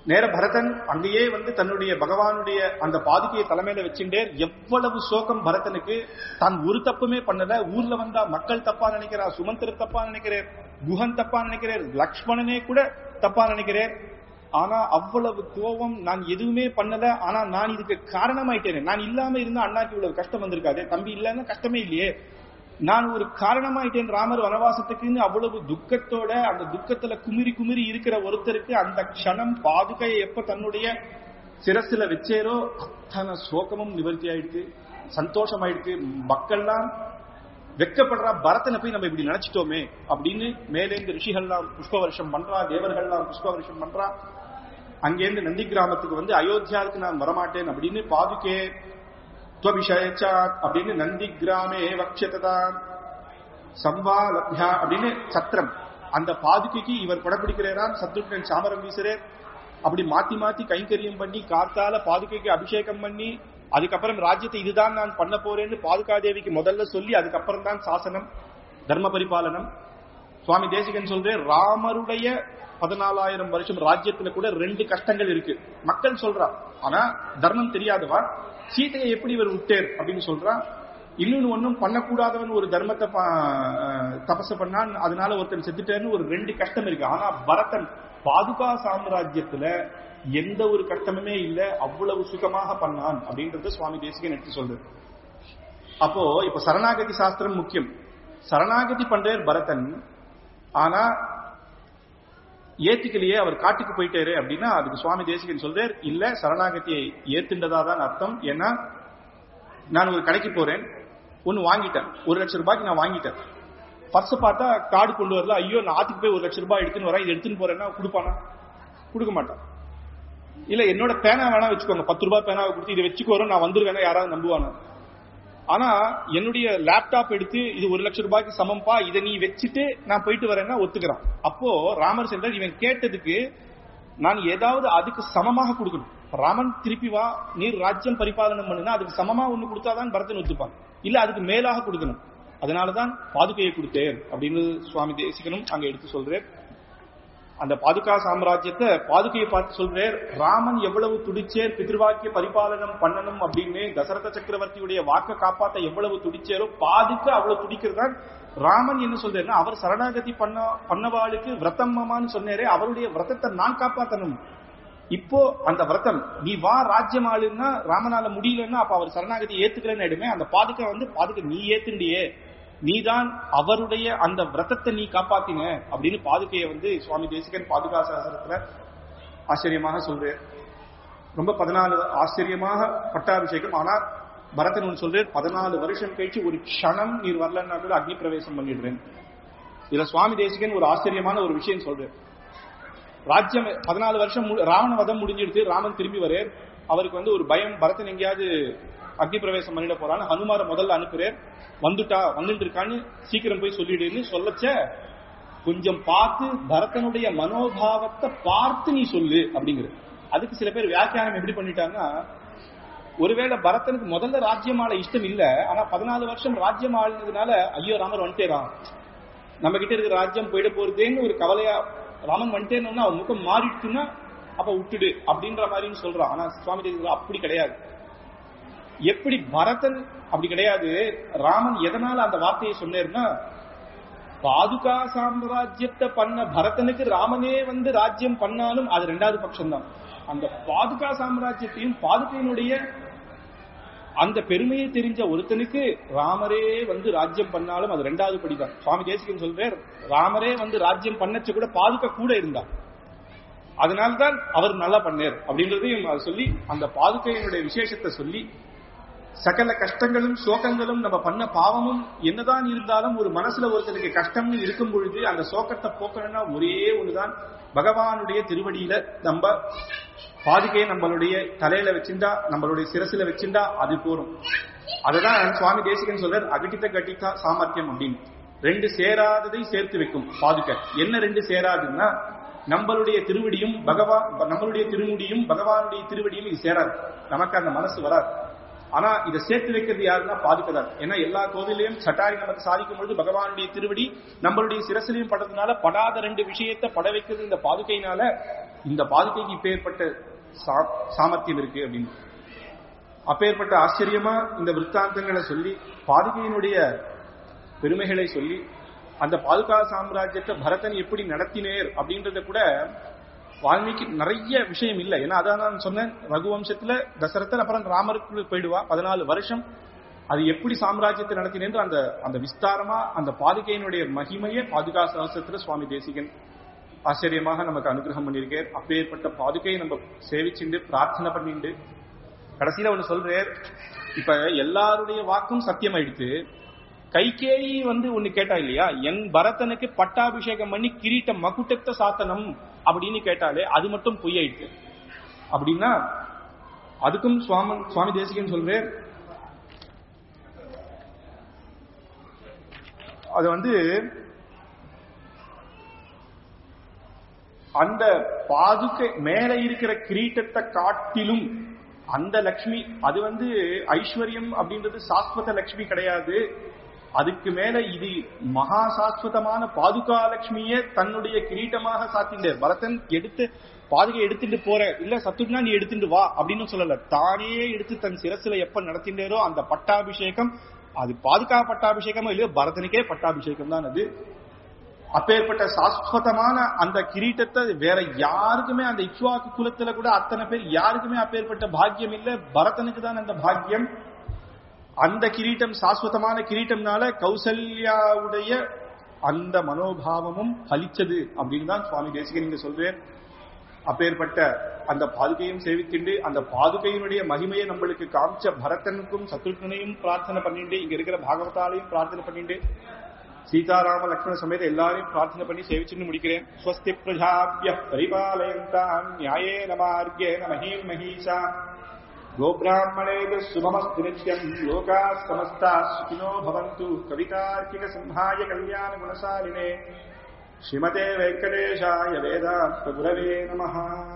நேர பரதன் அங்கேயே வந்து தன்னுடைய பகவானுடைய அந்த பாதுகையை தலைமையில வச்சுட்டே எவ்வளவு சோகம் பரதனுக்கு தான் ஒரு தப்புமே பண்ணல ஊர்ல வந்தா மக்கள் தப்பா நினைக்கிறா சுமந்திர தப்பா நினைக்கிறார் குஹன் தப்பா நினைக்கிறார் லக்ஷ்மணனே கூட தப்பா நினைக்கிறார் ஆனா அவ்வளவு கோபம் நான் எதுவுமே பண்ணல ஆனா நான் இதுக்கு காரணமாயிட்டேனே நான் இல்லாம இருந்தா அண்ணாக்கு இவ்வளவு கஷ்டம் வந்திருக்காது தம்பி இல்லன்னா கஷ்டமே இல்லையே நான் ஒரு காரணமாயிட்டேன் ராமர் வனவாசத்துக்குன்னு அவ்வளவு துக்கத்தோட அந்த துக்கத்துல குமிரி குமிரி இருக்கிற ஒருத்தருக்கு அந்த க்ஷணம் பாதுகையை எப்ப தன்னுடைய சிரசுல வச்சேரோ அத்தனை சோகமும் நிவர்த்தி ஆயிடுச்சு சந்தோஷம் ஆயிடுச்சு மக்கள்லாம் வெக்கப்படுறா பரதனை போய் நம்ம இப்படி நினைச்சிட்டோமே அப்படின்னு மேலேந்து ரிஷிகள்லாம் புஷ்ப வருஷம் பண்றா தேவர்கள்லாம் புஷ்ப வருஷம் பண்றா அங்கேருந்து நந்தி கிராமத்துக்கு வந்து அயோத்தியாவுக்கு நான் வரமாட்டேன் அப்படின்னு பாதுகே துவபிஷயச்சாத் அப்படின்னு நந்தி கிராமே வக்ஷதான் சம்வாலப்யா அப்படின்னு சத்திரம் அந்த பாதுகைக்கு இவர் படப்பிடிக்கிறாராம் சத்ருக்னன் சாமரம் வீசுறே அப்படி மாத்தி மாத்தி கைங்கரியம் பண்ணி காத்தால பாதுகைக்கு அபிஷேகம் பண்ணி அதுக்கப்புறம் ராஜ்யத்தை இதுதான் நான் பண்ண போறேன்னு பாதுகாதேவிக்கு முதல்ல சொல்லி அதுக்கப்புறம் தான் சாசனம் தர்ம பரிபாலனம் சுவாமி தேசிகன் சொல்றேன் ராமருடைய பதினாலாயிரம் வருஷம் ராஜ்யத்துல கூட ரெண்டு கஷ்டங்கள் இருக்கு மக்கள் சொல்றா ஆனா தர்மம் தெரியாதவா சீதையை எப்படி இவர் விட்டேர் அப்படின்னு சொல்றா இன்னொன்னு ஒன்னும் பண்ணக்கூடாதவன் ஒரு தர்மத்தை தபச பண்ணான் அதனால ஒருத்தன் செத்துட்டேன்னு ஒரு ரெண்டு கஷ்டம் இருக்கு ஆனா பரதன் பாதுகா சாம்ராஜ்யத்துல எந்த ஒரு கஷ்டமுமே இல்ல அவ்வளவு சுகமாக பண்ணான் அப்படின்றத சுவாமி தேசிகன் எடுத்து சொல்றது அப்போ இப்ப சரணாகதி சாஸ்திரம் முக்கியம் சரணாகதி பண்றார் பரதன் ஆனா ஏத்துக்கலையே அவர் காட்டுக்கு போயிட்டாரு அப்படின்னா அதுக்கு சுவாமி தேசிகன் சொல்றார் இல்ல சரணாகதியை ஏத்துண்டதா தான் அர்த்தம் ஏன்னா நான் ஒரு கடைக்கு போறேன் ஒன்னு வாங்கிட்டேன் ஒரு லட்சம் ரூபாய்க்கு நான் வாங்கிட்டேன் பர்ஸ் பார்த்தா கார்டு கொண்டு வரல ஐயோ நான் ஆத்துக்கு போய் ஒரு லட்சம் ரூபாய் எடுத்துன்னு வரேன் இது எடுத்துன்னு போறேன்னா கொடுப்பானா கொடுக்க மாட்டான் இல்ல என்னோட பேனா வேணா வச்சுக்கோங்க பத்து ரூபாய் பேனாவை கொடுத்து இதை வச்சுக்கோறோம் நான் வந்துருவேனா யாராவது நம்புவானா ஆனா என்னுடைய லேப்டாப் எடுத்து இது ஒரு லட்சம் ரூபாய்க்கு சமம்பா இதை நீ வச்சுட்டு நான் போயிட்டு வரேன்னா ஒத்துக்கிறான் அப்போ ராமர் சென்றார் இவன் கேட்டதுக்கு நான் ஏதாவது அதுக்கு சமமாக கொடுக்கணும் ராமன் திருப்பி வா நீர் ராஜ்யம் பரிபாலனம் பண்ணுனா அதுக்கு சமமா ஒண்ணு கொடுத்தாதான் பரதன் ஒத்துப்பான் இல்ல அதுக்கு மேலாக கொடுக்கணும் அதனாலதான் பாதுகையை கொடுத்தேன் அப்படின்னு சுவாமி தேசிகனும் அங்க எடுத்து சொல்றேன் அந்த பாதுகா சாம்ராஜ்யத்தை பாதுகையை பார்த்து சொல்றார் ராமன் எவ்வளவு துடிச்சேர் பிதிர்வாக்கிய பரிபாலனம் பண்ணணும் அப்படின்னு தசரத சக்கரவர்த்தியுடைய வாக்க காப்பாத்த எவ்வளவு துடிச்சேரோ பாதுக்க அவ்வளவு துடிக்கிறதா ராமன் என்ன சொல்றாருன்னா அவர் சரணாகதி பண்ண பண்ணவாளுக்கு விரதம்மான்னு சொன்னாரே அவருடைய விரதத்தை நான் காப்பாத்தணும் இப்போ அந்த விரதம் நீ வா ராஜ்யம் ஆளுன்னா ராமனால முடியலன்னா அப்ப அவர் சரணாகதி ஏத்துக்கலன்னு ஆயிடுமே அந்த பாதுகா வந்து பாதுகா நீ ஏத்துண்டியே நீதான் அவருடைய அந்த விரதத்தை நீ காப்பாத்தின அப்படின்னு பாதுகையை வந்து சுவாமி தேசிகன் பாதுகா சாஸ்திரத்துல ஆச்சரியமாக சொல்றார் ரொம்ப பதினாலு ஆச்சரியமாக பட்டாபிஷேகம் ஆனா பரதன் ஒன்று சொல்றார் பதினாலு வருஷம் கழிச்சு ஒரு க்ஷணம் நீர் வரலன்னா கூட அக்னி பிரவேசம் பண்ணிடுறேன் இதுல சுவாமி தேசிகன் ஒரு ஆச்சரியமான ஒரு விஷயம் சொல்றார் ராஜ்யம் பதினாலு வருஷம் ராவண வதம் முடிஞ்சிடுது ராமன் திரும்பி வரார் அவருக்கு வந்து ஒரு பயம் பரதன் எங்கேயாவது அக்னி பிரவேசம் பண்ணிட போறான்னு ஹனுமார முதல்ல அனுப்புறார் வந்துட்டா வந்துட்டு இருக்கான்னு சீக்கிரம் போய் சொல்லிடுன்னு சொல்லச்ச கொஞ்சம் பார்த்து பரதனுடைய மனோபாவத்தை பார்த்து நீ சொல்லு அப்படிங்கிற அதுக்கு சில பேர் வியாக்கியானம் எப்படி பண்ணிட்டாங்கன்னா ஒருவேளை பரதனுக்கு முதல்ல ராஜ்யம் ஆள இஷ்டம் இல்ல ஆனா பதினாலு வருஷம் ராஜ்யம் ஆளுனதுனால ஐயோ ராமர் வந்துட்டேரான் நம்ம கிட்ட இருக்கிற ராஜ்யம் போயிட போறதேன்னு ஒரு கவலையா ராமன் வந்துட்டேன்னு அவன் முகம் மாறிடுச்சுன்னா அப்ப விட்டுடு அப்படின்ற மாதிரின்னு சொல்றான் ஆனா சுவாமி தேசிகர் அப்படி கிடையாது எப்படி பரதன் அப்படி கிடையாது ராமன் எதனால அந்த வார்த்தையை சொன்னேர்னா பாதுகா சாம்ராஜ்யத்தை பண்ண பரதனுக்கு ராமனே வந்து ராஜ்யம் பண்ணாலும் அது ரெண்டாவது பட்சம் தான் அந்த பாதுகா சாம்ராஜ்யத்தையும் பாதுகையினுடைய அந்த பெருமையை தெரிஞ்ச ஒருத்தனுக்கு ராமரே வந்து ராஜ்யம் பண்ணாலும் அது ரெண்டாவது படிதான் சுவாமி தேசிகன் சொல்றார் ராமரே வந்து ராஜ்யம் பண்ணச்ச கூட பாதுகா கூட இருந்தார் அதனால்தான் அவர் நல்லா பண்ணார் அப்படின்றதையும் சொல்லி அந்த பாதுகையினுடைய விசேஷத்தை சொல்லி சகல கஷ்டங்களும் சோகங்களும் நம்ம பண்ண பாவமும் என்னதான் இருந்தாலும் ஒரு மனசுல ஒருத்தனுக்கு கஷ்டம்னு இருக்கும் பொழுது அந்த சோகத்தை போக்கணும்னா ஒரே ஒண்ணுதான் பகவானுடைய திருவடியில நம்ம பாதுகையை நம்மளுடைய தலையில வச்சிருந்தா நம்மளுடைய சிரசுல வச்சிருந்தா அது போரும் அதுதான் சுவாமி தேசிகன் சொல்றார் அகட்டித்த கட்டித்தா சாமர்த்தியம் அப்படின்னு ரெண்டு சேராததை சேர்த்து வைக்கும் பாதுகை என்ன ரெண்டு சேராதுன்னா நம்மளுடைய திருவடியும் பகவான் நம்மளுடைய திருமுடியும் பகவானுடைய திருவடியும் இது சேராது நமக்கு அந்த மனசு வராது ஆனா இதை சேர்த்து வைக்கிறது யாருன்னா பாதுகதான் ஏன்னா எல்லா கோவிலையும் சட்டாரி நமக்கு சாதிக்கும் பொழுது பகவானுடைய திருவடி நம்மளுடைய சிரசிலையும் படுறதுனால படாத ரெண்டு விஷயத்தை பட வைக்கிறது இந்த பாதுகையினால இந்த பாதுகைக்கு இப்பேற்பட்ட சா- சாமர்த்தியம் இருக்கு அப்படின்னு அப்பேற்பட்ட ஆச்சரியமா இந்த விற்த்தாந்தங்களை சொல்லி பாதுகையினுடைய பெருமைகளை சொல்லி அந்த பாதுகா சாம்ராஜ்யத்தை பரதன் எப்படி நடத்தினேர் அப்படின்றத கூட வால்மீகி நிறைய விஷயம் இல்லை ஏன்னா அதான் நான் சொன்னேன் ரகுவம்சத்துல தசரதன் அப்புறம் ராமருக்கு போயிடுவா பதினாலு வருஷம் அது எப்படி சாம்ராஜ்யத்தை நடத்தினேன்ற அந்த அந்த விஸ்தாரமா அந்த பாதுகையினுடைய மகிமையை பாதுகா சகசத்துல சுவாமி தேசிகன் ஆச்சரியமாக நமக்கு அனுகிரகம் பண்ணியிருக்கார் அப்பேற்பட்ட பாதுகையை நம்ம சேவிச்சுண்டு பிரார்த்தனை பண்ணிண்டு கடைசியில ஒண்ணு சொல்றேன் இப்ப எல்லாருடைய வாக்கும் சத்தியமாயிடுத்து கைகேயி வந்து ஒண்ணு கேட்டா இல்லையா என் பரதனுக்கு பட்டாபிஷேகம் பண்ணி கிரீட்ட மகுட்டத்தை சாத்தனம் அப்படின்னு கேட்டாலே அது மட்டும் பொய்யாயிடுச்சு அப்படின்னா அதுக்கும் சுவாமி சுவாமி தேசிகன் சொல்றேன் அது வந்து அந்த பாதுகை மேல இருக்கிற கிரீட்டத்தை காட்டிலும் அந்த லக்ஷ்மி அது வந்து ஐஸ்வர்யம் அப்படின்றது சாஸ்வத லக்ஷ்மி கிடையாது அதுக்கு மேல இது மகா சாஸ்வதமான பாதுகா லட்சுமியே தன்னுடைய கிரீட்டமாக சாத்திண்டார் பரதன் எடுத்து பாதுகை எடுத்துட்டு போற இல்ல சத்துனா நீ எடுத்துட்டு வா அப்படின்னு சொல்லல தானே எடுத்து தன் சிரசுல எப்ப நடத்திண்டாரோ அந்த பட்டாபிஷேகம் அது பாதுகா பட்டாபிஷேகமோ இல்லையோ பரதனுக்கே பட்டாபிஷேகம் தான் அது அப்பேற்பட்ட சாஸ்வதமான அந்த கிரீட்டத்தை வேற யாருக்குமே அந்த இக்ஷ்வாக்கு குலத்துல கூட அத்தனை பேர் யாருக்குமே அப்பேற்பட்ட பாக்கியம் இல்ல பரதனுக்கு தான் அந்த பாக்கியம் அந்த கிரீட்டம் சாஸ்வதமான கிரீட்டம்னால கௌசல்யாவுடைய அந்த மனோபாவமும் பலிச்சது அப்படின்னு தான் சுவாமி தேசிகன் இங்க சொல்றேன் அப்பேற்பட்ட அந்த பாதுகையும் சேவிக்கிண்டு அந்த பாதுகையினுடைய மகிமையை நம்மளுக்கு காமிச்ச பரதனுக்கும் சத்ருகனையும் பிரார்த்தனை பண்ணிட்டு இங்க இருக்கிற பாகவதாலையும் பிரார்த்தனை பண்ணிட்டு சீதாராம லக்ஷ்மண சமேத எல்லாரையும் பிரார்த்தனை பண்ணி சேவிச்சுன்னு முடிக்கிறேன் ஸ்வஸ்தி பிரஜாபிய பரிபாலயந்தாம் நியாயேன மார்கேன மஹீம் மஹீஷா गोब्राह्मणेभ्यः शुभमस्तु नित्यम् लोकाः समस्ताः सुखिनो भवन्तु कवितार्किकसिंहाय कल्याणगुणशालिने श्रीमते वेङ्कटेशाय वेदान्तगुरवे नमः